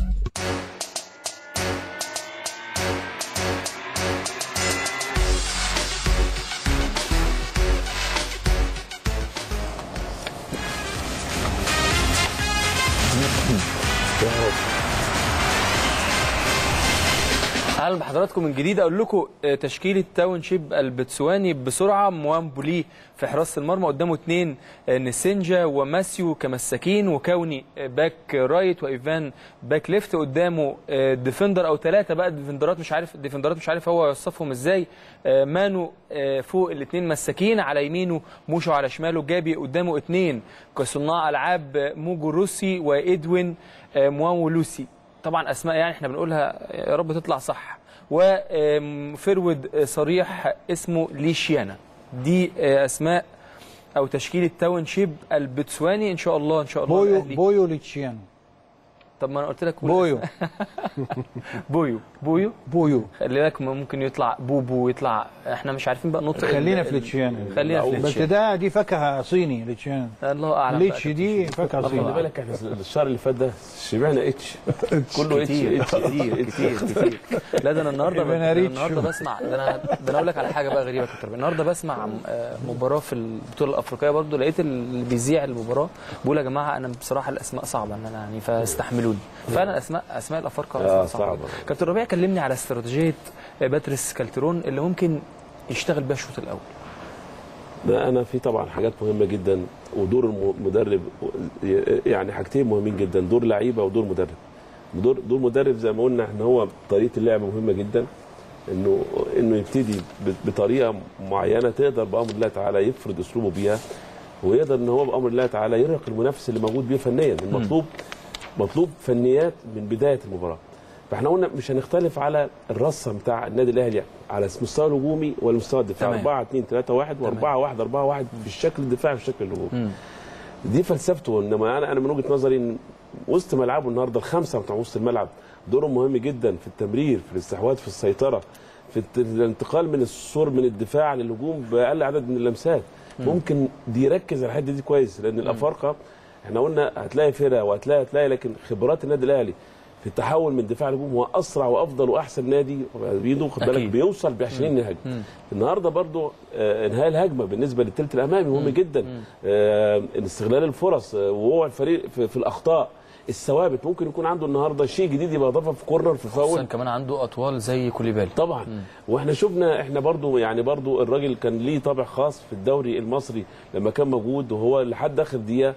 Speaker 1: اهلا بحضراتكم من جديد اقول لكم آه، تشكيله تاون شيب البتسواني بسرعه موان بولي في حراسه المرمى قدامه اثنين نسينجا وماسيو كمساكين وكوني آه، باك رايت وايفان باك ليفت قدامه آه، ديفندر او ثلاثه بقى ديفندرات مش عارف ديفندرات مش عارف هو يوصفهم ازاي آه، مانو آه، فوق الاثنين مساكين على يمينه موشو على شماله جابي قدامه اثنين كصناع العاب آه، موجو روسي وادوين آه، موان ولوسي طبعا اسماء يعني احنا بنقولها يا رب تطلع صح وفرود صريح اسمه ليشيانا دي اسماء او تشكيله تاون شيب البتسواني ان شاء الله ان شاء الله
Speaker 8: بويو
Speaker 1: الأهلي.
Speaker 8: بويو ليتشيان
Speaker 1: طب ما انا قلت لك قول
Speaker 8: بويو
Speaker 1: أسماء. بويو بويو
Speaker 8: بويو
Speaker 1: خلي بالك ممكن يطلع بوبو يطلع احنا مش عارفين بقى نطق
Speaker 8: خلينا
Speaker 1: ال-
Speaker 8: في ليتشيان
Speaker 1: خلينا في
Speaker 8: بس
Speaker 1: ليتشيان
Speaker 8: ده دي فاكهه صيني ليتشيان
Speaker 1: الله اعلم
Speaker 8: ليتش
Speaker 1: بقى.
Speaker 8: دي فاكهه
Speaker 9: خلي
Speaker 8: صيني
Speaker 9: بالك احنا الشهر اللي فات ده شبعنا اتش كله اتش
Speaker 1: كتير
Speaker 9: اتش
Speaker 1: كتير كتير كتير لا ده انا النهارده
Speaker 8: يبقى
Speaker 1: ده أنا
Speaker 8: ريتش.
Speaker 1: النهارده بسمع ده انا ده انا اقول لك على حاجه بقى غريبه كتير النهارده بسمع آه، مباراه في البطوله الافريقيه برضو لقيت اللي بيذيع المباراه بيقول يا جماعه انا بصراحه الاسماء صعبه ان انا يعني فاستحملوني فعلا اسماء اسماء الافارقه
Speaker 9: آه،
Speaker 1: أسماء
Speaker 9: صعبة.
Speaker 1: كابتن ربيع كلمني على استراتيجيه باتريس كالترون اللي ممكن يشتغل بيها الشوط الاول
Speaker 9: ده انا في طبعا حاجات مهمه جدا ودور المدرب يعني حاجتين مهمين جدا دور لعيبه ودور مدرب دور دور مدرب زي ما قلنا ان هو طريقه اللعب مهمه جدا انه انه يبتدي ب- بطريقه معينه تقدر بامر الله تعالى يفرض اسلوبه بيها ويقدر ان هو بامر الله تعالى يرهق المنافس اللي موجود بيه فنيا المطلوب مطلوب فنيات من بدايه المباراه فاحنا قلنا مش هنختلف على الرصه بتاع النادي الاهلي على المستوى الهجومي والمستوى الدفاعي
Speaker 1: تمام.
Speaker 9: 4 2 3 1 و4 1 4 1 بالشكل الدفاعي والشكل الهجومي دي فلسفته انما انا انا من وجهه نظري ان وسط ملعبه النهارده الخمسه بتوع وسط الملعب دورهم مهم جدا في التمرير في الاستحواذ في السيطره في الت- الانتقال من السور من الدفاع للهجوم باقل عدد من اللمسات ممكن دي يركز على الحته دي كويس لان الافارقه احنا قلنا هتلاقي فرقه وهتلاقي هتلاقي لكن خبرات النادي الاهلي في التحول من دفاع لهجوم هو اسرع وافضل واحسن نادي بيده خد بالك
Speaker 1: أكيد.
Speaker 9: بيوصل ب 20 هجمه النهارده برضو آه، انهاء الهجمه بالنسبه للثلث الامامي مهم جدا آه، استغلال الفرص آه، وهو الفريق في, في الاخطاء الثوابت ممكن يكون عنده النهارده شيء جديد يبقى اضافه في كورنر في
Speaker 1: خصوصا
Speaker 9: فاول
Speaker 1: كمان عنده اطوال زي كوليبالي
Speaker 9: طبعا واحنا شفنا احنا برضو يعني برضو الراجل كان ليه طابع خاص في الدوري المصري لما كان موجود وهو لحد اخر دقيقه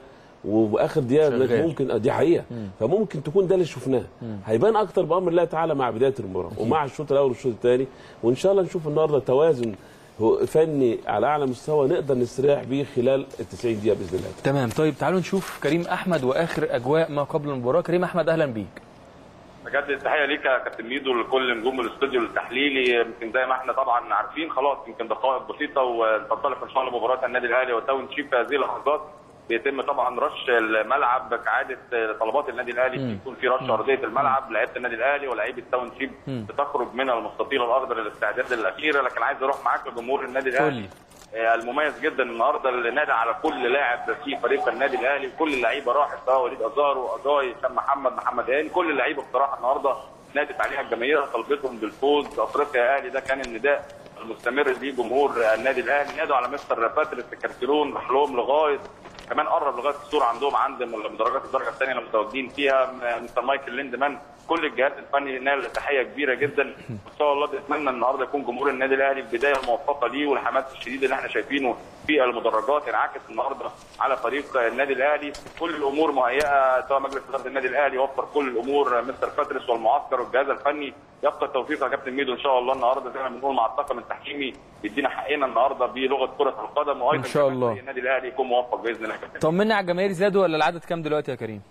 Speaker 9: واخر دقيقه
Speaker 1: شغال.
Speaker 9: ممكن دي حقيقه فممكن تكون ده اللي شفناه هيبان اكتر بامر الله تعالى مع بدايه المباراه ومع الشوط الاول والشوط الثاني وان شاء الله نشوف النهارده توازن هو فني على اعلى مستوى نقدر نستريح بيه خلال ال 90 دقيقه باذن الله
Speaker 1: تمام طيب تعالوا نشوف كريم احمد واخر اجواء ما قبل المباراه كريم احمد اهلا بيك
Speaker 6: بجد التحيه ليك يا كابتن ميدو لكل نجوم الاستوديو التحليلي يمكن زي ما احنا طبعا عارفين خلاص يمكن دقائق بسيطه وتنطلق ان شاء الله مباراه النادي الاهلي والتاون شيب في هذه اللحظات بيتم طبعا رش الملعب كعاده طلبات النادي الاهلي يكون في رش ارضيه الملعب لعيبه النادي الاهلي ولاعيبه التاون شيب بتخرج من المستطيل الاخضر للاستعداد الاخيره لكن عايز اروح معاك لجمهور النادي الاهلي آه، المميز جدا النهارده اللي نادى على كل لاعب في فريق النادي الاهلي كل اللعيبه راحت سواء وليد ازارو اجاي هشام محمد محمد هاني كل اللعيبه بصراحه النهارده نادت عليها الجماهير طلبتهم بالفوز افريقيا يا اهلي ده كان النداء المستمر لجمهور النادي الاهلي نادوا على مستر باتريس كارتيرون راح لهم لغايه كمان قرب لغايه الصوره عندهم عند مدرجات الدرجه الثانيه اللي متواجدين فيها مستر مايكل ليندمان كل الجهاز الفني نال تحيه كبيره جدا ان شاء الله بنتمنى النهارده يكون جمهور النادي الاهلي البدايه الموفقه ليه والحماس الشديد اللي احنا شايفينه في المدرجات ينعكس النهارده على فريق النادي الاهلي كل الامور مهيئه سواء مجلس اداره النادي الاهلي وفر كل الامور مستر باتريس والمعسكر والجهاز الفني يبقى التوفيق يا كابتن ميدو ان شاء الله النهارده زي ما بنقول مع الطاقم التحكيمي يدينا حقنا النهارده بلغه كره القدم وايضا
Speaker 1: إن شاء
Speaker 6: كمان
Speaker 1: الله.
Speaker 6: النادي الاهلي يكون موفق باذن الله يا كابتن
Speaker 1: طمنا على الجماهير زادوا ولا العدد كام دلوقتي يا كريم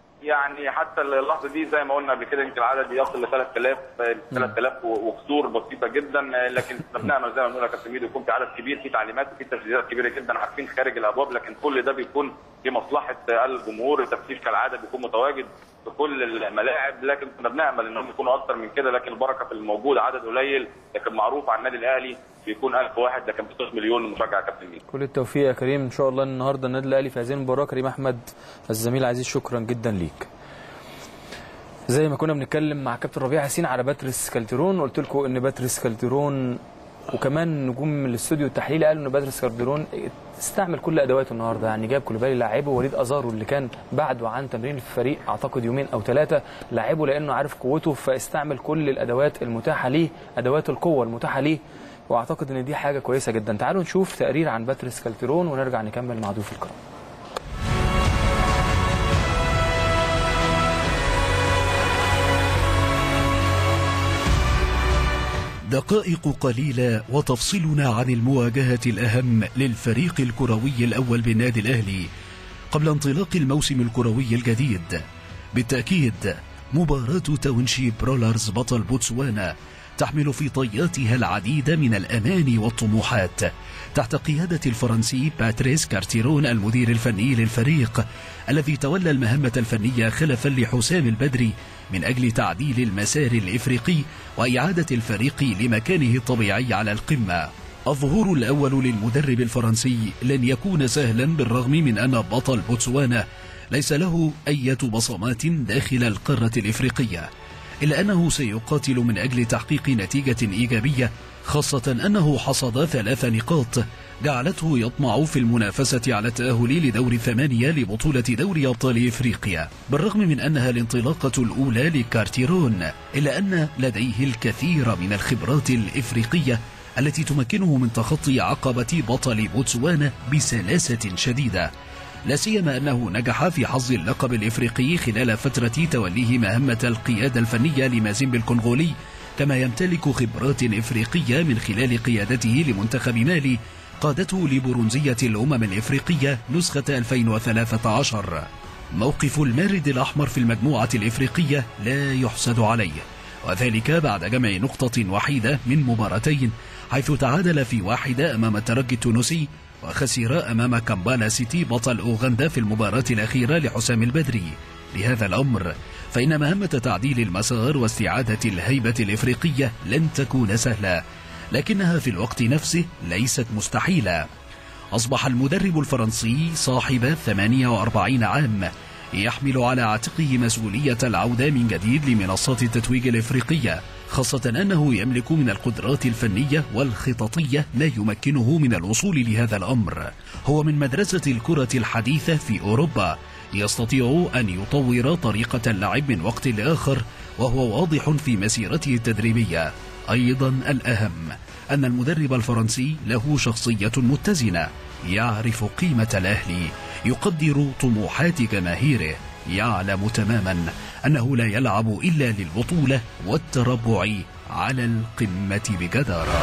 Speaker 6: يعني حتى اللحظه دي زي ما قلنا قبل كده يمكن العدد يصل ل 3000 3000 وكسور بسيطه جدا لكن احنا بنعمل زي ما بنقول يا كابتن ميدو يكون في عدد كبير في تعليمات وفي تسجيلات كبيره جدا عارفين خارج الابواب لكن كل ده بيكون لمصلحه الجمهور التفتيش كالعاده بيكون متواجد في كل الملاعب لكن كنا بنامل انهم يكونوا اكثر من كده لكن البركه في الموجود عدد قليل لكن معروف عن النادي الاهلي بيكون 1000 واحد لكن ب مليون مشجع يا كابتن ميدو
Speaker 1: كل التوفيق يا كريم ان شاء الله النهارده النادي الاهلي في هذه المباراه كريم احمد الزميل العزيز شكرا جدا ليك زي ما كنا بنتكلم مع كابتن ربيع حسين على باتريس كالتيرون قلت لكم ان باتريس كالتيرون وكمان نجوم من الاستوديو التحليلي قالوا ان باتريس كالتيرون استعمل كل ادواته النهارده يعني جاب كوليبالي لاعبه وليد ازارو اللي كان بعده عن تمرين الفريق اعتقد يومين او ثلاثه لاعبه لانه عارف قوته فاستعمل كل الادوات المتاحه ليه ادوات القوه المتاحه ليه واعتقد ان دي حاجه كويسه جدا تعالوا نشوف تقرير عن باتريس كالتيرون ونرجع نكمل مع ضيوف الكرام
Speaker 4: دقائق قليلة وتفصلنا عن المواجهة الأهم للفريق الكروي الأول بالنادي الأهلي قبل انطلاق الموسم الكروي الجديد بالتأكيد مباراة تاونشيب برولرز بطل بوتسوانا تحمل في طياتها العديد من الأمان والطموحات تحت قيادة الفرنسي باتريس كارتيرون المدير الفني للفريق الذي تولى المهمة الفنية خلفا لحسام البدري من أجل تعديل المسار الإفريقي وإعادة الفريق لمكانه الطبيعي على القمة الظهور الأول للمدرب الفرنسي لن يكون سهلا بالرغم من أن بطل بوتسوانا ليس له أي بصمات داخل القارة الإفريقية إلا أنه سيقاتل من أجل تحقيق نتيجة إيجابية خاصة أنه حصد ثلاث نقاط جعلته يطمع في المنافسة على التأهل لدور ثمانية لبطولة دوري أبطال إفريقيا بالرغم من أنها الانطلاقة الأولى لكارتيرون إلا أن لديه الكثير من الخبرات الإفريقية التي تمكنه من تخطي عقبة بطل بوتسوانا بسلاسة شديدة لا سيما أنه نجح في حظ اللقب الإفريقي خلال فترة توليه مهمة القيادة الفنية لمازيمبي الكونغولي كما يمتلك خبرات إفريقية من خلال قيادته لمنتخب مالي قادته لبرونزية الأمم الإفريقية نسخة 2013 موقف المارد الأحمر في المجموعة الإفريقية لا يحسد عليه وذلك بعد جمع نقطة وحيدة من مباراتين حيث تعادل في واحدة أمام الترجي التونسي وخسر أمام كامبالا سيتي بطل أوغندا في المباراة الأخيرة لحسام البدري لهذا الأمر فإن مهمة تعديل المسار واستعادة الهيبة الإفريقية لن تكون سهلة لكنها في الوقت نفسه ليست مستحيلة أصبح المدرب الفرنسي صاحب 48 عام يحمل على عاتقه مسؤولية العودة من جديد لمنصات التتويج الإفريقية خاصة أنه يملك من القدرات الفنية والخططية ما يمكنه من الوصول لهذا الأمر هو من مدرسة الكرة الحديثة في أوروبا يستطيع أن يطور طريقة اللعب من وقت لآخر وهو واضح في مسيرته التدريبية أيضا الأهم أن المدرب الفرنسي له شخصية متزنة يعرف قيمة الأهلي يقدر طموحات جماهيره يعلم تماما أنه لا يلعب إلا للبطولة والتربع على القمة بجدارة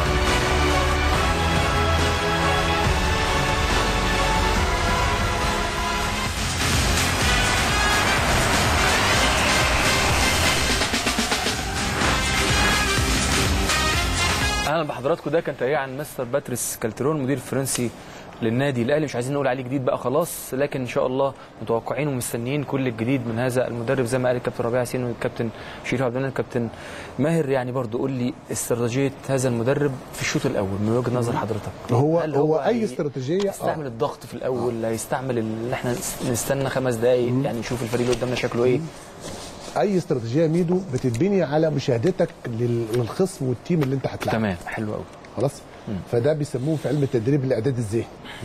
Speaker 1: اهلا بحضراتكم ده كان تقرير عن مستر باتريس كالترون المدير الفرنسي للنادي الاهلي مش عايزين نقول عليه جديد بقى خلاص لكن ان شاء الله متوقعين ومستنيين كل الجديد من هذا المدرب زي ما قال الكابتن ربيع ياسين والكابتن شريف عبد المنعم الكابتن ماهر يعني برضو قول لي استراتيجيه هذا المدرب في الشوط الاول من وجهه نظر حضرتك
Speaker 7: هو
Speaker 1: هل
Speaker 7: هو اي
Speaker 1: هي-
Speaker 7: استراتيجيه
Speaker 1: هيستعمل الضغط في الاول هيستعمل ان احنا نستنى خمس دقائق يعني نشوف الفريق اللي قدامنا شكله ايه
Speaker 7: اي استراتيجيه ميدو بتتبني على مشاهدتك لل- للخصم والتيم اللي انت هتلعبه
Speaker 1: تمام حلو قوي
Speaker 7: خلاص فده بيسموه في علم التدريب الاعداد الذهني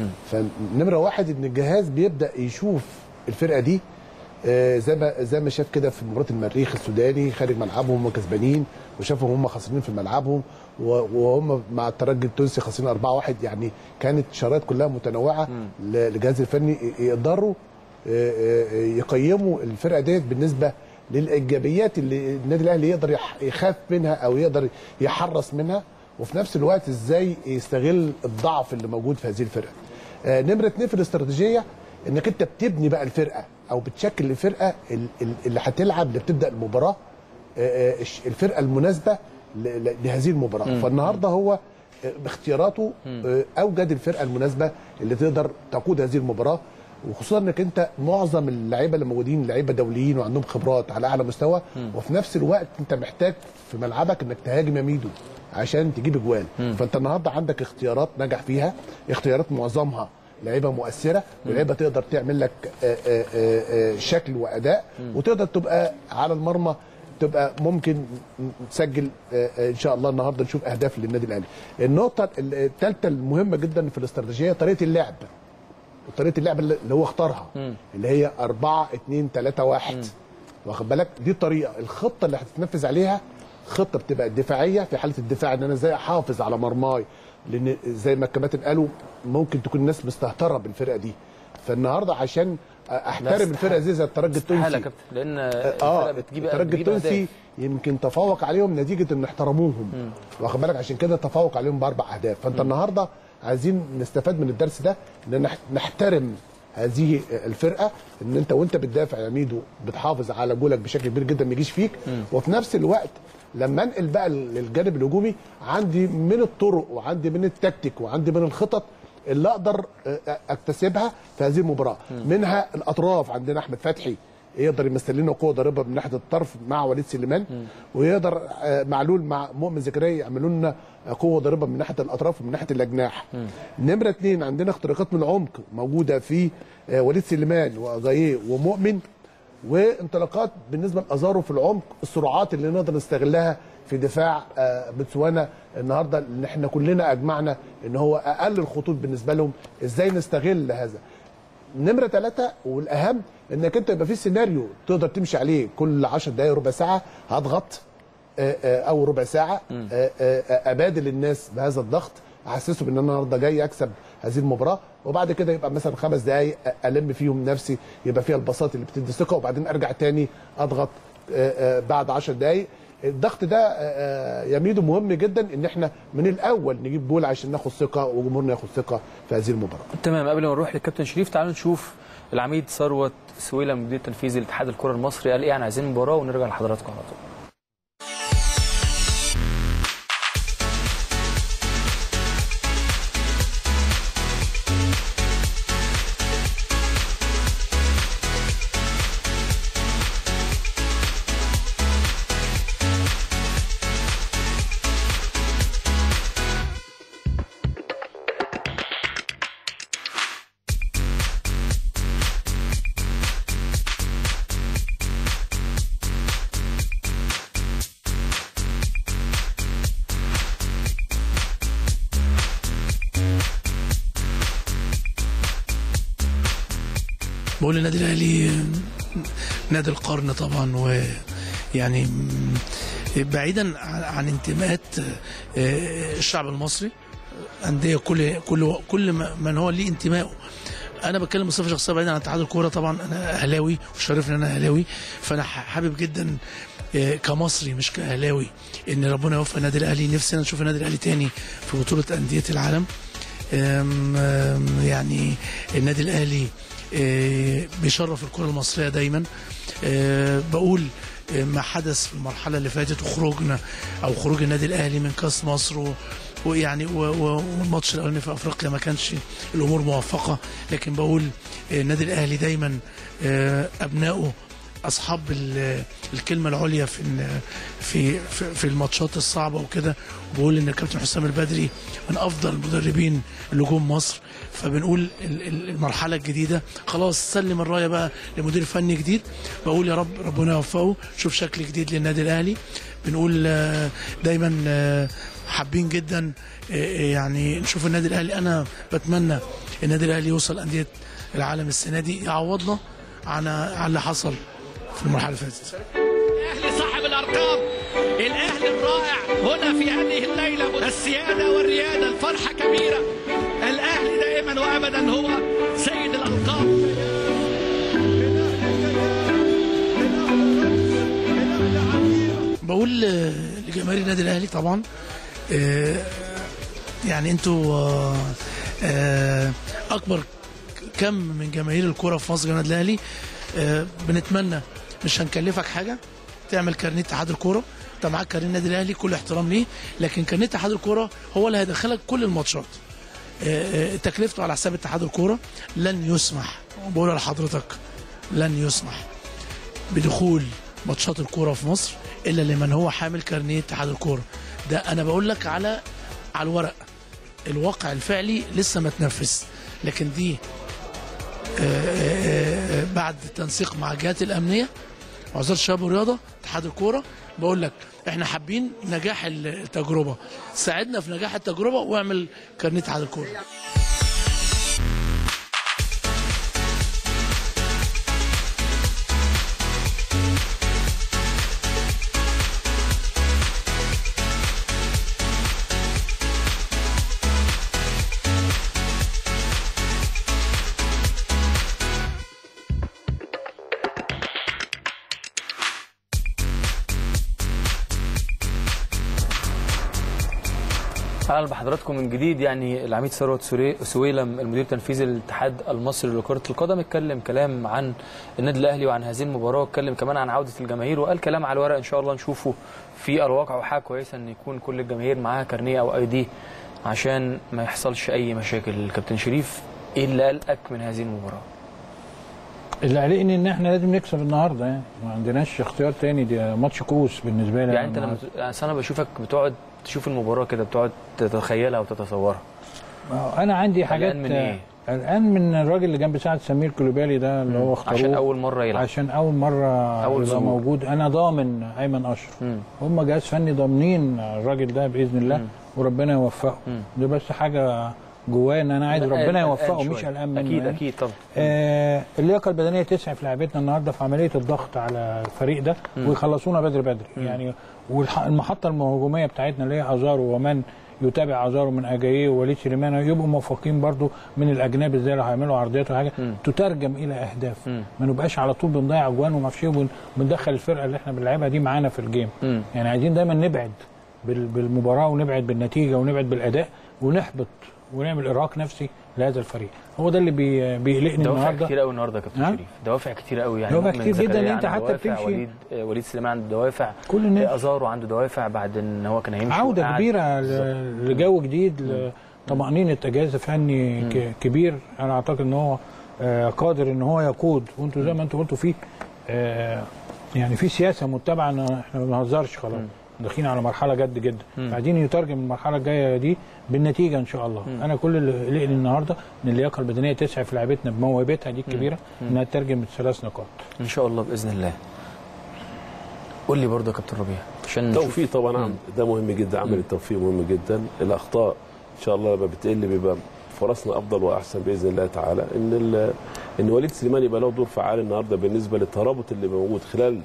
Speaker 7: فنمره واحد ان الجهاز بيبدا يشوف الفرقه دي آه، زي ما زي ما شاف كده في مباراه المريخ السوداني خارج ملعبهم هم كسبانين وشافهم هم خاسرين في ملعبهم و- وهم مع الترجي التونسي خاسرين 4-1 يعني كانت شرايط كلها متنوعه ل- للجهاز الفني ي- يقدروا آه، آه، يقيموا الفرقه ديت بالنسبه للايجابيات اللي النادي الاهلي يقدر يح- يخاف منها او يقدر يحرص منها وفي نفس الوقت ازاي يستغل الضعف اللي موجود في هذه الفرقه. آه، نمره اتنين في الاستراتيجيه انك انت بتبني بقى الفرقه او بتشكل الفرقه ال- ال- اللي هتلعب اللي بتبدا المباراه آه، آه، الش- الفرقه المناسبه ل- ل- لهذه المباراه
Speaker 1: مم.
Speaker 7: فالنهارده هو آه، باختياراته آه، اوجد الفرقه المناسبه اللي تقدر تقود هذه المباراه وخصوصا انك انت معظم اللعيبه اللي موجودين لعيبه دوليين وعندهم خبرات على اعلى مستوى وفي نفس الوقت انت محتاج في ملعبك انك تهاجم يا ميدو عشان تجيب اجوال فانت النهارده عندك اختيارات نجح فيها اختيارات معظمها لعيبه مؤثره ولعيبه تقدر تعمل لك آه، آه، آه، آه، شكل واداء وتقدر تبقى على المرمى تبقى ممكن تسجل آه، آه، ان شاء الله النهارده نشوف اهداف للنادي الاهلي. النقطه الثالثه المهمه جدا في الاستراتيجيه طريقه اللعب. طريقه اللعب اللي اللي هو اختارها اللي هي 4 2 3 1 واخد بالك دي الطريقه الخطه اللي هتتنفذ عليها خطه بتبقى دفاعيه في حاله الدفاع ان انا ازاي احافظ على مرماي لان زي ما الكباتن قالوا ممكن تكون الناس مستهتره بالفرقه دي فالنهارده عشان احترم الفرقه دي زي الترجي
Speaker 1: استحاله
Speaker 7: التونسي
Speaker 1: يا كابتن لان
Speaker 7: اه
Speaker 1: الفرقه بتجيب
Speaker 7: الترجي
Speaker 1: بتجيب
Speaker 7: التونسي
Speaker 1: أهداف.
Speaker 7: يمكن تفوق عليهم نتيجه ان احترموهم واخد بالك عشان كده تفوق عليهم باربع اهداف فانت النهارده عايزين نستفاد من الدرس ده ان نح- نحترم هذه الفرقه ان انت وانت بتدافع يا ميدو بتحافظ على جولك بشكل كبير جدا ما يجيش فيك وفي نفس الوقت لما انقل بقى للجانب الهجومي عندي من الطرق وعندي من التكتيك وعندي من الخطط اللي اقدر آه، اكتسبها في هذه المباراه منها الاطراف عندنا احمد فتحي يقدر يمثل لنا قوه ضاربه من ناحيه الطرف مع وليد سليمان ويقدر آه، معلول مع مؤمن زكريا يعملوا لنا قوه ضاربه من ناحيه الاطراف ومن ناحيه الاجناح نمره اثنين عندنا اختراقات من العمق موجوده في آه، وليد سليمان واجاييه ومؤمن وانطلاقات بالنسبه لازارو في العمق السرعات اللي نقدر نستغلها في دفاع آه، بتسوانا النهارده اللي احنا كلنا اجمعنا ان هو اقل الخطوط بالنسبه لهم ازاي نستغل هذا نمره ثلاثة والاهم انك انت يبقى في سيناريو تقدر تمشي عليه كل 10 دقائق ربع ساعه هضغط آه، آه، او ربع ساعه آه، آه، آه، ابادل الناس بهذا الضغط احسسهم ان انا النهارده جاي اكسب هذه المباراه وبعد كده يبقى مثلا خمس دقائق الم فيهم نفسي يبقى فيها البساط اللي بتدي ثقه وبعدين ارجع تاني اضغط آه، آه، بعد 10 دقائق الضغط ده آه، آه، يا ميدو مهم جدا ان احنا من الاول نجيب جول عشان ناخد ثقه وجمهورنا ياخد ثقه في هذه المباراه
Speaker 1: تمام قبل ما نروح للكابتن شريف تعالوا نشوف العميد ثروت سويلم المدير التنفيذي لاتحاد الكره المصري قال ايه عن عايزين مباراه ونرجع لحضراتكم على طول
Speaker 11: بقول النادي الاهلي نادي القرن طبعا ويعني بعيدا عن انتماءات الشعب المصري انديه كل كل كل ما- من هو ليه انتمائه انا بتكلم بصفه شخصيه بعيدا عن اتحاد الكوره طبعا انا اهلاوي وشرفني ان انا اهلاوي فانا ح- حابب جدا آه، كمصري مش كاهلاوي ان ربنا يوفق النادي الاهلي نفسنا نشوف النادي الاهلي تاني في بطوله انديه العالم آم، آم، يعني النادي الاهلي آه، بيشرف الكره المصريه دايما آه، بقول آه، ما حدث في المرحله اللي فاتت وخروجنا او خروج النادي الاهلي من كاس مصر و ويعني و- و- والماتش الاولاني في افريقيا ما كانش الامور موفقه لكن بقول آه، النادي الاهلي دايما آه، ابنائه اصحاب ال- الكلمه العليا في في في- في الماتشات الصعبه وكده بقول ان الكابتن حسام البدري من افضل المدربين اللي جم مصر فبنقول ال- ال- المرحله الجديده خلاص سلم الرايه بقى لمدير فني جديد بقول يا رب ربنا يوفقه شوف شكل جديد للنادي الاهلي بنقول آه، دايما آه، حابين جدا آه، آه، يعني نشوف النادي الاهلي انا بتمنى النادي الاهلي يوصل انديه العالم السنه دي يعوضنا عن عن اللي حصل في المرحله اللي فاتت
Speaker 12: الاهلي صاحب الارقام الاهلي الرائع هنا في هذه الليله السياده والرياده الفرحه كبيره الاهلي دائما وابدا هو سيد الالقاب
Speaker 11: بقول آه، لجماهير النادي الاهلي طبعا آه، يعني انتوا آه، آه، اكبر كم من جماهير الكره في مصر النادي الاهلي آه، بنتمنى مش هنكلفك حاجه تعمل كارنيه اتحاد الكوره انت معاك كارنيه النادي الاهلي كل احترام ليه لكن كارنيه اتحاد الكوره هو اللي هيدخلك كل الماتشات آه، آه، تكلفته على حساب اتحاد الكوره لن يسمح بقول لحضرتك لن يسمح بدخول ماتشات الكوره في مصر الا لمن هو حامل كارنيه اتحاد الكوره ده انا بقول لك على على الورق الواقع الفعلي لسه ما تنفذ لكن دي آه، آه، آه، بعد التنسيق مع الجهات الامنيه وزاره الشباب والرياضه اتحاد الكوره بقول لك احنا حابين نجاح التجربه ساعدنا في نجاح التجربه واعمل كارنيه اتحاد الكوره
Speaker 1: اهلا بحضراتكم من جديد يعني العميد ثروت سوري- سويلم المدير التنفيذي للاتحاد المصري لكره القدم اتكلم كلام عن النادي الاهلي وعن هذه المباراه واتكلم كمان عن عوده الجماهير وقال كلام على الورق ان شاء الله نشوفه في الواقع وحاجه كويسه ان يكون كل الجماهير معاها كارنيه او اي دي عشان ما يحصلش اي مشاكل كابتن شريف ايه اللي قلقك من هذه المباراه
Speaker 8: اللي قلقني ان احنا لازم نكسب النهارده يعني ما عندناش اختيار تاني دي ماتش كوس بالنسبه لي
Speaker 1: يعني انت لما يعني انا بشوفك بتقعد تشوف المباراه كده بتقعد تتخيلها وتتصورها
Speaker 8: انا عندي حاجات
Speaker 1: قلقان من ايه؟
Speaker 8: الان من الراجل اللي جنب سعد سمير كلوبالي ده اللي هو اختاروه
Speaker 1: عشان اول مره يلعب
Speaker 8: عشان اول مره
Speaker 1: أول
Speaker 8: يبقى
Speaker 1: ظهور.
Speaker 8: موجود انا ضامن ايمن اشرف هم جهاز فني ضامنين الراجل ده باذن الله وربنا يوفقه ده بس حاجه جوايا ان انا عايز
Speaker 1: لا،
Speaker 8: ربنا
Speaker 1: قلقان
Speaker 8: يوفقه
Speaker 1: شوية.
Speaker 8: مش قلقان منه
Speaker 1: اكيد
Speaker 8: يعني.
Speaker 1: اكيد طبعا
Speaker 8: آه اللياقه البدنيه تسعف لعبتنا النهارده في عمليه الضغط على الفريق ده
Speaker 1: مم.
Speaker 8: ويخلصونا بدري بدري
Speaker 1: مم.
Speaker 8: يعني والمحطه الهجوميه بتاعتنا اللي هي ازارو ومن يتابع ازارو من اجاييه ووليد سليمان يبقوا موفقين برضو من الاجنبي ازاي لو هيعملوا عرضيات وحاجه تترجم الى اهداف
Speaker 1: مم.
Speaker 8: ما نبقاش على طول بنضيع اجوان وما اعرفش ايه وبندخل الفرقه اللي احنا بنلعبها دي معانا في الجيم
Speaker 1: مم.
Speaker 8: يعني عايزين دايما نبعد بال- بالمباراه ونبعد بالنتيجه ونبعد بالاداء ونحبط ونعمل ارهاق نفسي لهذا الفريق هو ده اللي بي بيقلقني
Speaker 1: دوافع
Speaker 8: النهارده
Speaker 1: كتير قوي النهارده يا كابتن
Speaker 8: نعم؟
Speaker 1: شريف دوافع كتير قوي يعني
Speaker 8: دوافع
Speaker 1: مؤمن
Speaker 8: كتير جدا
Speaker 1: زكريا
Speaker 8: إن أنت
Speaker 1: عنده
Speaker 8: حتى
Speaker 1: دوافع،
Speaker 8: بتمشي-
Speaker 1: وليد آه، وليد سليمان عنده دوافع
Speaker 8: كل الناس.
Speaker 1: آه، ازارو عنده دوافع بعد ان هو كان هيمشي
Speaker 8: عوده
Speaker 1: وقعد.
Speaker 8: كبيره ل- لجو جديد لطمانينه جهاز فني ك- كبير انا اعتقد ان هو آه، قادر ان هو يقود وانتوا زي ما انتوا قلتوا فيه آه، يعني في سياسه متبعه ان احنا ما بنهزرش خلاص داخلين على مرحله جد جدا
Speaker 1: مم.
Speaker 8: عايزين يترجم المرحله الجايه دي بالنتيجه ان شاء الله
Speaker 1: مم.
Speaker 8: انا كل اللي قلقني النهارده ان اللياقه البدنيه تسعف لعبتنا بموهبتها دي الكبيره
Speaker 1: مم.
Speaker 8: انها تترجم الثلاث نقاط
Speaker 1: ان شاء الله باذن الله قول لي برضه يا كابتن ربيع عشان نشوف-
Speaker 9: التوفيق طبعا
Speaker 1: مم.
Speaker 9: ده مهم جدا عمل التوفيق مهم جدا الاخطاء ان شاء الله لما بتقل بيبقى فرصنا افضل واحسن باذن الله تعالى ان ال- ان وليد سليمان يبقى له دور فعال النهارده بالنسبه للترابط اللي موجود خلال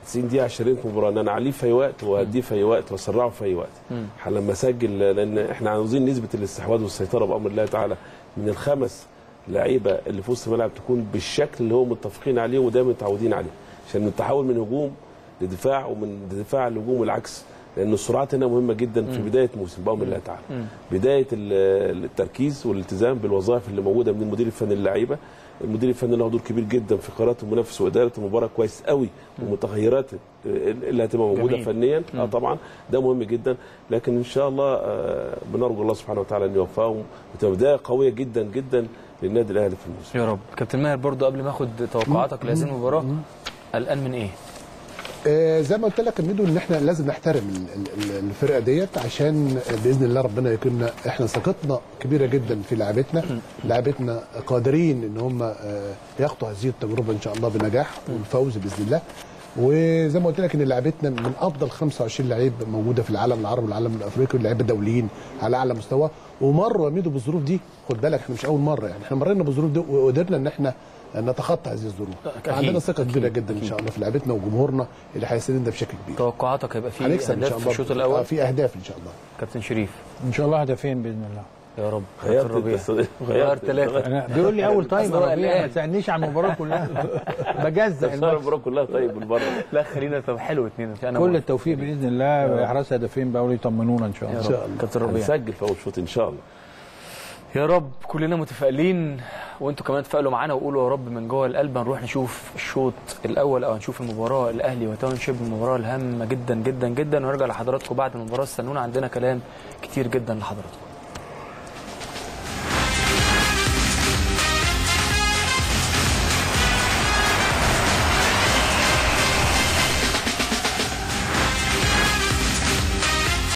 Speaker 9: 90 دقيقه عشان ريتم المباراه ان انا اعليه في اي وقت واديه في اي وقت واسرعه في اي وقت
Speaker 1: مم.
Speaker 9: لما اسجل لان احنا عاوزين نسبه الاستحواذ والسيطره بامر الله تعالى من الخمس لعيبه اللي في وسط الملعب تكون بالشكل اللي هم متفقين عليه وده متعودين عليه عشان التحول من هجوم لدفاع ومن دفاع لهجوم والعكس لان السرعات هنا مهمه جدا في
Speaker 1: مم.
Speaker 9: بدايه موسم بامر الله تعالى
Speaker 1: مم.
Speaker 9: بدايه ال- التركيز والالتزام بالوظائف اللي موجوده من المدير الفني للعيبه المدير الفني له دور كبير جدا في قرارات المنافس واداره المباراه كويس قوي والمتغيرات اللي هتبقى موجوده
Speaker 1: جميل.
Speaker 9: فنيا اه
Speaker 1: مم.
Speaker 9: طبعا ده مهم جدا لكن ان شاء الله آه، بنرجو الله سبحانه وتعالى ان يوفقهم وتبقى بدايه قويه جدا جدا للنادي الاهلي في الموسم
Speaker 1: يا رب كابتن ماهر برضو قبل ما اخد توقعاتك لهذه المباراه قلقان من ايه؟
Speaker 7: آه، زي ما قلت لك يا ميدو ان احنا لازم نحترم ال- ال- ال- الفرقه ديت عشان باذن الله ربنا يكرمنا احنا ثقتنا كبيره جدا في لاعبتنا لاعبتنا قادرين ان هم آه، يخطوا هذه التجربه ان شاء الله بنجاح والفوز باذن الله وزي ما قلت لك ان لعبتنا من افضل 25 لعيب موجوده في العالم العربي والعالم الافريقي لعيبه دوليين على اعلى مستوى ومروا ميدو بالظروف دي خد بالك احنا مش اول مره يعني احنا مرينا بالظروف دي وقدرنا ان احنا نتخطى هذه الظروف
Speaker 1: أكيد.
Speaker 7: عندنا ثقه كبيره
Speaker 1: أكيد.
Speaker 7: جدا ان شاء الله في لعبتنا وجمهورنا اللي هيساندنا بشكل كبير
Speaker 1: توقعاتك هيبقى في
Speaker 7: هنكسب ان
Speaker 1: اهداف
Speaker 7: شاء
Speaker 1: في
Speaker 7: الله
Speaker 1: الشوط
Speaker 7: آه،
Speaker 1: الاول
Speaker 7: في اهداف ان شاء الله
Speaker 1: كابتن شريف
Speaker 8: ان شاء الله هدفين باذن الله
Speaker 1: يا رب
Speaker 9: غيرت
Speaker 1: كابتن ربيع
Speaker 9: التصريح.
Speaker 1: غير
Speaker 9: غيرت
Speaker 1: ثلاثه
Speaker 8: انا بيقول لي اول تايم
Speaker 1: أصل هو
Speaker 8: يا ربيع، ما
Speaker 1: قلقان.
Speaker 8: تسالنيش على المباراه كلها بجزء
Speaker 9: خساره المباراه كلها طيب من بره
Speaker 1: لا خلينا طب حلو اثنين انا
Speaker 8: كل
Speaker 1: موافق.
Speaker 8: التوفيق باذن الله احراز هدفين بقى يطمنونا ان شاء
Speaker 1: يا
Speaker 8: الله
Speaker 1: رب كابتن ربيع
Speaker 9: هنسجل في اول شوط ان شاء الله
Speaker 1: يا رب كلنا متفائلين وانتوا كمان تفائلوا معانا وقولوا يا رب من جوه القلب هنروح نشوف الشوط الاول او نشوف المباراه الاهلي وتاون شيب المباراه الهامه جدا جدا جدا ونرجع لحضراتكم بعد المباراه استنونا عندنا كلام كتير جدا لحضراتكم